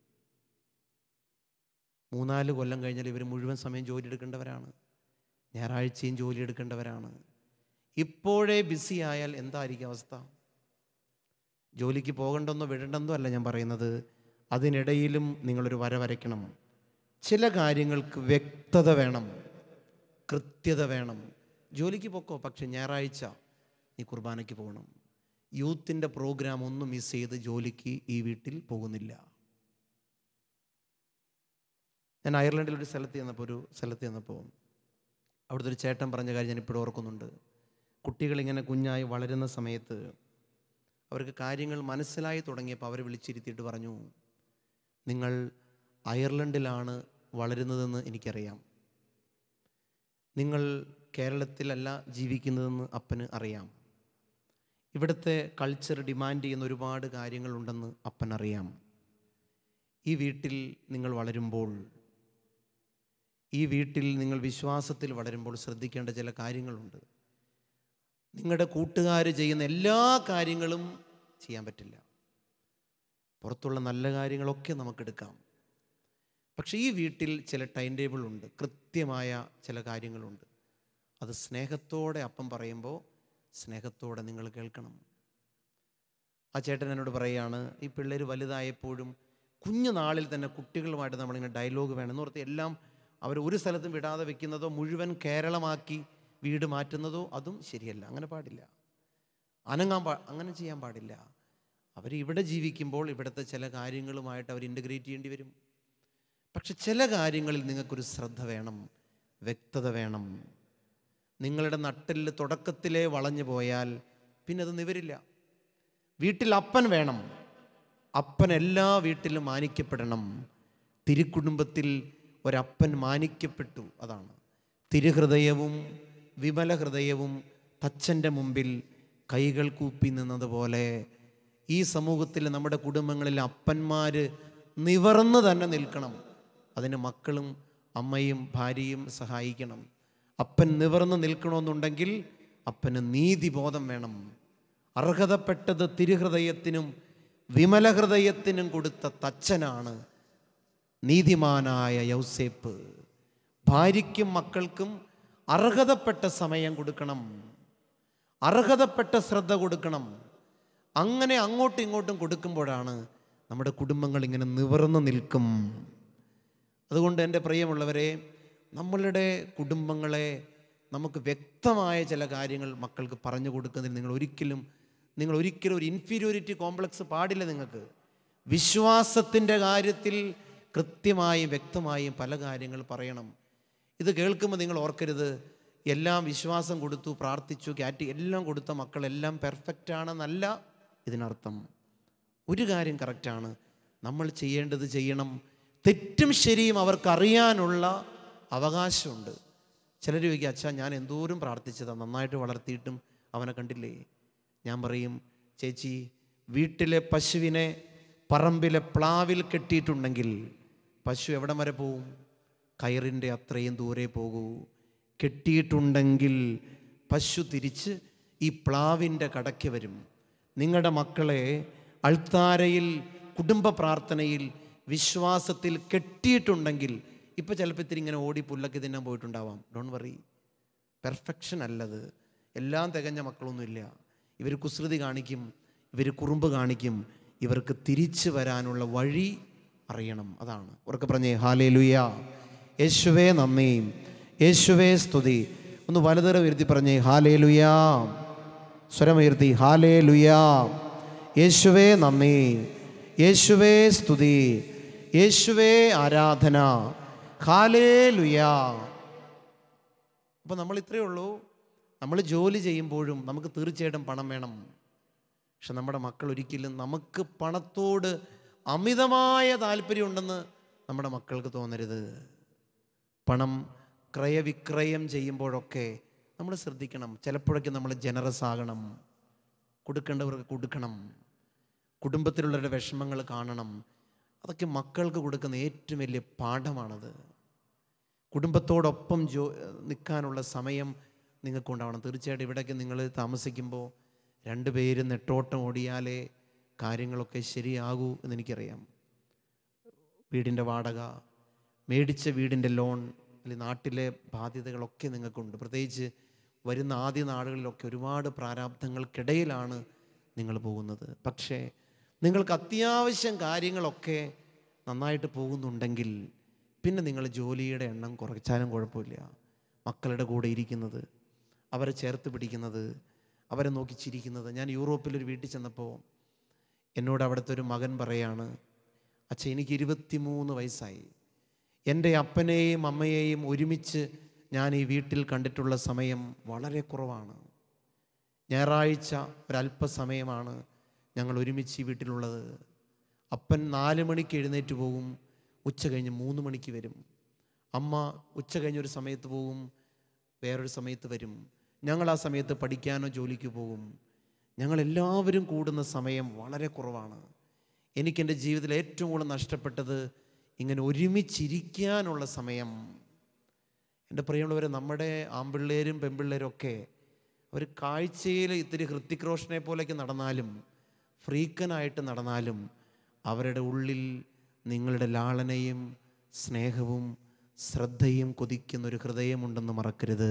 മൂന്നാല് കൊല്ലം കഴിഞ്ഞാൽ ഇവർ മുഴുവൻ സമയം ജോലി എടുക്കേണ്ടവരാണ് ഞായറാഴ്ചയും ജോലി എടുക്കേണ്ടവരാണ് ഇപ്പോഴേ ബിസി ആയാൽ എന്തായിരിക്കും അവസ്ഥ ജോലിക്ക് പോകണ്ടെന്നോ വിടണ്ടെന്നോ അല്ല ഞാൻ പറയുന്നത് അതിനിടയിലും നിങ്ങളൊരു വര വരയ്ക്കണം ചില കാര്യങ്ങൾക്ക് വ്യക്തത വേണം കൃത്യത വേണം ജോലിക്ക് പോക്കോ പക്ഷെ ഞായറാഴ്ച നീ കുർബാനയ്ക്ക് പോകണം യൂത്തിൻ്റെ പ്രോഗ്രാം ഒന്നും മിസ് ചെയ്ത് ജോലിക്ക് ഈ വീട്ടിൽ പോകുന്നില്ല ഞാൻ അയർലൻഡിൽ ഒരു സ്ഥലത്ത് ചെന്നപ്പോൾ ഒരു സ്ഥലത്ത് ചെന്നപ്പോൾ അവിടുത്തെ ഒരു ചേട്ടൻ പറഞ്ഞ കാര്യം ഞാൻ ഇപ്പോഴും ഓർക്കുന്നുണ്ട് കുട്ടികളിങ്ങനെ കുഞ്ഞായി വളരുന്ന സമയത്ത് അവർക്ക് കാര്യങ്ങൾ മനസ്സിലായി തുടങ്ങിയപ്പോൾ അവരെ വിളിച്ചിരുത്തിയിട്ട് പറഞ്ഞു നിങ്ങൾ അയർലൻഡിലാണ് വളരുന്നതെന്ന് എനിക്കറിയാം നിങ്ങൾ കേരളത്തിലല്ല ജീവിക്കുന്നതെന്ന് അപ്പന് അറിയാം ഇവിടുത്തെ കൾച്ചർ ഡിമാൻഡ് ചെയ്യുന്ന ഒരുപാട് കാര്യങ്ങളുണ്ടെന്ന് അപ്പനറിയാം ഈ വീട്ടിൽ നിങ്ങൾ വളരുമ്പോൾ ഈ വീട്ടിൽ നിങ്ങൾ വിശ്വാസത്തിൽ വളരുമ്പോൾ ശ്രദ്ധിക്കേണ്ട ചില കാര്യങ്ങളുണ്ട് നിങ്ങളുടെ കൂട്ടുകാർ ചെയ്യുന്ന എല്ലാ കാര്യങ്ങളും ചെയ്യാൻ പറ്റില്ല പുറത്തുള്ള നല്ല കാര്യങ്ങളൊക്കെ നമുക്കെടുക്കാം പക്ഷേ ഈ വീട്ടിൽ ചില ടൈം ടേബിൾ ഉണ്ട് കൃത്യമായ ചില കാര്യങ്ങളുണ്ട് അത് സ്നേഹത്തോടെ അപ്പം പറയുമ്പോൾ സ്നേഹത്തോടെ നിങ്ങൾ കേൾക്കണം ആ ചേട്ടൻ എന്നോട് പറയുകയാണ് ഈ പിള്ളേർ വലുതായപ്പോഴും കുഞ്ഞു നാളിൽ തന്നെ കുട്ടികളുമായിട്ട് നമ്മളിങ്ങനെ ഡയലോഗ് വേണം എന്ന് ഓർത്ത് എല്ലാം അവർ ഒരു സ്ഥലത്തും വിടാതെ വെക്കുന്നതോ മുഴുവൻ കേരളമാക്കി വീട് മാറ്റുന്നതോ അതും ശരിയല്ല അങ്ങനെ പാടില്ല അനങ്ങാൻ പാ അങ്ങനെ ചെയ്യാൻ പാടില്ല അവർ ഇവിടെ ജീവിക്കുമ്പോൾ ഇവിടുത്തെ ചില കാര്യങ്ങളുമായിട്ട് അവർ ഇൻ്റഗ്രേറ്റ് ചെയ്യേണ്ടി വരും പക്ഷെ ചില കാര്യങ്ങളിൽ നിങ്ങൾക്കൊരു ശ്രദ്ധ വേണം വ്യക്തത വേണം നിങ്ങളുടെ നട്ടിൽ തുടക്കത്തിലേ വളഞ്ഞു പോയാൽ പിന്നെ അത് നിവരില്ല വീട്ടിൽ അപ്പൻ വേണം അപ്പൻ എല്ലാ വീട്ടിലും മാനിക്കപ്പെടണം തിരുക്കുടുംബത്തിൽ ഒരപ്പൻ മാനിക്കപ്പെട്ടു അതാണ് തിരുഹൃദയവും വിമല ഹൃദയവും തച്ചൻ്റെ മുമ്പിൽ കൈകൾ കൂപ്പി നിന്നതുപോലെ ഈ സമൂഹത്തിൽ നമ്മുടെ കുടുംബങ്ങളിൽ അപ്പന്മാർ നിവർന്ന് തന്നെ നിൽക്കണം അതിന് മക്കളും അമ്മയും ഭാര്യയും സഹായിക്കണം അപ്പൻ നിവർന്ന് നിൽക്കണമെന്നുണ്ടെങ്കിൽ അപ്പന് നീതിബോധം വേണം അർഹതപ്പെട്ടത് തിരുഹൃദയത്തിനും വിമല ഹൃദയത്തിനും കൊടുത്ത തച്ചനാണ് നീതിമാനായ യൗസേപ്പ് ഭാര്യയ്ക്കും മക്കൾക്കും അർഹതപ്പെട്ട സമയം കൊടുക്കണം അർഹതപ്പെട്ട ശ്രദ്ധ കൊടുക്കണം അങ്ങനെ അങ്ങോട്ടും ഇങ്ങോട്ടും കൊടുക്കുമ്പോഴാണ് നമ്മുടെ കുടുംബങ്ങൾ ഇങ്ങനെ നിവർന്നു നിൽക്കും അതുകൊണ്ട് എൻ്റെ പ്രിയമുള്ളവരെ നമ്മളുടെ കുടുംബങ്ങളെ നമുക്ക് വ്യക്തമായ ചില കാര്യങ്ങൾ മക്കൾക്ക് പറഞ്ഞു കൊടുക്കുന്നതിൽ നിങ്ങൾ ഒരിക്കലും നിങ്ങൾ ഒരിക്കലും ഒരു ഇൻഫീരിയോറിറ്റി കോംപ്ലക്സ് പാടില്ല നിങ്ങൾക്ക് വിശ്വാസത്തിൻ്റെ കാര്യത്തിൽ കൃത്യമായും വ്യക്തമായും പല കാര്യങ്ങൾ പറയണം ഇത് കേൾക്കുമ്പോൾ നിങ്ങൾ ഓർക്കരുത് എല്ലാം വിശ്വാസം കൊടുത്തു പ്രാർത്ഥിച്ചു കാറ്റി എല്ലാം കൊടുത്ത മക്കളെല്ലാം പെർഫെക്റ്റ് ആണെന്നല്ല ഇതിനർത്ഥം ഒരു കാര്യം കറക്റ്റാണ് നമ്മൾ ചെയ്യേണ്ടത് ചെയ്യണം തെറ്റും ശരിയും അവർക്കറിയാനുള്ള അവകാശമുണ്ട് ചിലർ ചോദിക്കുക അച്ഛാ ഞാൻ എന്തോരം പ്രാർത്ഥിച്ചതാണ് നന്നായിട്ട് വളർത്തിയിട്ടും അവനെ കണ്ടില്ലേ ഞാൻ പറയും ചേച്ചി വീട്ടിലെ പശുവിനെ പറമ്പിലെ പ്ലാവിൽ കെട്ടിയിട്ടുണ്ടെങ്കിൽ പശു എവിടം വരെ പോവും കയറിൻ്റെ അത്രയും ദൂരെ പോകൂ കെട്ടിയിട്ടുണ്ടെങ്കിൽ പശു തിരിച്ച് ഈ പ്ലാവിൻ്റെ കടയ്ക്ക് വരും നിങ്ങളുടെ മക്കളെ അൾത്താരയിൽ കുടുംബ പ്രാർത്ഥനയിൽ വിശ്വാസത്തിൽ കെട്ടിയിട്ടുണ്ടെങ്കിൽ ഇപ്പോൾ ചിലപ്പോൾ ഇത്തിരി ഇങ്ങനെ ഓടി പുല്ലൊക്കെ തിന്നാൻ പോയിട്ടുണ്ടാവാം ഡോൺ വറി പെർഫെക്ഷൻ അല്ലത് എല്ലാം തികഞ്ഞ മക്കളൊന്നുമില്ല ഇവർ കുസൃതി കാണിക്കും ഇവർ കുറുമ്പ് കാണിക്കും ഇവർക്ക് തിരിച്ചു വരാനുള്ള വഴി അറിയണം അതാണ് ഉറക്കെ പറഞ്ഞേ ഹാലേ ലുയ യേശുവേ നന്ദി യേശുവേ സ്തുതി ഒന്ന് വലതര ഉയർത്തി പറഞ്ഞേ ഹാലേ ലുയാ സ്വരമുയർത്തി ഹാലേ ലുയാ യേശുവേ നന്ദി യേശുവേ സ്തുതി യേശുവേ ആരാധന ഹാലേ ലുയാ അപ്പോൾ നമ്മൾ ഇത്രയേ ഉള്ളൂ നമ്മൾ ജോലി ചെയ്യുമ്പോഴും നമുക്ക് തീർച്ചയായിട്ടും പണം വേണം പക്ഷെ നമ്മുടെ മക്കൾ ഒരിക്കലും നമുക്ക് പണത്തോട് അമിതമായ താല്പര്യമുണ്ടെന്ന് നമ്മുടെ മക്കൾക്ക് തോന്നരുത് പണം ക്രയവിക്രയം ചെയ്യുമ്പോഴൊക്കെ നമ്മൾ ശ്രദ്ധിക്കണം ചിലപ്പോഴൊക്കെ നമ്മൾ ജനറസ് ആകണം കൊടുക്കേണ്ടവർക്ക് കൊടുക്കണം കുടുംബത്തിലുള്ളവരുടെ വിഷമങ്ങൾ കാണണം അതൊക്കെ മക്കൾക്ക് കൊടുക്കുന്ന ഏറ്റവും വലിയ പാഠമാണത് കുടുംബത്തോടൊപ്പം ജോ നിൽക്കാനുള്ള സമയം നിങ്ങൾക്കുണ്ടാവണം തീർച്ചയായിട്ടും ഇവിടേക്ക് നിങ്ങൾ താമസിക്കുമ്പോൾ രണ്ടുപേരും നെട്ടോട്ടം ഓടിയാലേ കാര്യങ്ങളൊക്കെ ശരിയാകൂ എന്നെനിക്കറിയാം വീടിൻ്റെ വാടക മേടിച്ച വീടിൻ്റെ ലോൺ അല്ലെങ്കിൽ നാട്ടിലെ ബാധ്യതകളൊക്കെ നിങ്ങൾക്കുണ്ട് പ്രത്യേകിച്ച് വരുന്ന ആദ്യ നാളുകളിലൊക്കെ ഒരുപാട് പ്രാരാബ്ധങ്ങൾക്കിടയിലാണ് നിങ്ങൾ പോകുന്നത് പക്ഷേ നിങ്ങൾക്ക് അത്യാവശ്യം കാര്യങ്ങളൊക്കെ നന്നായിട്ട് പോകുന്നുണ്ടെങ്കിൽ പിന്നെ നിങ്ങൾ ജോലിയുടെ എണ്ണം കുറച്ചാലും കുഴപ്പമില്ല മക്കളുടെ കൂടെ ഇരിക്കുന്നത് അവരെ ചേർത്ത് പിടിക്കുന്നത് അവരെ നോക്കി ചിരിക്കുന്നത് ഞാൻ യൂറോപ്പിലൊരു വീട്ടിൽ ചെന്നപ്പോൾ എന്നോട് അവിടുത്തെ ഒരു മകൻ പറയാണ് അച്ഛൻ എനിക്ക് ഇരുപത്തിമൂന്ന് വയസ്സായി എൻ്റെ അപ്പനെയും അമ്മയെയും ഒരുമിച്ച് ഞാൻ ഈ വീട്ടിൽ കണ്ടിട്ടുള്ള സമയം വളരെ കുറവാണ് ഞായറാഴ്ച ഒരല്പസമയമാണ് ഞങ്ങൾ ഒരുമിച്ച് ഈ വീട്ടിലുള്ളത് അപ്പൻ നാല് മണിക്ക് എഴുന്നേറ്റ് പോകും ഉച്ച കഴിഞ്ഞ് മൂന്ന് മണിക്ക് വരും അമ്മ ഉച്ച കഴിഞ്ഞൊരു സമയത്ത് പോകും വേറൊരു സമയത്ത് വരും ഞങ്ങൾ ആ സമയത്ത് പഠിക്കാനോ ജോലിക്ക് പോകും ഞങ്ങൾ എല്ലാവരും കൂടുന്ന സമയം വളരെ കുറവാണ് എനിക്ക് എൻ്റെ ജീവിതത്തിൽ ഏറ്റവും കൂടുതൽ നഷ്ടപ്പെട്ടത് ഇങ്ങനെ ഒരുമിച്ചിരിക്കാനുള്ള സമയം എൻ്റെ പ്രിയമുള്ളവരെ നമ്മുടെ ആമ്പിള്ളേരും പെൺപിള്ളേരും ഒക്കെ അവർ കാഴ്ചയിൽ ഇത്തിരി ഹൃത്തിക് റോഷനെ പോലെയൊക്കെ നടന്നാലും ഫ്രീക്കനായിട്ട് നടന്നാലും അവരുടെ ഉള്ളിൽ നിങ്ങളുടെ ലാളനയും സ്നേഹവും ശ്രദ്ധയും കൊതിക്കുന്ന ഒരു ഹൃദയമുണ്ടെന്ന് മറക്കരുത്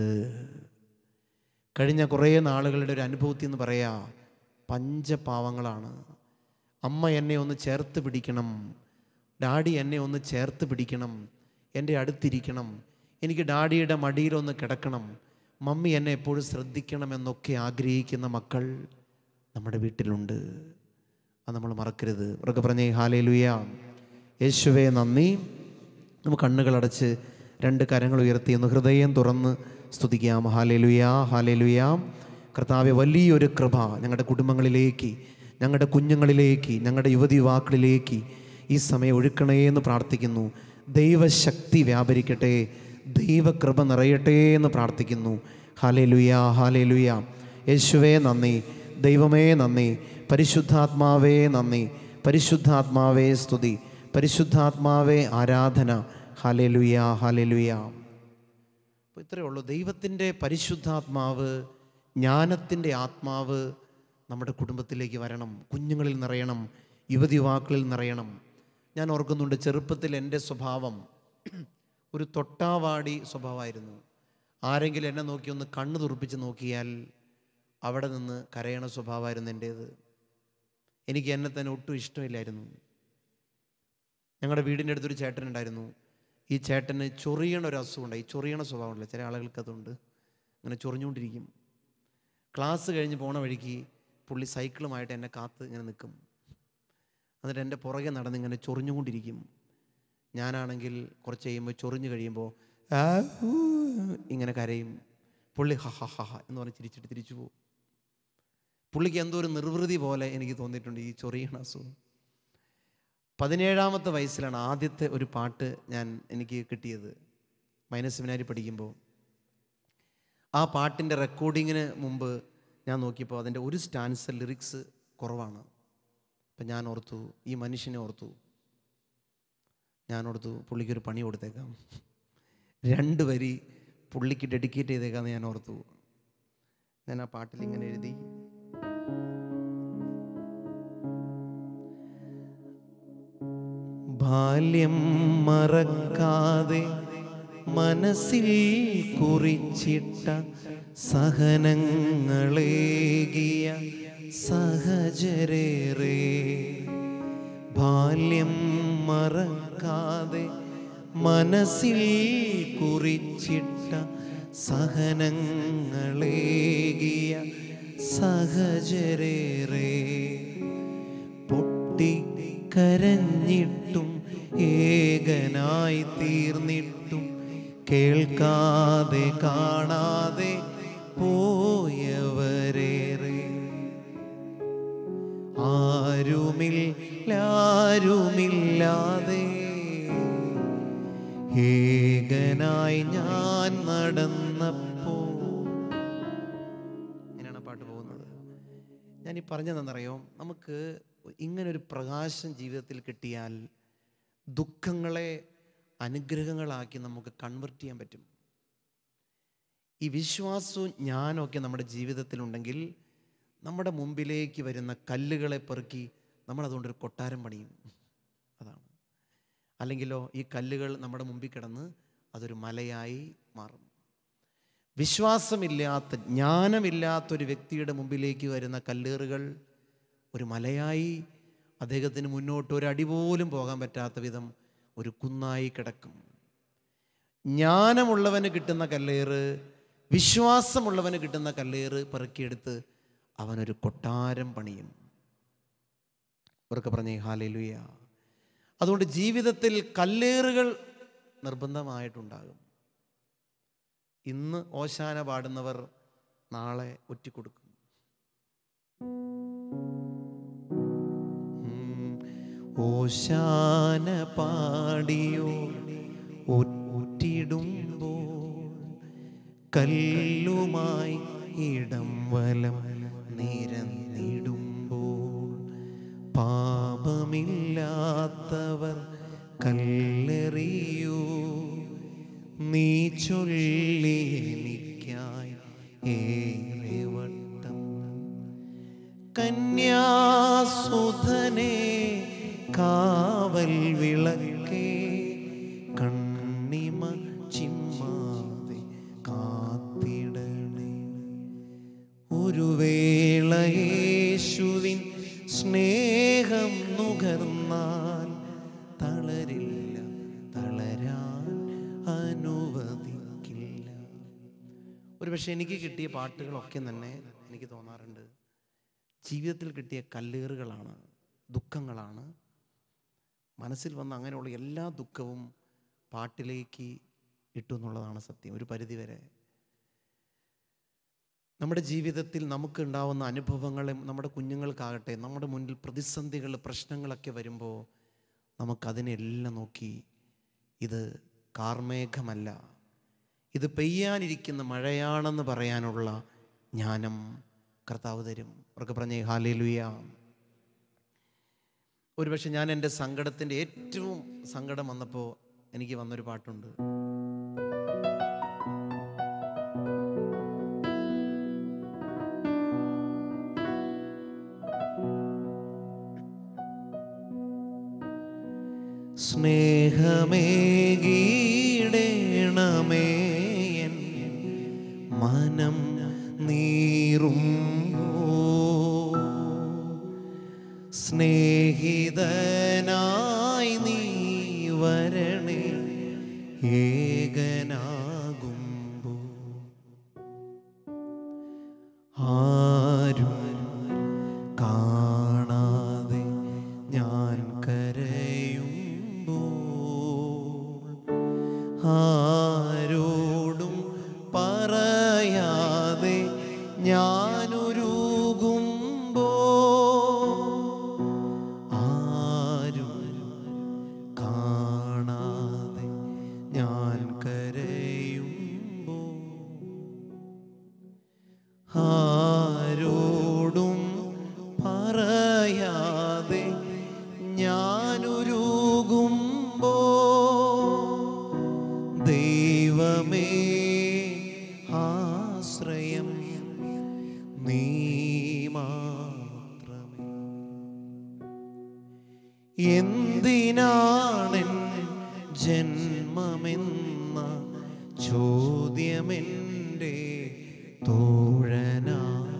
കഴിഞ്ഞ കുറേ നാളുകളുടെ ഒരു അനുഭവത്തിൽ എന്ന് പറയാ പഞ്ചപാവങ്ങളാണ് അമ്മ എന്നെ ഒന്ന് ചേർത്ത് പിടിക്കണം ഡാഡി എന്നെ ഒന്ന് ചേർത്ത് പിടിക്കണം എൻ്റെ അടുത്തിരിക്കണം എനിക്ക് ഡാഡിയുടെ മടിയിലൊന്ന് കിടക്കണം മമ്മി എന്നെ എപ്പോഴും ശ്രദ്ധിക്കണം എന്നൊക്കെ ആഗ്രഹിക്കുന്ന മക്കൾ നമ്മുടെ വീട്ടിലുണ്ട് അത് നമ്മൾ മറക്കരുത് ഉറക്കെ പറഞ്ഞേ ഹാലേ ലുയാ യേശുവേ നന്ദി നമുക്ക് കണ്ണുകളടച്ച് രണ്ട് കരങ്ങൾ ഉയർത്തി ഒന്ന് ഹൃദയം തുറന്ന് സ്തുതിക്കാം ഹാലേ ലുയാ ഹാലേ ലുയാ കർത്താവെ വലിയൊരു കൃപ ഞങ്ങളുടെ കുടുംബങ്ങളിലേക്ക് ഞങ്ങളുടെ കുഞ്ഞുങ്ങളിലേക്ക് ഞങ്ങളുടെ യുവതി യുവാക്കളിലേക്ക് ഈ സമയം ഒഴുക്കണേ എന്ന് പ്രാർത്ഥിക്കുന്നു ദൈവശക്തി വ്യാപരിക്കട്ടെ ദൈവകൃപ നിറയട്ടെ എന്ന് പ്രാർത്ഥിക്കുന്നു ഹാലേ ലുയാ ഹാലേ ലുയാ യേശുവേ നന്ദി ദൈവമേ നന്ദി പരിശുദ്ധാത്മാവേ നന്ദി പരിശുദ്ധാത്മാവേ സ്തുതി പരിശുദ്ധാത്മാവേ ആരാധന ഹാലേ ലുയാ ഹാലേ ലുയാ അപ്പോൾ ഇത്രയേ ഉള്ളൂ ദൈവത്തിൻ്റെ പരിശുദ്ധാത്മാവ് ജ്ഞാനത്തിൻ്റെ ആത്മാവ് നമ്മുടെ കുടുംബത്തിലേക്ക് വരണം കുഞ്ഞുങ്ങളിൽ നിറയണം യുവതി യുവാക്കളിൽ നിറയണം ഞാൻ ഓർക്കുന്നുണ്ട് ചെറുപ്പത്തിൽ എൻ്റെ സ്വഭാവം ഒരു തൊട്ടാവാടി സ്വഭാവമായിരുന്നു ആരെങ്കിലും എന്നെ നോക്കി ഒന്ന് കണ്ണ് തുറപ്പിച്ച് നോക്കിയാൽ അവിടെ നിന്ന് കരയണ സ്വഭാവമായിരുന്നു എൻ്റേത് എനിക്ക് എന്നെ തന്നെ ഒട്ടും ഇഷ്ടമില്ലായിരുന്നു ഞങ്ങളുടെ വീടിൻ്റെ അടുത്തൊരു ചേട്ടൻ ഉണ്ടായിരുന്നു ഈ ചേട്ടന് ചൊറിയണ ഒരു അസുഖമുണ്ട് ഈ ചൊറിയണ സ്വഭാവമുണ്ടല്ലോ ചില ആളുകൾക്ക് അതുണ്ട് ഇങ്ങനെ ചൊറിഞ്ഞുകൊണ്ടിരിക്കും ക്ലാസ് കഴിഞ്ഞ് പോണ വഴിക്ക് പുള്ളി സൈക്കിളുമായിട്ട് എന്നെ കാത്ത് ഇങ്ങനെ നിൽക്കും എന്നിട്ട് എൻ്റെ പുറകെ നടന്ന് ഇങ്ങനെ ചൊറിഞ്ഞുകൊണ്ടിരിക്കും ഞാനാണെങ്കിൽ കുറച്ച് കഴിയുമ്പോൾ ചൊറിഞ്ഞു കഴിയുമ്പോൾ "ആ, ഊ" ഇങ്ങനെ കരയും പുള്ളി ഹ ഹ ഹ ഹ എന്ന് പറഞ്ഞ് ചിരിച്ചിട്ട് തിരിച്ചു പോകും പുള്ളിക്ക് എന്തോ ഒരു നിർവൃതി പോലെ എനിക്ക് തോന്നിയിട്ടുണ്ട് ഈ ചൊറിയണ അസുഖം പതിനേഴാമത്തെ വയസ്സിലാണ് ആദ്യത്തെ ഒരു പാട്ട് ഞാൻ എനിക്ക് കിട്ടിയത് മൈനസ് സെമിനാരി പഠിക്കുമ്പോൾ ആ പാട്ടിൻ്റെ റെക്കോർഡിങ്ങിന് മുമ്പ് ഞാൻ നോക്കിയപ്പോൾ അതിൻ്റെ ഒരു സ്റ്റാൻസ് ലിറിക്സ് കുറവാണ് അപ്പം ഞാൻ ഓർത്തു ഈ മനുഷ്യനെ ഓർത്തു ഞാൻ ഓർത്തു പുള്ളിക്കൊരു പണി കൊടുത്തേക്കാം രണ്ട് വരി പുള്ളിക്ക് ഡെഡിക്കേറ്റ് ചെയ്തേക്കാന്ന് ഞാൻ ഓർത്തു ഞാൻ ആ പാട്ടിൽ ഇങ്ങനെ എഴുതി ബാല്യം മറക്കാതെ മനസ്സിൽ കുറിച്ചിട്ട സഹനങ്ങളേകിയ സഹചരേറെ ബാല്യം മറക്കാതെ മനസ്സിൽ കുറിച്ചിട്ട സഹനങ്ങളേകിയ സഹചരേറെ പൊട്ടിക്കരഞ്ഞിട്ടും ഏകനായി തീർന്നിട്ടും കേൾക്കാതെ കാണാതെ പോയവരേറെ ആരുമില്ലാരുമില്ലാതെ ഏകനായി ഞാൻ നടന്നപ്പോ പാട്ട് പോകുന്നത് ഞാൻ ഈ പറഞ്ഞതെന്നറിയോ നമുക്ക് ഇങ്ങനൊരു പ്രകാശം ജീവിതത്തിൽ കിട്ടിയാൽ ദുഃഖങ്ങളെ അനുഗ്രഹങ്ങളാക്കി നമുക്ക് കൺവെർട്ട് ചെയ്യാൻ പറ്റും ഈ വിശ്വാസവും ജ്ഞാനമൊക്കെ നമ്മുടെ ജീവിതത്തിലുണ്ടെങ്കിൽ നമ്മുടെ മുമ്പിലേക്ക് വരുന്ന കല്ലുകളെ പെറുക്കി നമ്മൾ അതുകൊണ്ടൊരു കൊട്ടാരം പണിയും അതാണ് അല്ലെങ്കിലോ ഈ കല്ലുകൾ നമ്മുടെ മുമ്പിൽ കിടന്ന് അതൊരു മലയായി മാറും വിശ്വാസമില്ലാത്ത ജ്ഞാനമില്ലാത്തൊരു വ്യക്തിയുടെ മുമ്പിലേക്ക് വരുന്ന കല്ലേറുകൾ ഒരു മലയായി അദ്ദേഹത്തിന് മുന്നോട്ട് ഒരു അടി പോലും പോകാൻ പറ്റാത്ത വിധം ഒരു കുന്നായി കിടക്കും ജ്ഞാനമുള്ളവന് കിട്ടുന്ന കല്ലേറ് വിശ്വാസമുള്ളവന് കിട്ടുന്ന കല്ലേറ് പെറുക്കിയെടുത്ത് അവനൊരു കൊട്ടാരം പണിയും ഉറക്കെ പറഞ്ഞേ ഹാലേലുയ അതുകൊണ്ട് ജീവിതത്തിൽ കല്ലേറുകൾ നിർബന്ധമായിട്ടുണ്ടാകും ഇന്ന് ഓശാന പാടുന്നവർ നാളെ ഒറ്റിക്കൊടുക്കും ഉം. ഓശാന പാടിയോ ഒറ്റിടുമ്പോൾ കല്ലുമായി ഇടം വലം നിരന്നിടുമ്പോൾ പാപമില്ലാത്തവർ കല്ലെറിയൂ നീ ചൊല്ലി എനിക്കായി ഏറെ വട്ടം കന്യാസുധനെ കാവൽ വിളക്കേ കണ്ണിമ ചിമ്മാതെ കാത്തിടണേ ഒരു വേള യേശുവിൻ സ്നേഹം നുകർന്നാൽ തളരില്ല തളരാൻ അനുവദിക്കില്ല ഒരു പക്ഷേ എനിക്ക് കിട്ടിയ പാട്ടുകളൊക്കെ തന്നെ എനിക്ക് തോന്നാറുണ്ട് ജീവിതത്തിൽ കിട്ടിയ കല്ലേറുകളാണ് ദുഃഖങ്ങളാണ് മനസ്സിൽ വന്ന അങ്ങനെയുള്ള എല്ലാ ദുഃഖവും പാട്ടിലേക്ക് ഇട്ടു എന്നുള്ളതാണ് സത്യം ഒരു പരിധിവരെ നമ്മുടെ ജീവിതത്തിൽ നമുക്ക് ഉണ്ടാവുന്ന അനുഭവങ്ങളും നമ്മുടെ കുഞ്ഞുങ്ങൾക്കാകട്ടെ നമ്മുടെ മുന്നിൽ പ്രതിസന്ധികൾ പ്രശ്നങ്ങളൊക്കെ വരുമ്പോൾ നമുക്കതിനെല്ലാം നോക്കി ഇത് കാർമേഘമല്ല ഇത് പെയ്യാനിരിക്കുന്ന മഴയാണെന്ന് പറയാനുള്ള ജ്ഞാനം കർത്താവ് തരും അവർക്ക് പറഞ്ഞേ ഹാലേലുയ ഒരുപക്ഷെ ഞാൻ എൻ്റെ സങ്കടത്തിൻ്റെ ഏറ്റവും സങ്കടം വന്നപ്പോൾ എനിക്ക് വന്നൊരു പാട്ടുണ്ട് സ്നേഹമേകീടേണമേ എൻ മനം നീറും സ്നേഹിതനായി നീ വരണേ ഏകനാകുമ്പോ ആരും കാണാതെ ഞാൻ കരയുമ്പോൾ ആരോടും പറയാതെ ഞാനൊരുകുമ്പോ ആരും കാണാതെ ഞാൻ കരയുമ്പോ ആരോടും പറയാതെ ഞാനൊരുകുമ്പോ ദൈവമേ ആശ്രയം നീ മാത്രമേ എന്തിനാണെൻ ജന്മമെന്ന ചോദ്യമെൻ്റെ തോഴനാ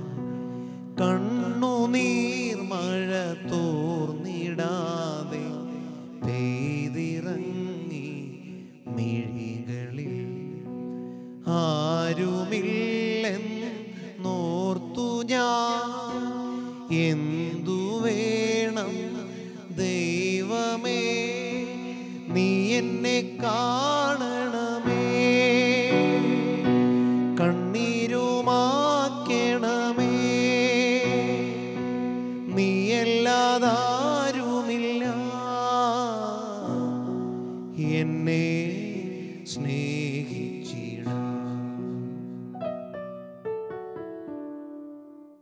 കണ്ണുനീർ മഴ തോർന്നിടാതെ പെയ്തിറങ്ങി മിഴികളിൽ ആരുമില്ലെന്നോർത്തു ഞാൻ എന്തു വേണം ദൈവമേ നീ എന്നെ കാണണമേ കണ്ണീരുമാക്കണമേ നീയല്ലാതാരുമില്ല എന്നെ സ്നേഹിച്ചിട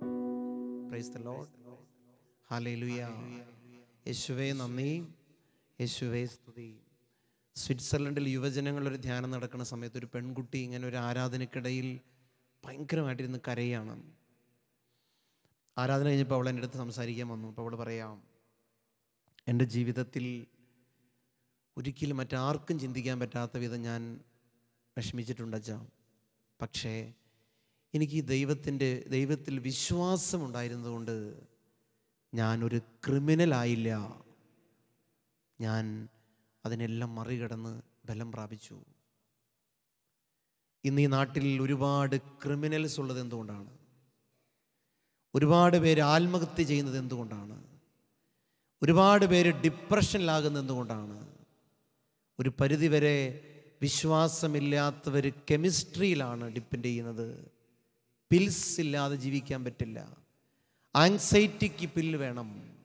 പ്രൈസ് ദ ലോർഡ് ഹാലേലുയ യേശുവേ നന്ദി യേശുവേ സ്തുതി സ്വിറ്റ്സർലൻഡിൽ യുവജനങ്ങൾ ഒരു ധ്യാനം നടക്കുന്ന സമയത്ത് ഒരു പെൺകുട്ടി ഇങ്ങനെ ഒരു ആരാധനയ്ക്കിടയിൽ ഭയങ്കരമായിട്ടിരുന്ന് കരയാണ് ആരാധന കഴിഞ്ഞപ്പോൾ അവൾ എൻ്റെ അടുത്ത് സംസാരിക്കാൻ വന്നു അപ്പോൾ അവൾ പറയാം എൻ്റെ ജീവിതത്തിൽ ഒരിക്കലും മറ്റാർക്കും ചിന്തിക്കാൻ പറ്റാത്ത വിധം ഞാൻ വിഷമിച്ചിട്ടുണ്ട് അച്ഛാ പക്ഷേ എനിക്ക് ഈ ദൈവത്തിൻ്റെ ദൈവത്തിൽ വിശ്വാസമുണ്ടായിരുന്നതുകൊണ്ട് ഞാനൊരു ക്രിമിനലായില്ല ഞാൻ അതിനെല്ലാം മറികടന്ന് ബലം പ്രാപിച്ചു ഇന്ന് ഈ നാട്ടിൽ ഒരുപാട് ക്രിമിനൽസ് ഉള്ളത് എന്തുകൊണ്ടാണ് ഒരുപാട് പേര് ആത്മഹത്യ ചെയ്യുന്നത് എന്തുകൊണ്ടാണ് ഒരുപാട് പേര് ഡിപ്രഷനിലാകുന്നത് എന്തുകൊണ്ടാണ് ഒരു പരിധിവരെ വിശ്വാസമില്ലാത്തവർ കെമിസ്ട്രിയിലാണ് ഡിപ്പെൻഡ് ചെയ്യുന്നത് പിൽസ് ഇല്ലാതെ ജീവിക്കാൻ പറ്റില്ല ആങ്സൈറ്റിക്ക് പില്ല് വേണം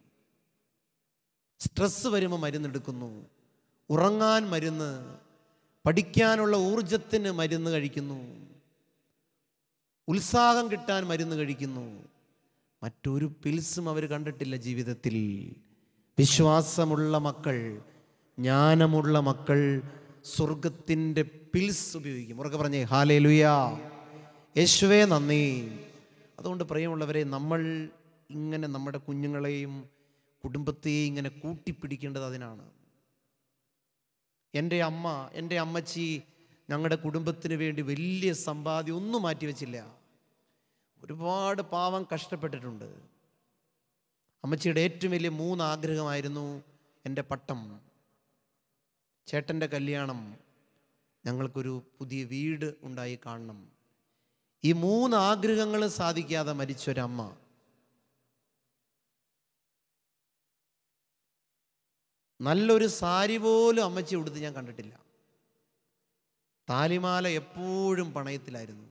സ്ട്രെസ് വരുമ്പോൾ മരുന്നെടുക്കുന്നു ഉറങ്ങാൻ മരുന്ന് പഠിക്കാനുള്ള ഊർജത്തിന് മരുന്ന് കഴിക്കുന്നു ഉത്സാഹം കിട്ടാൻ മരുന്ന് കഴിക്കുന്നു മറ്റൊരു പിൽസും അവർ കണ്ടിട്ടില്ല ജീവിതത്തിൽ വിശ്വാസമുള്ള മക്കൾ ജ്ഞാനമുള്ള മക്കൾ സ്വർഗത്തിൻ്റെ പിൽസ് ഉപയോഗിക്കും ഉറക്കെ പറഞ്ഞേ ഹാലേ ലുയാ യേശുവേ നന്ദി അതുകൊണ്ട് പ്രിയമുള്ളവരെ നമ്മൾ ഇങ്ങനെ നമ്മുടെ കുഞ്ഞുങ്ങളെയും കുടുംബത്തെയും ഇങ്ങനെ കൂട്ടിപ്പിടിക്കേണ്ടത് അതിനാണ് എൻ്റെ അമ്മ എൻ്റെ അമ്മച്ചി ഞങ്ങളുടെ കുടുംബത്തിന് വേണ്ടി വലിയ സമ്പാദ്യം ഒന്നും മാറ്റി വെച്ചില്ല ഒരുപാട് പാവം കഷ്ടപ്പെട്ടിട്ടുണ്ട് അമ്മച്ചിയുടെ ഏറ്റവും വലിയ മൂന്ന് ആഗ്രഹമായിരുന്നു എൻ്റെ പട്ടം ചേട്ടൻ്റെ കല്യാണം ഞങ്ങൾക്കൊരു പുതിയ വീട് ഉണ്ടായി കാണണം ഈ മൂന്ന് ആഗ്രഹങ്ങൾ സാധിക്കാതെ മരിച്ചൊരമ്മ നല്ലൊരു സാരി പോലും അമ്മച്ചി ഉടുത്ത് ഞാൻ കണ്ടിട്ടില്ല താലിമാല എപ്പോഴും പണയത്തിലായിരുന്നു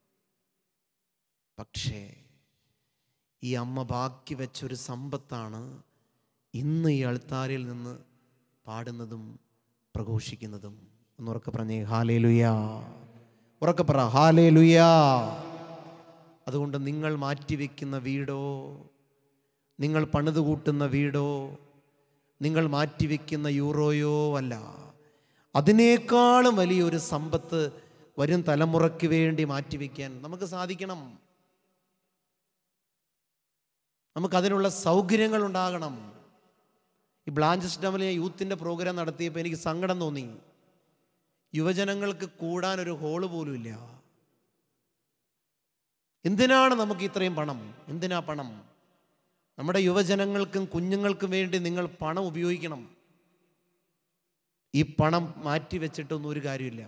പക്ഷേ ഈ അമ്മ ബാക്കി വെച്ചൊരു സമ്പത്താണ് ഇന്ന് ഈ അൾത്താരിൽ നിന്ന് പാടുന്നതും പ്രഘോഷിക്കുന്നതും ഒന്നുറക്കെ പറഞ്ഞേ ഹാലേ ലുയാ ഉറക്കെ പറ ഹാലേ ലുയാ അതുകൊണ്ട് നിങ്ങൾ മാറ്റിവെക്കുന്ന വീടോ നിങ്ങൾ പണിത് കൂട്ടുന്ന വീടോ നിങ്ങൾ മാറ്റിവെക്കുന്ന യൂറോയോ അല്ല അതിനേക്കാളും വലിയൊരു സമ്പത്ത് വരും തലമുറയ്ക്ക് വേണ്ടി മാറ്റിവെക്കാൻ നമുക്ക് സാധിക്കണം നമുക്കതിനുള്ള സൗകര്യങ്ങൾ ഉണ്ടാകണം ഈ ബ്ലാഞ്ചസ് ഡമിൽ യൂത്തിൻ്റെ പ്രോഗ്രാം നടത്തിയപ്പോൾ എനിക്ക് സങ്കടം തോന്നി യുവജനങ്ങൾക്ക് കൂടാൻ ഒരു ഹോള് പോലും ഇല്ല എന്തിനാണ് നമുക്ക് ഇത്രയും പണം എന്തിനാ പണം നമ്മുടെ യുവജനങ്ങൾക്കും കുഞ്ഞുങ്ങൾക്കും വേണ്ടി നിങ്ങൾ പണം ഉപയോഗിക്കണം ഈ പണം മാറ്റി വെച്ചിട്ടൊന്നും ഒരു കാര്യമില്ല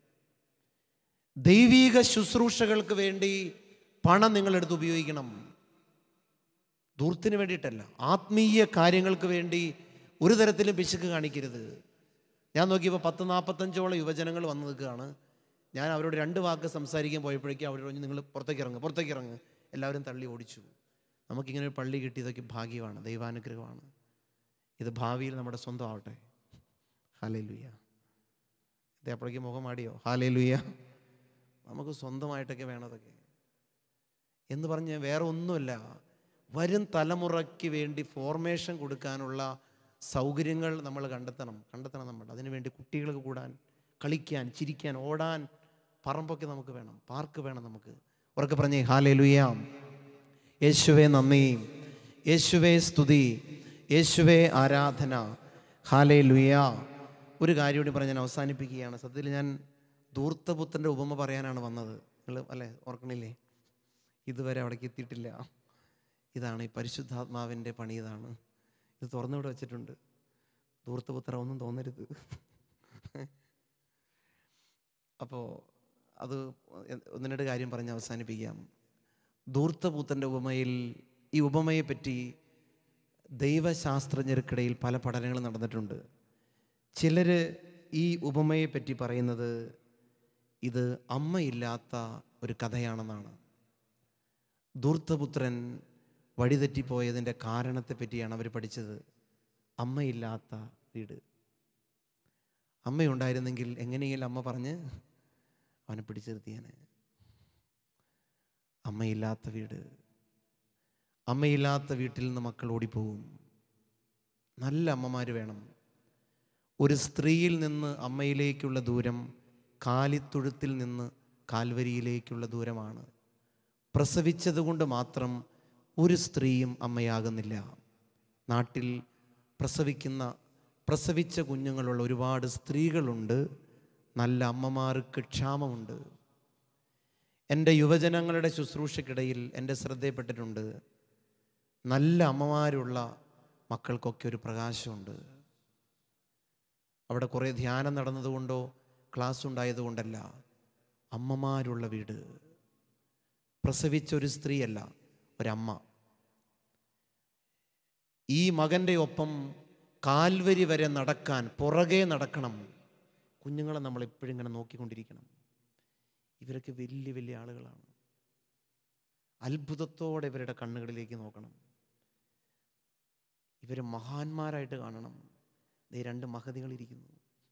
ദൈവീക ശുശ്രൂഷകൾക്ക് വേണ്ടി പണം നിങ്ങളെടുത്ത് ഉപയോഗിക്കണം ദൂർത്തിന് വേണ്ടിയിട്ടല്ല ആത്മീയ കാര്യങ്ങൾക്ക് വേണ്ടി ഒരു തരത്തിലും പിശുക്ക് കാണിക്കരുത് ഞാൻ നോക്കിയപ്പോൾ പത്ത് നാൽപ്പത്തഞ്ചോളം യുവജനങ്ങൾ വന്നു നിൽക്കുകയാണ് ഞാൻ അവരോട് രണ്ട് വാക്ക് സംസാരിക്കാൻ പോയപ്പോഴേക്കും അവരോട് പറഞ്ഞു നിങ്ങൾ പുറത്തേക്ക് ഇറങ്ങുക പുറത്തേക്ക് ഇറങ്ങുക എല്ലാവരും തള്ളി ഓടിച്ചു നമുക്കിങ്ങനെ ഒരു പള്ളി കിട്ടിയതൊക്കെ ഭാഗ്യമാണ് ദൈവാനുഗ്രഹമാണ് ഇത് ഭാവിയിൽ നമ്മുടെ സ്വന്തം ആവട്ടെ ഹാലേ ലുയ്യ ഇത് അപ്പോഴേക്കും മുഖം ആടിയോ ഹാലേ ലുയ്യ നമുക്ക് സ്വന്തമായിട്ടൊക്കെ വേണതൊക്കെ എന്ന് പറഞ്ഞ് വേറെ ഒന്നുമല്ല വരും തലമുറയ്ക്ക് വേണ്ടി ഫോർമേഷൻ കൊടുക്കാനുള്ള സൗകര്യങ്ങൾ നമ്മൾ കണ്ടെത്തണം കണ്ടെത്തണം നമ്മൾ അതിനുവേണ്ടി കുട്ടികൾക്ക് കൂടാൻ കളിക്കാൻ ചിരിക്കാൻ ഓടാൻ പറമ്പൊക്കെ നമുക്ക് വേണം പാർക്ക് വേണം നമുക്ക് ഉറക്കെ പറഞ്ഞേ ഹാലേ ലുയാം യേശുവേ നന്ദി യേശുവേ സ്തുതി യേശുവേ ആരാധന ഹാലേ ലുയാ ഒരു കാര്യം കൂടി പറഞ്ഞ് ഞാൻ അവസാനിപ്പിക്കുകയാണ് സത്യത്തിൽ ഞാൻ ധൂർത്തപുത്രൻ്റെ ഉപമ പറയാനാണ് വന്നത് നിങ്ങൾ അല്ലേ ഓർക്കണില്ലേ ഇതുവരെ അവിടേക്ക് എത്തിയിട്ടില്ല ഇതാണ് ഈ പരിശുദ്ധാത്മാവിൻ്റെ പണി ഇതാണ് ഇത് തുറന്നിവിടെ വെച്ചിട്ടുണ്ട് ധൂർത്തപുത്ര ഒന്നും തോന്നരുത് അപ്പോൾ അത് ഒന്ന് രണ്ട് കാര്യം പറഞ്ഞ് അവസാനിപ്പിക്കാം ധൂർത്തപൂത്തൻ്റെ ഉപമയിൽ ഈ ഉപമയെ പറ്റി ദൈവശാസ്ത്രജ്ഞർക്കിടയിൽ പല പഠനങ്ങളും നടന്നിട്ടുണ്ട് ചിലർ ഈ ഉപമയെ പറ്റി പറയുന്നത് ഇത് അമ്മയില്ലാത്ത ഒരു കഥയാണെന്നാണ് ധൂർത്തപുത്രൻ വഴിതെറ്റിപ്പോയതിൻ്റെ കാരണത്തെ പറ്റിയാണ് അവർ പഠിച്ചത് അമ്മയില്ലാത്ത വീട് അമ്മയുണ്ടായിരുന്നെങ്കിൽ എങ്ങനെയെങ്കിലും അമ്മ പറഞ്ഞ് അവനെ പിടിച്ചിരുത്തിയാനെ അമ്മയില്ലാത്ത വീട് അമ്മയില്ലാത്ത വീട്ടിൽ നിന്ന് മക്കൾ ഓടിപ്പോകും നല്ല അമ്മമാർ വേണം ഒരു സ്ത്രീയിൽ നിന്ന് അമ്മയിലേക്കുള്ള ദൂരം കാലിത്തൊഴുത്തിൽ നിന്ന് കാൽവരിയിലേക്കുള്ള ദൂരമാണ് പ്രസവിച്ചതുകൊണ്ട് മാത്രം ഒരു സ്ത്രീയും അമ്മയാകുന്നില്ല നാട്ടിൽ പ്രസവിക്കുന്ന പ്രസവിച്ച കുഞ്ഞുങ്ങളുള്ള ഒരുപാട് സ്ത്രീകളുണ്ട് നല്ല അമ്മമാർക്ക് ക്ഷാമമുണ്ട് എൻ്റെ യുവജനങ്ങളുടെ ശുശ്രൂഷയ്ക്കിടയിൽ എൻ്റെ ശ്രദ്ധയിൽപ്പെട്ടിട്ടുണ്ട് നല്ല അമ്മമാരുള്ള മക്കൾക്കൊക്കെ ഒരു പ്രകാശമുണ്ട് അവിടെ കുറേ ധ്യാനം നടന്നതുകൊണ്ടോ ക്ലാസ് ഉണ്ടായതുകൊണ്ടല്ല അമ്മമാരുള്ള വീട് പ്രസവിച്ച ഒരു സ്ത്രീയല്ല ഒരമ്മ ഈ മകൻ്റെ ഒപ്പം കാൽവരി വരെ നടക്കാൻ പുറകെ നടക്കണം കുഞ്ഞുങ്ങളെ നമ്മൾ എപ്പോഴും ഇങ്ങനെ നോക്കിക്കൊണ്ടിരിക്കണം ഇവരൊക്കെ വലിയ വലിയ ആളുകളാണ് അത്ഭുതത്തോടെ ഇവരുടെ കണ്ണുകളിലേക്ക് നോക്കണം ഇവരെ മഹാന്മാരായിട്ട് കാണണം ദേ രണ്ട് മഹതികളിരിക്കുന്നു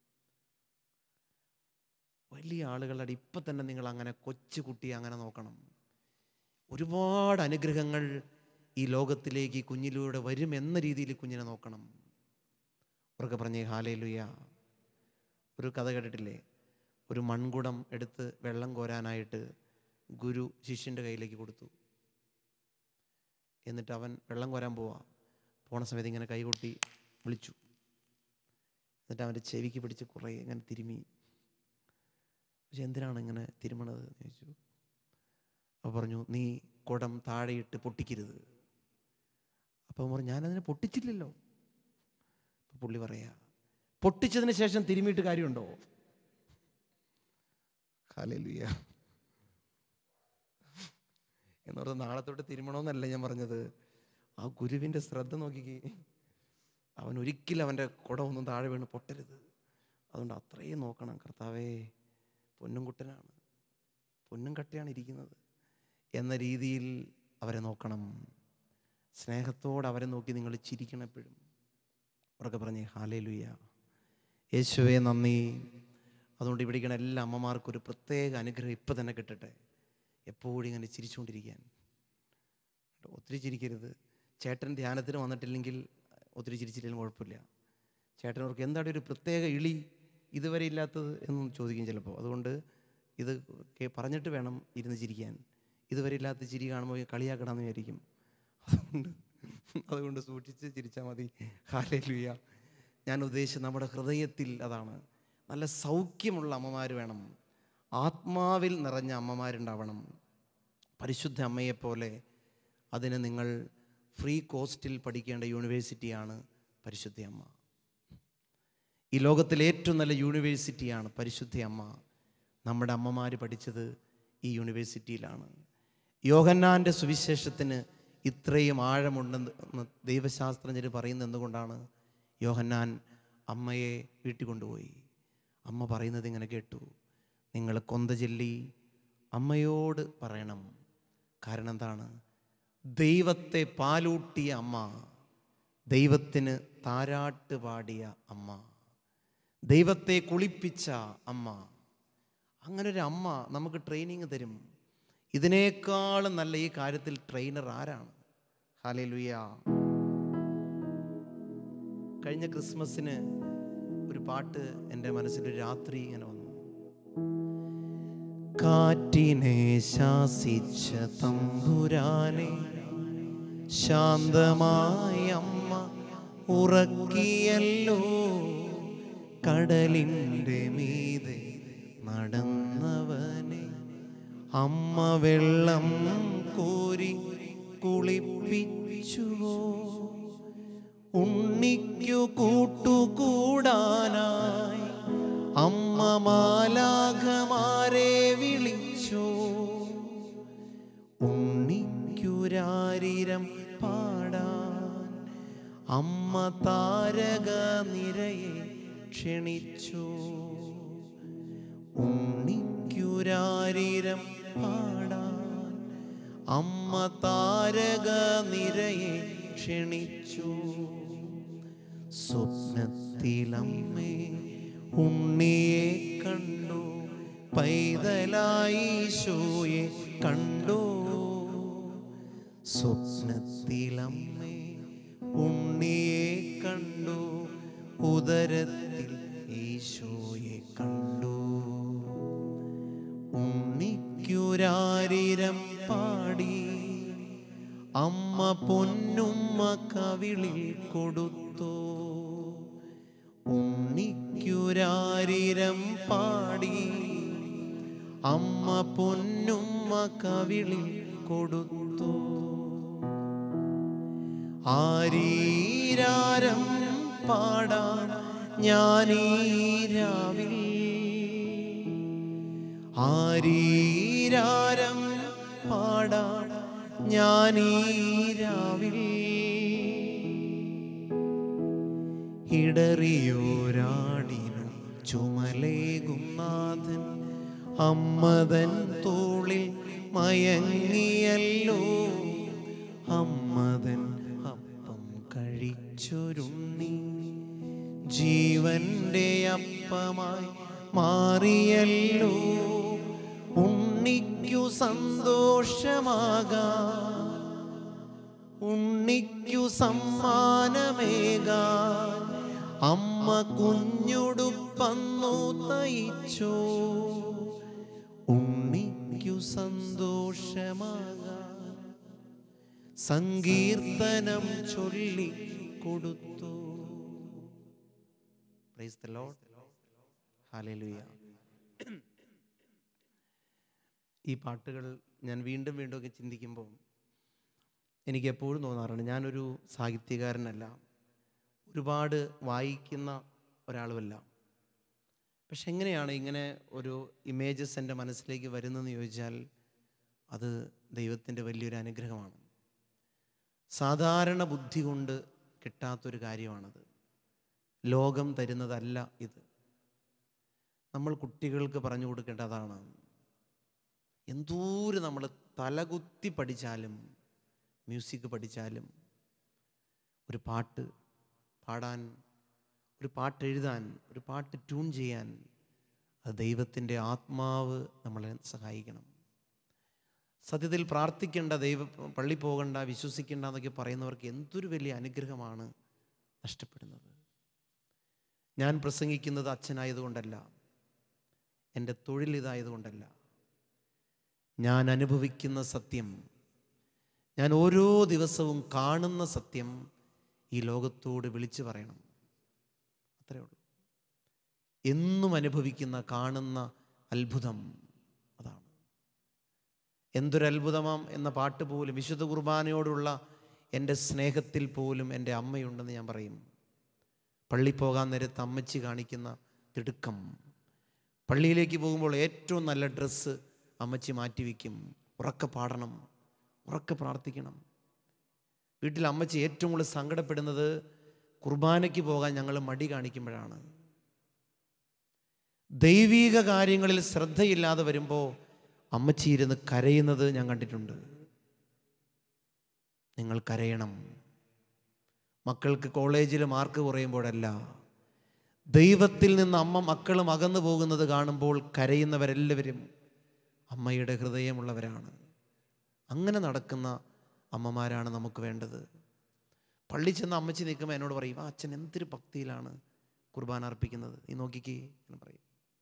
വലിയ ആളുകളുടെ ഇപ്പം തന്നെ നിങ്ങൾ അങ്ങനെ കൊച്ചു കുട്ടിയെ അങ്ങനെ നോക്കണം ഒരുപാട് അനുഗ്രഹങ്ങൾ ഈ ലോകത്തിലേക്ക് ഈ കുഞ്ഞിലൂടെ വരും എന്ന രീതിയിൽ കുഞ്ഞിനെ നോക്കണം ഉറക്കെ പറഞ്ഞേ ഹാലേ ലുയ ഒരു കഥ കേട്ടിട്ടില്ലേ ഒരു മൺകുടം എടുത്ത് വെള്ളം കോരാനായിട്ട് ഗുരു ശിഷ്യൻ്റെ കയ്യിലേക്ക് കൊടുത്തു എന്നിട്ട് അവൻ വെള്ളം കോരാൻ പോവാ പോണ സമയത്ത് ഇങ്ങനെ കൈകൊട്ടി വിളിച്ചു എന്നിട്ട് അവൻ്റെ ചെവിക്ക് പിടിച്ച് കുറേ ഇങ്ങനെ തിരുമി പക്ഷെ എന്തിനാണ് ഇങ്ങനെ തിരുമണത് എന്ന് ചോദിച്ചു അപ്പോൾ പറഞ്ഞു നീ കുടം താഴെയിട്ട് പൊട്ടിക്കരുത് അപ്പം പറഞ്ഞു ഞാനതിനെ പൊട്ടിച്ചില്ലല്ലോ അപ്പം പുള്ളി പറയാ പൊട്ടിച്ചതിന് ശേഷം തിരുമിയിട്ട് കാര്യമുണ്ടോ ഹാലലുയ്യ എന്ന് പറഞ്ഞാൽ നാളെ തൊട്ട് തിരുമണമെന്നല്ല ഞാൻ പറഞ്ഞത് ആ ഗുരുവിൻ്റെ ശ്രദ്ധ നോക്കിക്കേ അവൻ ഒരിക്കലും അവൻ്റെ കുടമൊന്നും താഴെ വീണ് പൊട്ടരുത് അതുകൊണ്ട് അത്രയും നോക്കണം കർത്താവേ പൊന്നും കുട്ടനാണ് പൊന്നും കട്ടയാണ് ഇരിക്കുന്നത് എന്ന രീതിയിൽ അവരെ നോക്കണം സ്നേഹത്തോടെ അവരെ നോക്കി നിങ്ങൾ ചിരിക്കണം എപ്പോഴും ഉറക്കെ പറഞ്ഞേ ഹാലേ ലുയ്യ യേശുവേ നന്ദി അതുകൊണ്ട് ഇവിടെ ഇരിക്കുന്ന എല്ലാ അമ്മമാർക്കും ഒരു പ്രത്യേക അനുഗ്രഹം ഇപ്പം തന്നെ കിട്ടട്ടെ എപ്പോഴും ഇങ്ങനെ ചിരിച്ചുകൊണ്ടിരിക്കാൻ കേട്ടോ, ഒത്തിരി ചിരിക്കരുത് ചേട്ടൻ ധ്യാനത്തിന് വന്നിട്ടില്ലെങ്കിൽ ഒത്തിരി ചിരിച്ചില്ലെങ്കിലും കുഴപ്പമില്ല ചേട്ടനവർക്ക് എന്താണ് ഒരു പ്രത്യേക ഇളി ഇതുവരെ ഇല്ലാത്തത് എന്നും ചോദിക്കും ചിലപ്പോൾ അതുകൊണ്ട് ഇത് കേ- പറഞ്ഞിട്ട് വേണം ഇരുന്ന് ചിരിക്കാൻ ഇതുവരെ ഇല്ലാത്ത ചിരി കാണുമ്പോൾ കളിയാക്കണമെന്ന് വിചാരിക്കും അതുകൊണ്ട് അതുകൊണ്ട് സൂക്ഷിച്ച് ചിരിച്ചാൽ മതി ഹാലലുയ ഞാൻ ഉദ്ദേശിച്ചത് നമ്മുടെ ഹൃദയത്തിൽ അതാണ് നല്ല സൗഖ്യമുള്ള അമ്മമാർ വേണം ആത്മാവിൽ നിറഞ്ഞ അമ്മമാരുണ്ടാവണം പരിശുദ്ധ അമ്മയെപ്പോലെ അതിന് നിങ്ങൾ ഫ്രീ കോസ്റ്റിൽ പഠിക്കേണ്ട യൂണിവേഴ്സിറ്റിയാണ് പരിശുദ്ധ അമ്മ ഈ ലോകത്തിലെ ഏറ്റവും നല്ല യൂണിവേഴ്സിറ്റിയാണ് പരിശുദ്ധ അമ്മ നമ്മുടെ അമ്മമാർ പഠിച്ചത് ഈ യൂണിവേഴ്സിറ്റിയിലാണ് യോഹന്നാൻ്റെ സുവിശേഷത്തിന് ഇത്രയും ആഴമുണ്ടെന്ന് ദൈവശാസ്ത്രജ്ഞർ പറയുന്നത് എന്തുകൊണ്ടാണ് യോഹന്നാൻ അമ്മയെ വീട്ടിൽ കൊണ്ടുപോയി അമ്മ പറയുന്നത് ഇങ്ങനെ കേട്ടു നിങ്ങൾ കൊന്ത ചൊല്ലി അമ്മയോട് പറയണം കാരണം എന്താണ് ദൈവത്തെ പാലൂട്ടിയ അമ്മ ദൈവത്തിന് താരാട്ട് പാടിയ അമ്മ ദൈവത്തെ കുളിപ്പിച്ച അമ്മ അങ്ങനെ ഒരു അമ്മ നമുക്ക് ട്രെയിനിങ് തരും ഇതിനേക്കാളും നല്ല ഈ കാര്യത്തിൽ ട്രെയിനർ ആരാണ് ഹാലേ ലുയ കഴിഞ്ഞ ക്രിസ്മസിന് ഒരു പാട്ട് എൻ്റെ മനസ്സിൽ ഒരു രാത്രി ഇങ്ങനെ വന്നു കാറ്റിനെ ശാസിച്ച തമ്പുരാനെ ശാന്തമായ അമ്മ ഉറക്കിയല്ലോ കടലിൻ്റെ മീതെ നടന്നവനെ അമ്മ വെള്ളം കോരി കുളിപ്പിച്ചുവോ ഉണ്ണിക്കു കൂട്ടുകൂടാനായി അമ്മ മാലാഖമാരെ വിളിച്ചു ഉണ്ണിക്കുരാരിരം പാടാൻ അമ്മ താരക നിരയെ ക്ഷണിച്ചു ഉണ്ണിക്കുരാരിരം പാടാൻ അമ്മ താരക നിരയെ ക്ഷണിച്ചു സ്വപ്നത്തിലമ്മേ ഉണ്ണിയെ കണ്ടു പൈതലായി ഈശോയെ കണ്ടു സ്വപ്നത്തിലമ്മേ ഉണ്ണിയെ കണ്ടു ഉദരത്തിൽ ഈശോയെ കണ്ടു ഉണ്ണിക്കുരാരിരം പാടി അമ്മ പൊന്നുമ്മ കവിളിൽ കൊടുത്തു ഉണ്ണിക്കുരാരിരം പാടി അമ്മ പൊന്നുമ്മ കവിളിൽ കൊടുത്തു ആരീരാരം പാടാം ഞാനീരാവിൽ ആരീരാരം പാടാം ഞാനീരാവിൽ ഇടറിയോരാടിനു ചുമലേകും നാഥൻ അമ്മതൻ തോളിൽ മയങ്ങിയല്ലോ അമ്മതൻ അപ്പം കഴിച്ചൊരുണ്ണി ജീവന്റെ അപ്പമായി മാറിയല്ലോ ഉണ്ണിക്കു സന്തോഷമാകാം ഉണ്ണിക്കു സമ്മാനമേകാൻ അമ്മ കുഞ്ഞുടുപ്പന്നു തയ്ച്ചോ ഉണ്ണിക്കു സന്തോഷമാകാൻ സങ്കീർത്തനം ചൊല്ലി കൊടുത്തു Praise the Lord. Hallelujah. ഈ പാട്ടുകൾ ഞാൻ വീണ്ടും വീണ്ടും ഒക്കെ ചിന്തിക്കുമ്പോൾ എനിക്ക് എപ്പോഴും തോന്നാറുണ്ട് ഞാനൊരു സാഹിത്യകാരനല്ല ഒരുപാട് വായിക്കുന്ന ഒരാളുമല്ല പക്ഷെ എങ്ങനെയാണ് ഇങ്ങനെ ഒരു ഇമേജസ് എൻ്റെ മനസ്സിലേക്ക് വരുന്നതെന്ന് ചോദിച്ചാൽ അത് ദൈവത്തിൻ്റെ വലിയൊരു അനുഗ്രഹമാണ് സാധാരണ ബുദ്ധി കൊണ്ട് കിട്ടാത്തൊരു കാര്യമാണത് ലോകം തരുന്നതല്ല ഇത് നമ്മൾ കുട്ടികൾക്ക് പറഞ്ഞു കൊടുക്കേണ്ടതാണ് എന്തോരം നമ്മൾ തലകുത്തി പഠിച്ചാലും മ്യൂസിക് പഠിച്ചാലും ഒരു പാട്ട് പാടാൻ ഒരു പാട്ട് എഴുതാൻ ഒരു പാട്ട് ട്യൂൺ ചെയ്യാൻ അത് ദൈവത്തിൻ്റെ ആത്മാവ് നമ്മളെ സഹായിക്കണം സത്യത്തിൽ പ്രാർത്ഥിക്കേണ്ട ദൈവ പള്ളി പോകണ്ട വിശ്വസിക്കേണ്ട എന്നൊക്കെ പറയുന്നവർക്ക് എന്തൊരു വലിയ അനുഗ്രഹമാണ് നഷ്ടപ്പെടുന്നത് ഞാൻ പ്രസംഗിക്കുന്നത് അച്ഛനായതുകൊണ്ടല്ല എൻ്റെ തൊഴിൽ ഇതായതുകൊണ്ടല്ല ഞാൻ അനുഭവിക്കുന്ന സത്യം ഞാൻ ഓരോ ദിവസവും കാണുന്ന സത്യം ഈ ലോകത്തോട് വിളിച്ചു പറയണം അത്രേ ഉള്ളൂ എന്നും അനുഭവിക്കുന്ന കാണുന്ന അത്ഭുതം അതാണ് എന്തൊരത്ഭുതമാം എന്ന പാട്ട് പോലും വിശുദ്ധ കുർബാനയോടുള്ള എൻ്റെ സ്നേഹത്തിൽ പോലും എൻ്റെ അമ്മയുണ്ടെന്ന് ഞാൻ പറയും പള്ളി പോകാൻ നേരത്ത് അമ്മച്ചി കാണിക്കുന്ന തിടുക്കം പള്ളിയിലേക്ക് പോകുമ്പോൾ ഏറ്റവും നല്ല ഡ്രസ്സ് അമ്മച്ചി മാറ്റിവെക്കും ഉറക്കെ പാടണം ഉറക്കെ പ്രാർത്ഥിക്കണം വീട്ടിൽ അമ്മച്ചി ഏറ്റവും കൂടുതൽ സങ്കടപ്പെടുന്നത് കുർബാനയ്ക്ക് പോകാൻ ഞങ്ങൾ മടി കാണിക്കുമ്പോഴാണ് ദൈവീക കാര്യങ്ങളിൽ ശ്രദ്ധയില്ലാതെ വരുമ്പോൾ അമ്മച്ചി ഇരുന്ന് കരയുന്നത് ഞാൻ കണ്ടിട്ടുണ്ട് നിങ്ങൾ കരയണം മക്കൾക്ക് കോളേജിൽ മാർക്ക് കുറയുമ്പോഴല്ല ദൈവത്തിൽ നിന്ന് അമ്മ മക്കളും അകന്നു പോകുന്നത് കാണുമ്പോൾ കരയുന്നവരെല്ലാവരും അമ്മയുടെ ഹൃദയമുള്ളവരാണ് അങ്ങനെ നടക്കുന്ന അമ്മമാരാണ് നമുക്ക് വേണ്ടത് പള്ളി ചെന്ന് അമ്മച്ചി നിൽക്കുമ്പോൾ എന്നോട് പറയും ആ അച്ഛൻ എന്തൊരു ഭക്തിയിലാണ് കുർബാന അർപ്പിക്കുന്നത് നീ നോക്കിക്കേ എന്ന് പറയും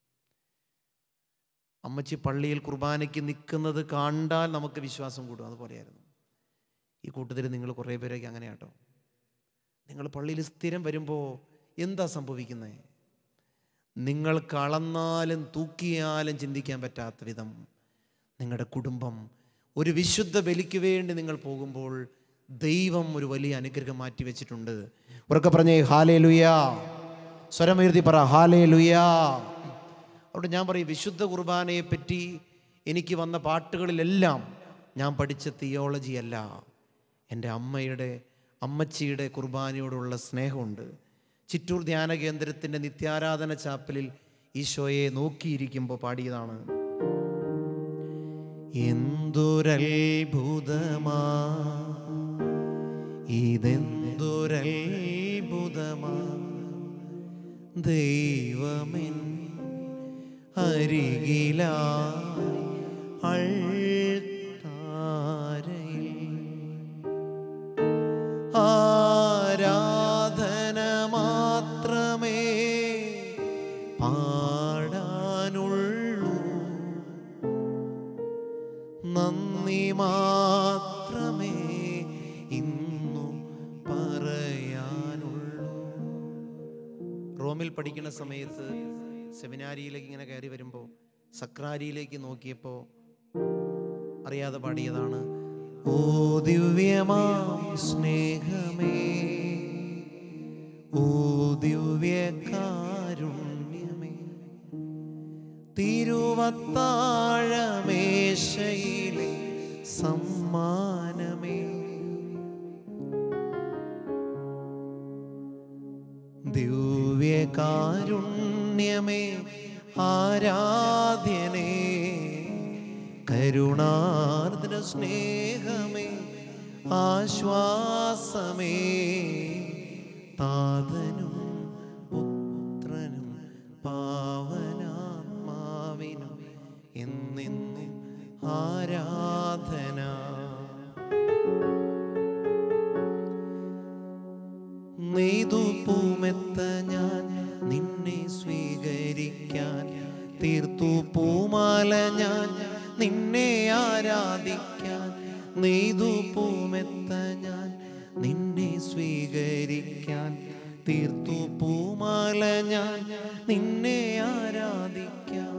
അമ്മച്ചി പള്ളിയിൽ കുർബാനയ്ക്ക് നിൽക്കുന്നത് കണ്ടാൽ നമുക്ക് വിശ്വാസം കൂടും അതുപോലെയായിരുന്നു ഈ കൂട്ടത്തിൽ നിങ്ങൾ കുറേ പേരൊക്കെ അങ്ങനെ കേട്ടോ നിങ്ങൾ പള്ളിയിൽ സ്ഥിരം വരുമ്പോൾ എന്താ സംഭവിക്കുന്നത് നിങ്ങൾ കളന്നാലും തൂക്കിയാലും ചിന്തിക്കാൻ പറ്റാത്ത വിധം നിങ്ങളുടെ കുടുംബം ഒരു വിശുദ്ധ ബലിക്ക് വേണ്ടി നിങ്ങൾ പോകുമ്പോൾ ദൈവം ഒരു വലിയ അനുഗ്രഹം മാറ്റി വെച്ചിട്ടുണ്ട് ഉറക്കെ പറഞ്ഞേ ഹാലേ ലുയാ സ്വരമെഴുതി പറ ഹാലേ ലുയാ അവിടെ ഞാൻ പറയും വിശുദ്ധ കുർബാനയെ പറ്റി എനിക്ക് വന്ന പാട്ടുകളിലെല്ലാം ഞാൻ പഠിച്ച തിയോളജി അല്ല എൻ്റെ അമ്മയുടെ അമ്മച്ചിയുടെ കുർബാനയോടുള്ള സ്നേഹമുണ്ട് ചിറ്റൂർ ധ്യാന കേന്ദ്രത്തിൻ്റെ നിത്യാരാധന ചാപ്പലിൽ ഈശോയെ നോക്കിയിരിക്കുമ്പോൾ പാടിയതാണ് എന്തൊരത്ഭുതമാ ഇതെന്തൊരത്ഭുതമാ ദൈവമെൻ അരികിലായി അൾത്താരയിൽ റോമിൽ പഠിക്കുന്ന സമയത്ത് സെമിനാരിയിലേക്ക് ഇങ്ങനെ കയറി വരുമ്പോൾ സക്രാരിയിലേക്ക് നോക്കിയപ്പോൾ അറിയാതെ പാടിയതാണ് ഓ ദിവ്യമാം സ്നേഹമേ ഓ ദിവ്യകാരുണ്യമേ തിരുവത്താഴമേശയിലെ സമ്മാനമേ ദിവ്യകാരുണ്യമേ ആരാധ്യനേ കരുണാർദ്ര സ്നേഹമേ ആശ്വാസമേ താതനും പുത്രനും പാവനാത്മാവിനും എന്നെന്നും ആരാധന നെയ്തു പൂമെത്ത ഞാൻ നിന്നെ സ്വീകരിക്കാൻ തീർത്തു പൂമാല ഞാൻ നിന്നെ ആരാധിക്കാൻ നെയ്തു പൂമെത്ത ഞാൻ നിന്നെ സ്വീകരിക്കാൻ തീർത്തു പൂമാല ഞാൻ നിന്നെ ആരാധിക്കാൻ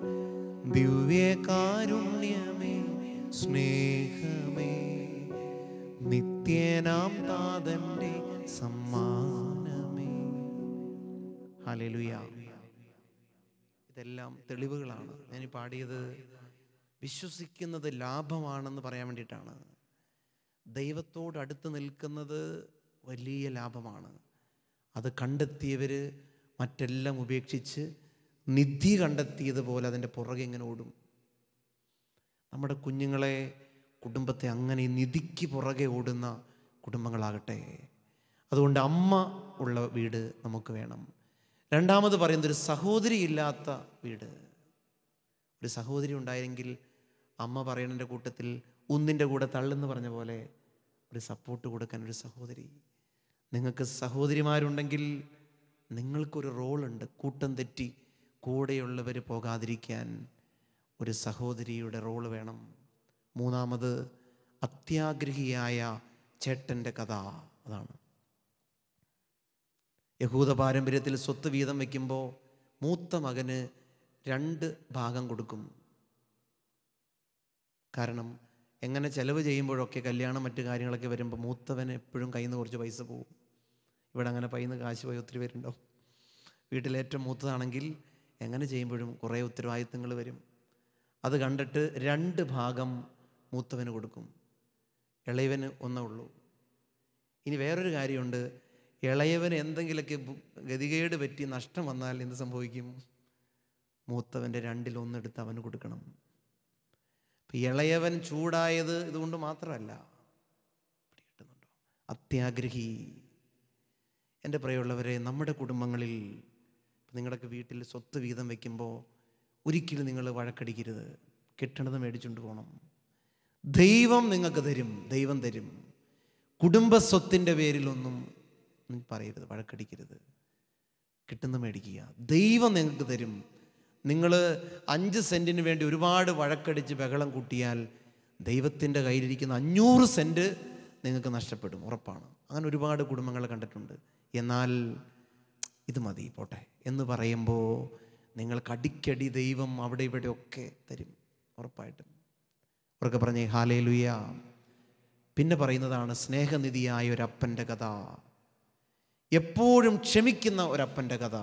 ദിവ്യകാരുണ്യമേ സ്നേഹമേ നിത്യനാം താതന്റെ സമ്മാനമേ ഹല്ലേലൂയ ഇതെല്ലാം തെളിവുകളാണ് ഞാൻ ഈ പാടിയത് വിശ്വസിക്കുന്നത് ലാഭമാണെന്ന് പറയാൻ വേണ്ടിയിട്ടാണ് ദൈവത്തോട് അടുത്ത് നിൽക്കുന്നത് വലിയ ലാഭമാണ് അത് കണ്ടെത്തിയവർ മറ്റെല്ലാം ഉപേക്ഷിച്ച് നിധി കണ്ടെത്തിയതുപോലെ അതിൻ്റെ പുറകെ ഇങ്ങനെ ഓടും നമ്മുടെ കുഞ്ഞുങ്ങളെ കുടുംബത്തെ അങ്ങനെ ഈ നിധിക്ക് പുറകെ ഓടുന്ന കുടുംബങ്ങളാകട്ടെ അതുകൊണ്ട് അമ്മ ഉള്ള വീട് നമുക്ക് വേണം രണ്ടാമത് പറയുന്നത് ഒരു സഹോദരി ഇല്ലാത്ത വീട് ഒരു സഹോദരി ഉണ്ടായെങ്കിൽ അമ്മ പറയുന്നതിൻ്റെ കൂട്ടത്തിൽ ഒന്നിൻ്റെ കൂടെ തള്ളെന്ന് പറഞ്ഞ പോലെ ഒരു സപ്പോർട്ട് കൊടുക്കാൻ ഒരു സഹോദരി നിങ്ങൾക്ക് സഹോദരിമാരുണ്ടെങ്കിൽ നിങ്ങൾക്കൊരു റോളുണ്ട് കൂട്ടം തെറ്റി കൂടെയുള്ളവർ പോകാതിരിക്കാൻ ഒരു സഹോദരിയുടെ റോള് വേണം മൂന്നാമത് അത്യാഗ്രഹിയായ ചേട്ടൻ്റെ കഥ അതാണ് യഹൂദ പാരമ്പര്യത്തിൽ സ്വത്ത് വീതം വയ്ക്കുമ്പോൾ മൂത്ത മകന് രണ്ട് ഭാഗം കൊടുക്കും കാരണം എങ്ങനെ ചെലവ് ചെയ്യുമ്പോഴൊക്കെ കല്യാണം മറ്റു കാര്യങ്ങളൊക്കെ വരുമ്പോൾ മൂത്തവന് എപ്പോഴും കയ്യിൽ നിന്ന് കുറച്ച് പൈസ പോകും ഇവിടെ അങ്ങനെ പൈയിൽ നിന്ന് കാശ് പോയി ഒത്തിരി പേരുണ്ടാവും വീട്ടിലേറ്റവും മൂത്തതാണെങ്കിൽ എങ്ങനെ ചെയ്യുമ്പോഴും കുറേ ഉത്തരവാദിത്തങ്ങൾ വരും അത് കണ്ടിട്ട് രണ്ട് ഭാഗം മൂത്തവന് കൊടുക്കും ഇളയവന് ഒന്നേ ഉള്ളൂ ഇനി വേറൊരു കാര്യമുണ്ട് ഇളയവന് എന്തെങ്കിലുമൊക്കെ ബു- ഗതികേട് പറ്റി നഷ്ടം വന്നാൽ എന്ത് സംഭവിക്കും മൂത്തവൻ്റെ രണ്ടിലൊന്നെടുത്ത് അവന് കൊടുക്കണം അപ്പം ഇളയവൻ ചൂടായത് ഇതുകൊണ്ട് മാത്രമല്ല പിടികിട്ടുന്നുണ്ടോ അത്യാഗ്രഹി എൻ്റെ പ്രിയമുള്ളവരെ നമ്മുടെ കുടുംബങ്ങളിൽ നിങ്ങളുടെയൊക്കെ വീട്ടിൽ സ്വത്ത് വീതം വയ്ക്കുമ്പോൾ ഒരിക്കലും നിങ്ങൾ വഴക്കടിക്കരുത് കിട്ടണത് മേടിച്ചുകൊണ്ട് പോകണം ദൈവം നിങ്ങൾക്ക് തരും ദൈവം തരും കുടുംബ സ്വത്തിൻ്റെ പേരിലൊന്നും ഒന്നും പറയരുത് വഴക്കടിക്കരുത് കിട്ടുന്ന മേടിക്കുക ദൈവം നിങ്ങൾക്ക് തരും നിങ്ങൾ അഞ്ച് സെൻറ്റിന് വേണ്ടി ഒരുപാട് വഴക്കടിച്ച് ബഹളം കൂട്ടിയാൽ ദൈവത്തിൻ്റെ കയ്യിലിരിക്കുന്ന അഞ്ഞൂറ് സെൻറ്റ് നിങ്ങൾക്ക് നഷ്ടപ്പെടും ഉറപ്പാണ് അങ്ങനെ ഒരുപാട് കുടുംബങ്ങൾ കണ്ടിട്ടുണ്ട് എന്നാൽ ഇത് മതി പോട്ടെ എന്ന് പറയുമ്പോൾ നിങ്ങൾക്ക് അടിക്കടി ദൈവം അവിടെ ഇവിടെയൊക്കെ തരും ഉറപ്പായിട്ടും ഉറക്കെ പറഞ്ഞേ ഹാലേ ലുയ പിന്നെ പറയുന്നതാണ് സ്നേഹനിധിയായ ഒരപ്പൻ്റെ കഥ എപ്പോഴും ക്ഷമിക്കുന്ന ഒരപ്പൻ്റെ കഥ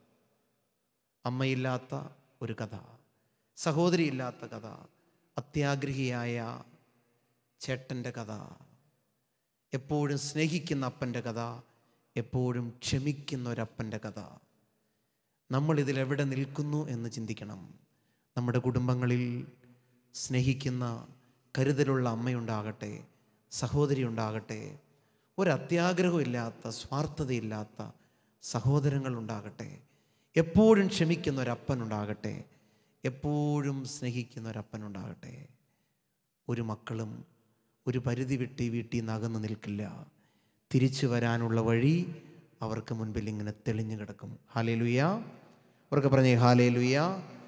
അമ്മയില്ലാത്ത ഒരു കഥ സഹോദരിയില്ലാത്ത കഥ അത്യാഗ്രഹിയായ ചേട്ടൻ്റെ കഥ എപ്പോഴും സ്നേഹിക്കുന്ന അപ്പൻ്റെ കഥ എപ്പോഴും ക്ഷമിക്കുന്ന ഒരപ്പൻ്റെ കഥ നമ്മൾ ഇതിൽ എവിടെ നിൽക്കുന്നു എന്ന് ചിന്തിക്കണം നമ്മുടെ കുടുംബങ്ങളിൽ സ്നേഹിക്കുന്ന കരുതലുള്ള അമ്മയുണ്ടാകട്ടെ സഹോദരി ഉണ്ടാകട്ടെ ഒരത്യാഗ്രഹമില്ലാത്ത സ്വാർത്ഥതയില്ലാത്ത സഹോദരങ്ങൾ ഉണ്ടാകട്ടെ എപ്പോഴും ക്ഷമിക്കുന്ന ഒരപ്പനുണ്ടാകട്ടെ എപ്പോഴും സ്നേഹിക്കുന്ന ഒരപ്പനുണ്ടാകട്ടെ ഒരു മക്കളും ഒരു പരിധി വിട്ട് ഈ വീട്ടിൽ നിന്ന് അകന്നു നിൽക്കില്ല തിരിച്ചു വരാനുള്ള വഴി അവർക്ക് മുൻപിൽ ഇങ്ങനെ തെളിഞ്ഞു കിടക്കും ഹാലേ ലുയ്യ അവർക്ക് പറഞ്ഞേ ഹാലേ ലുയ്യ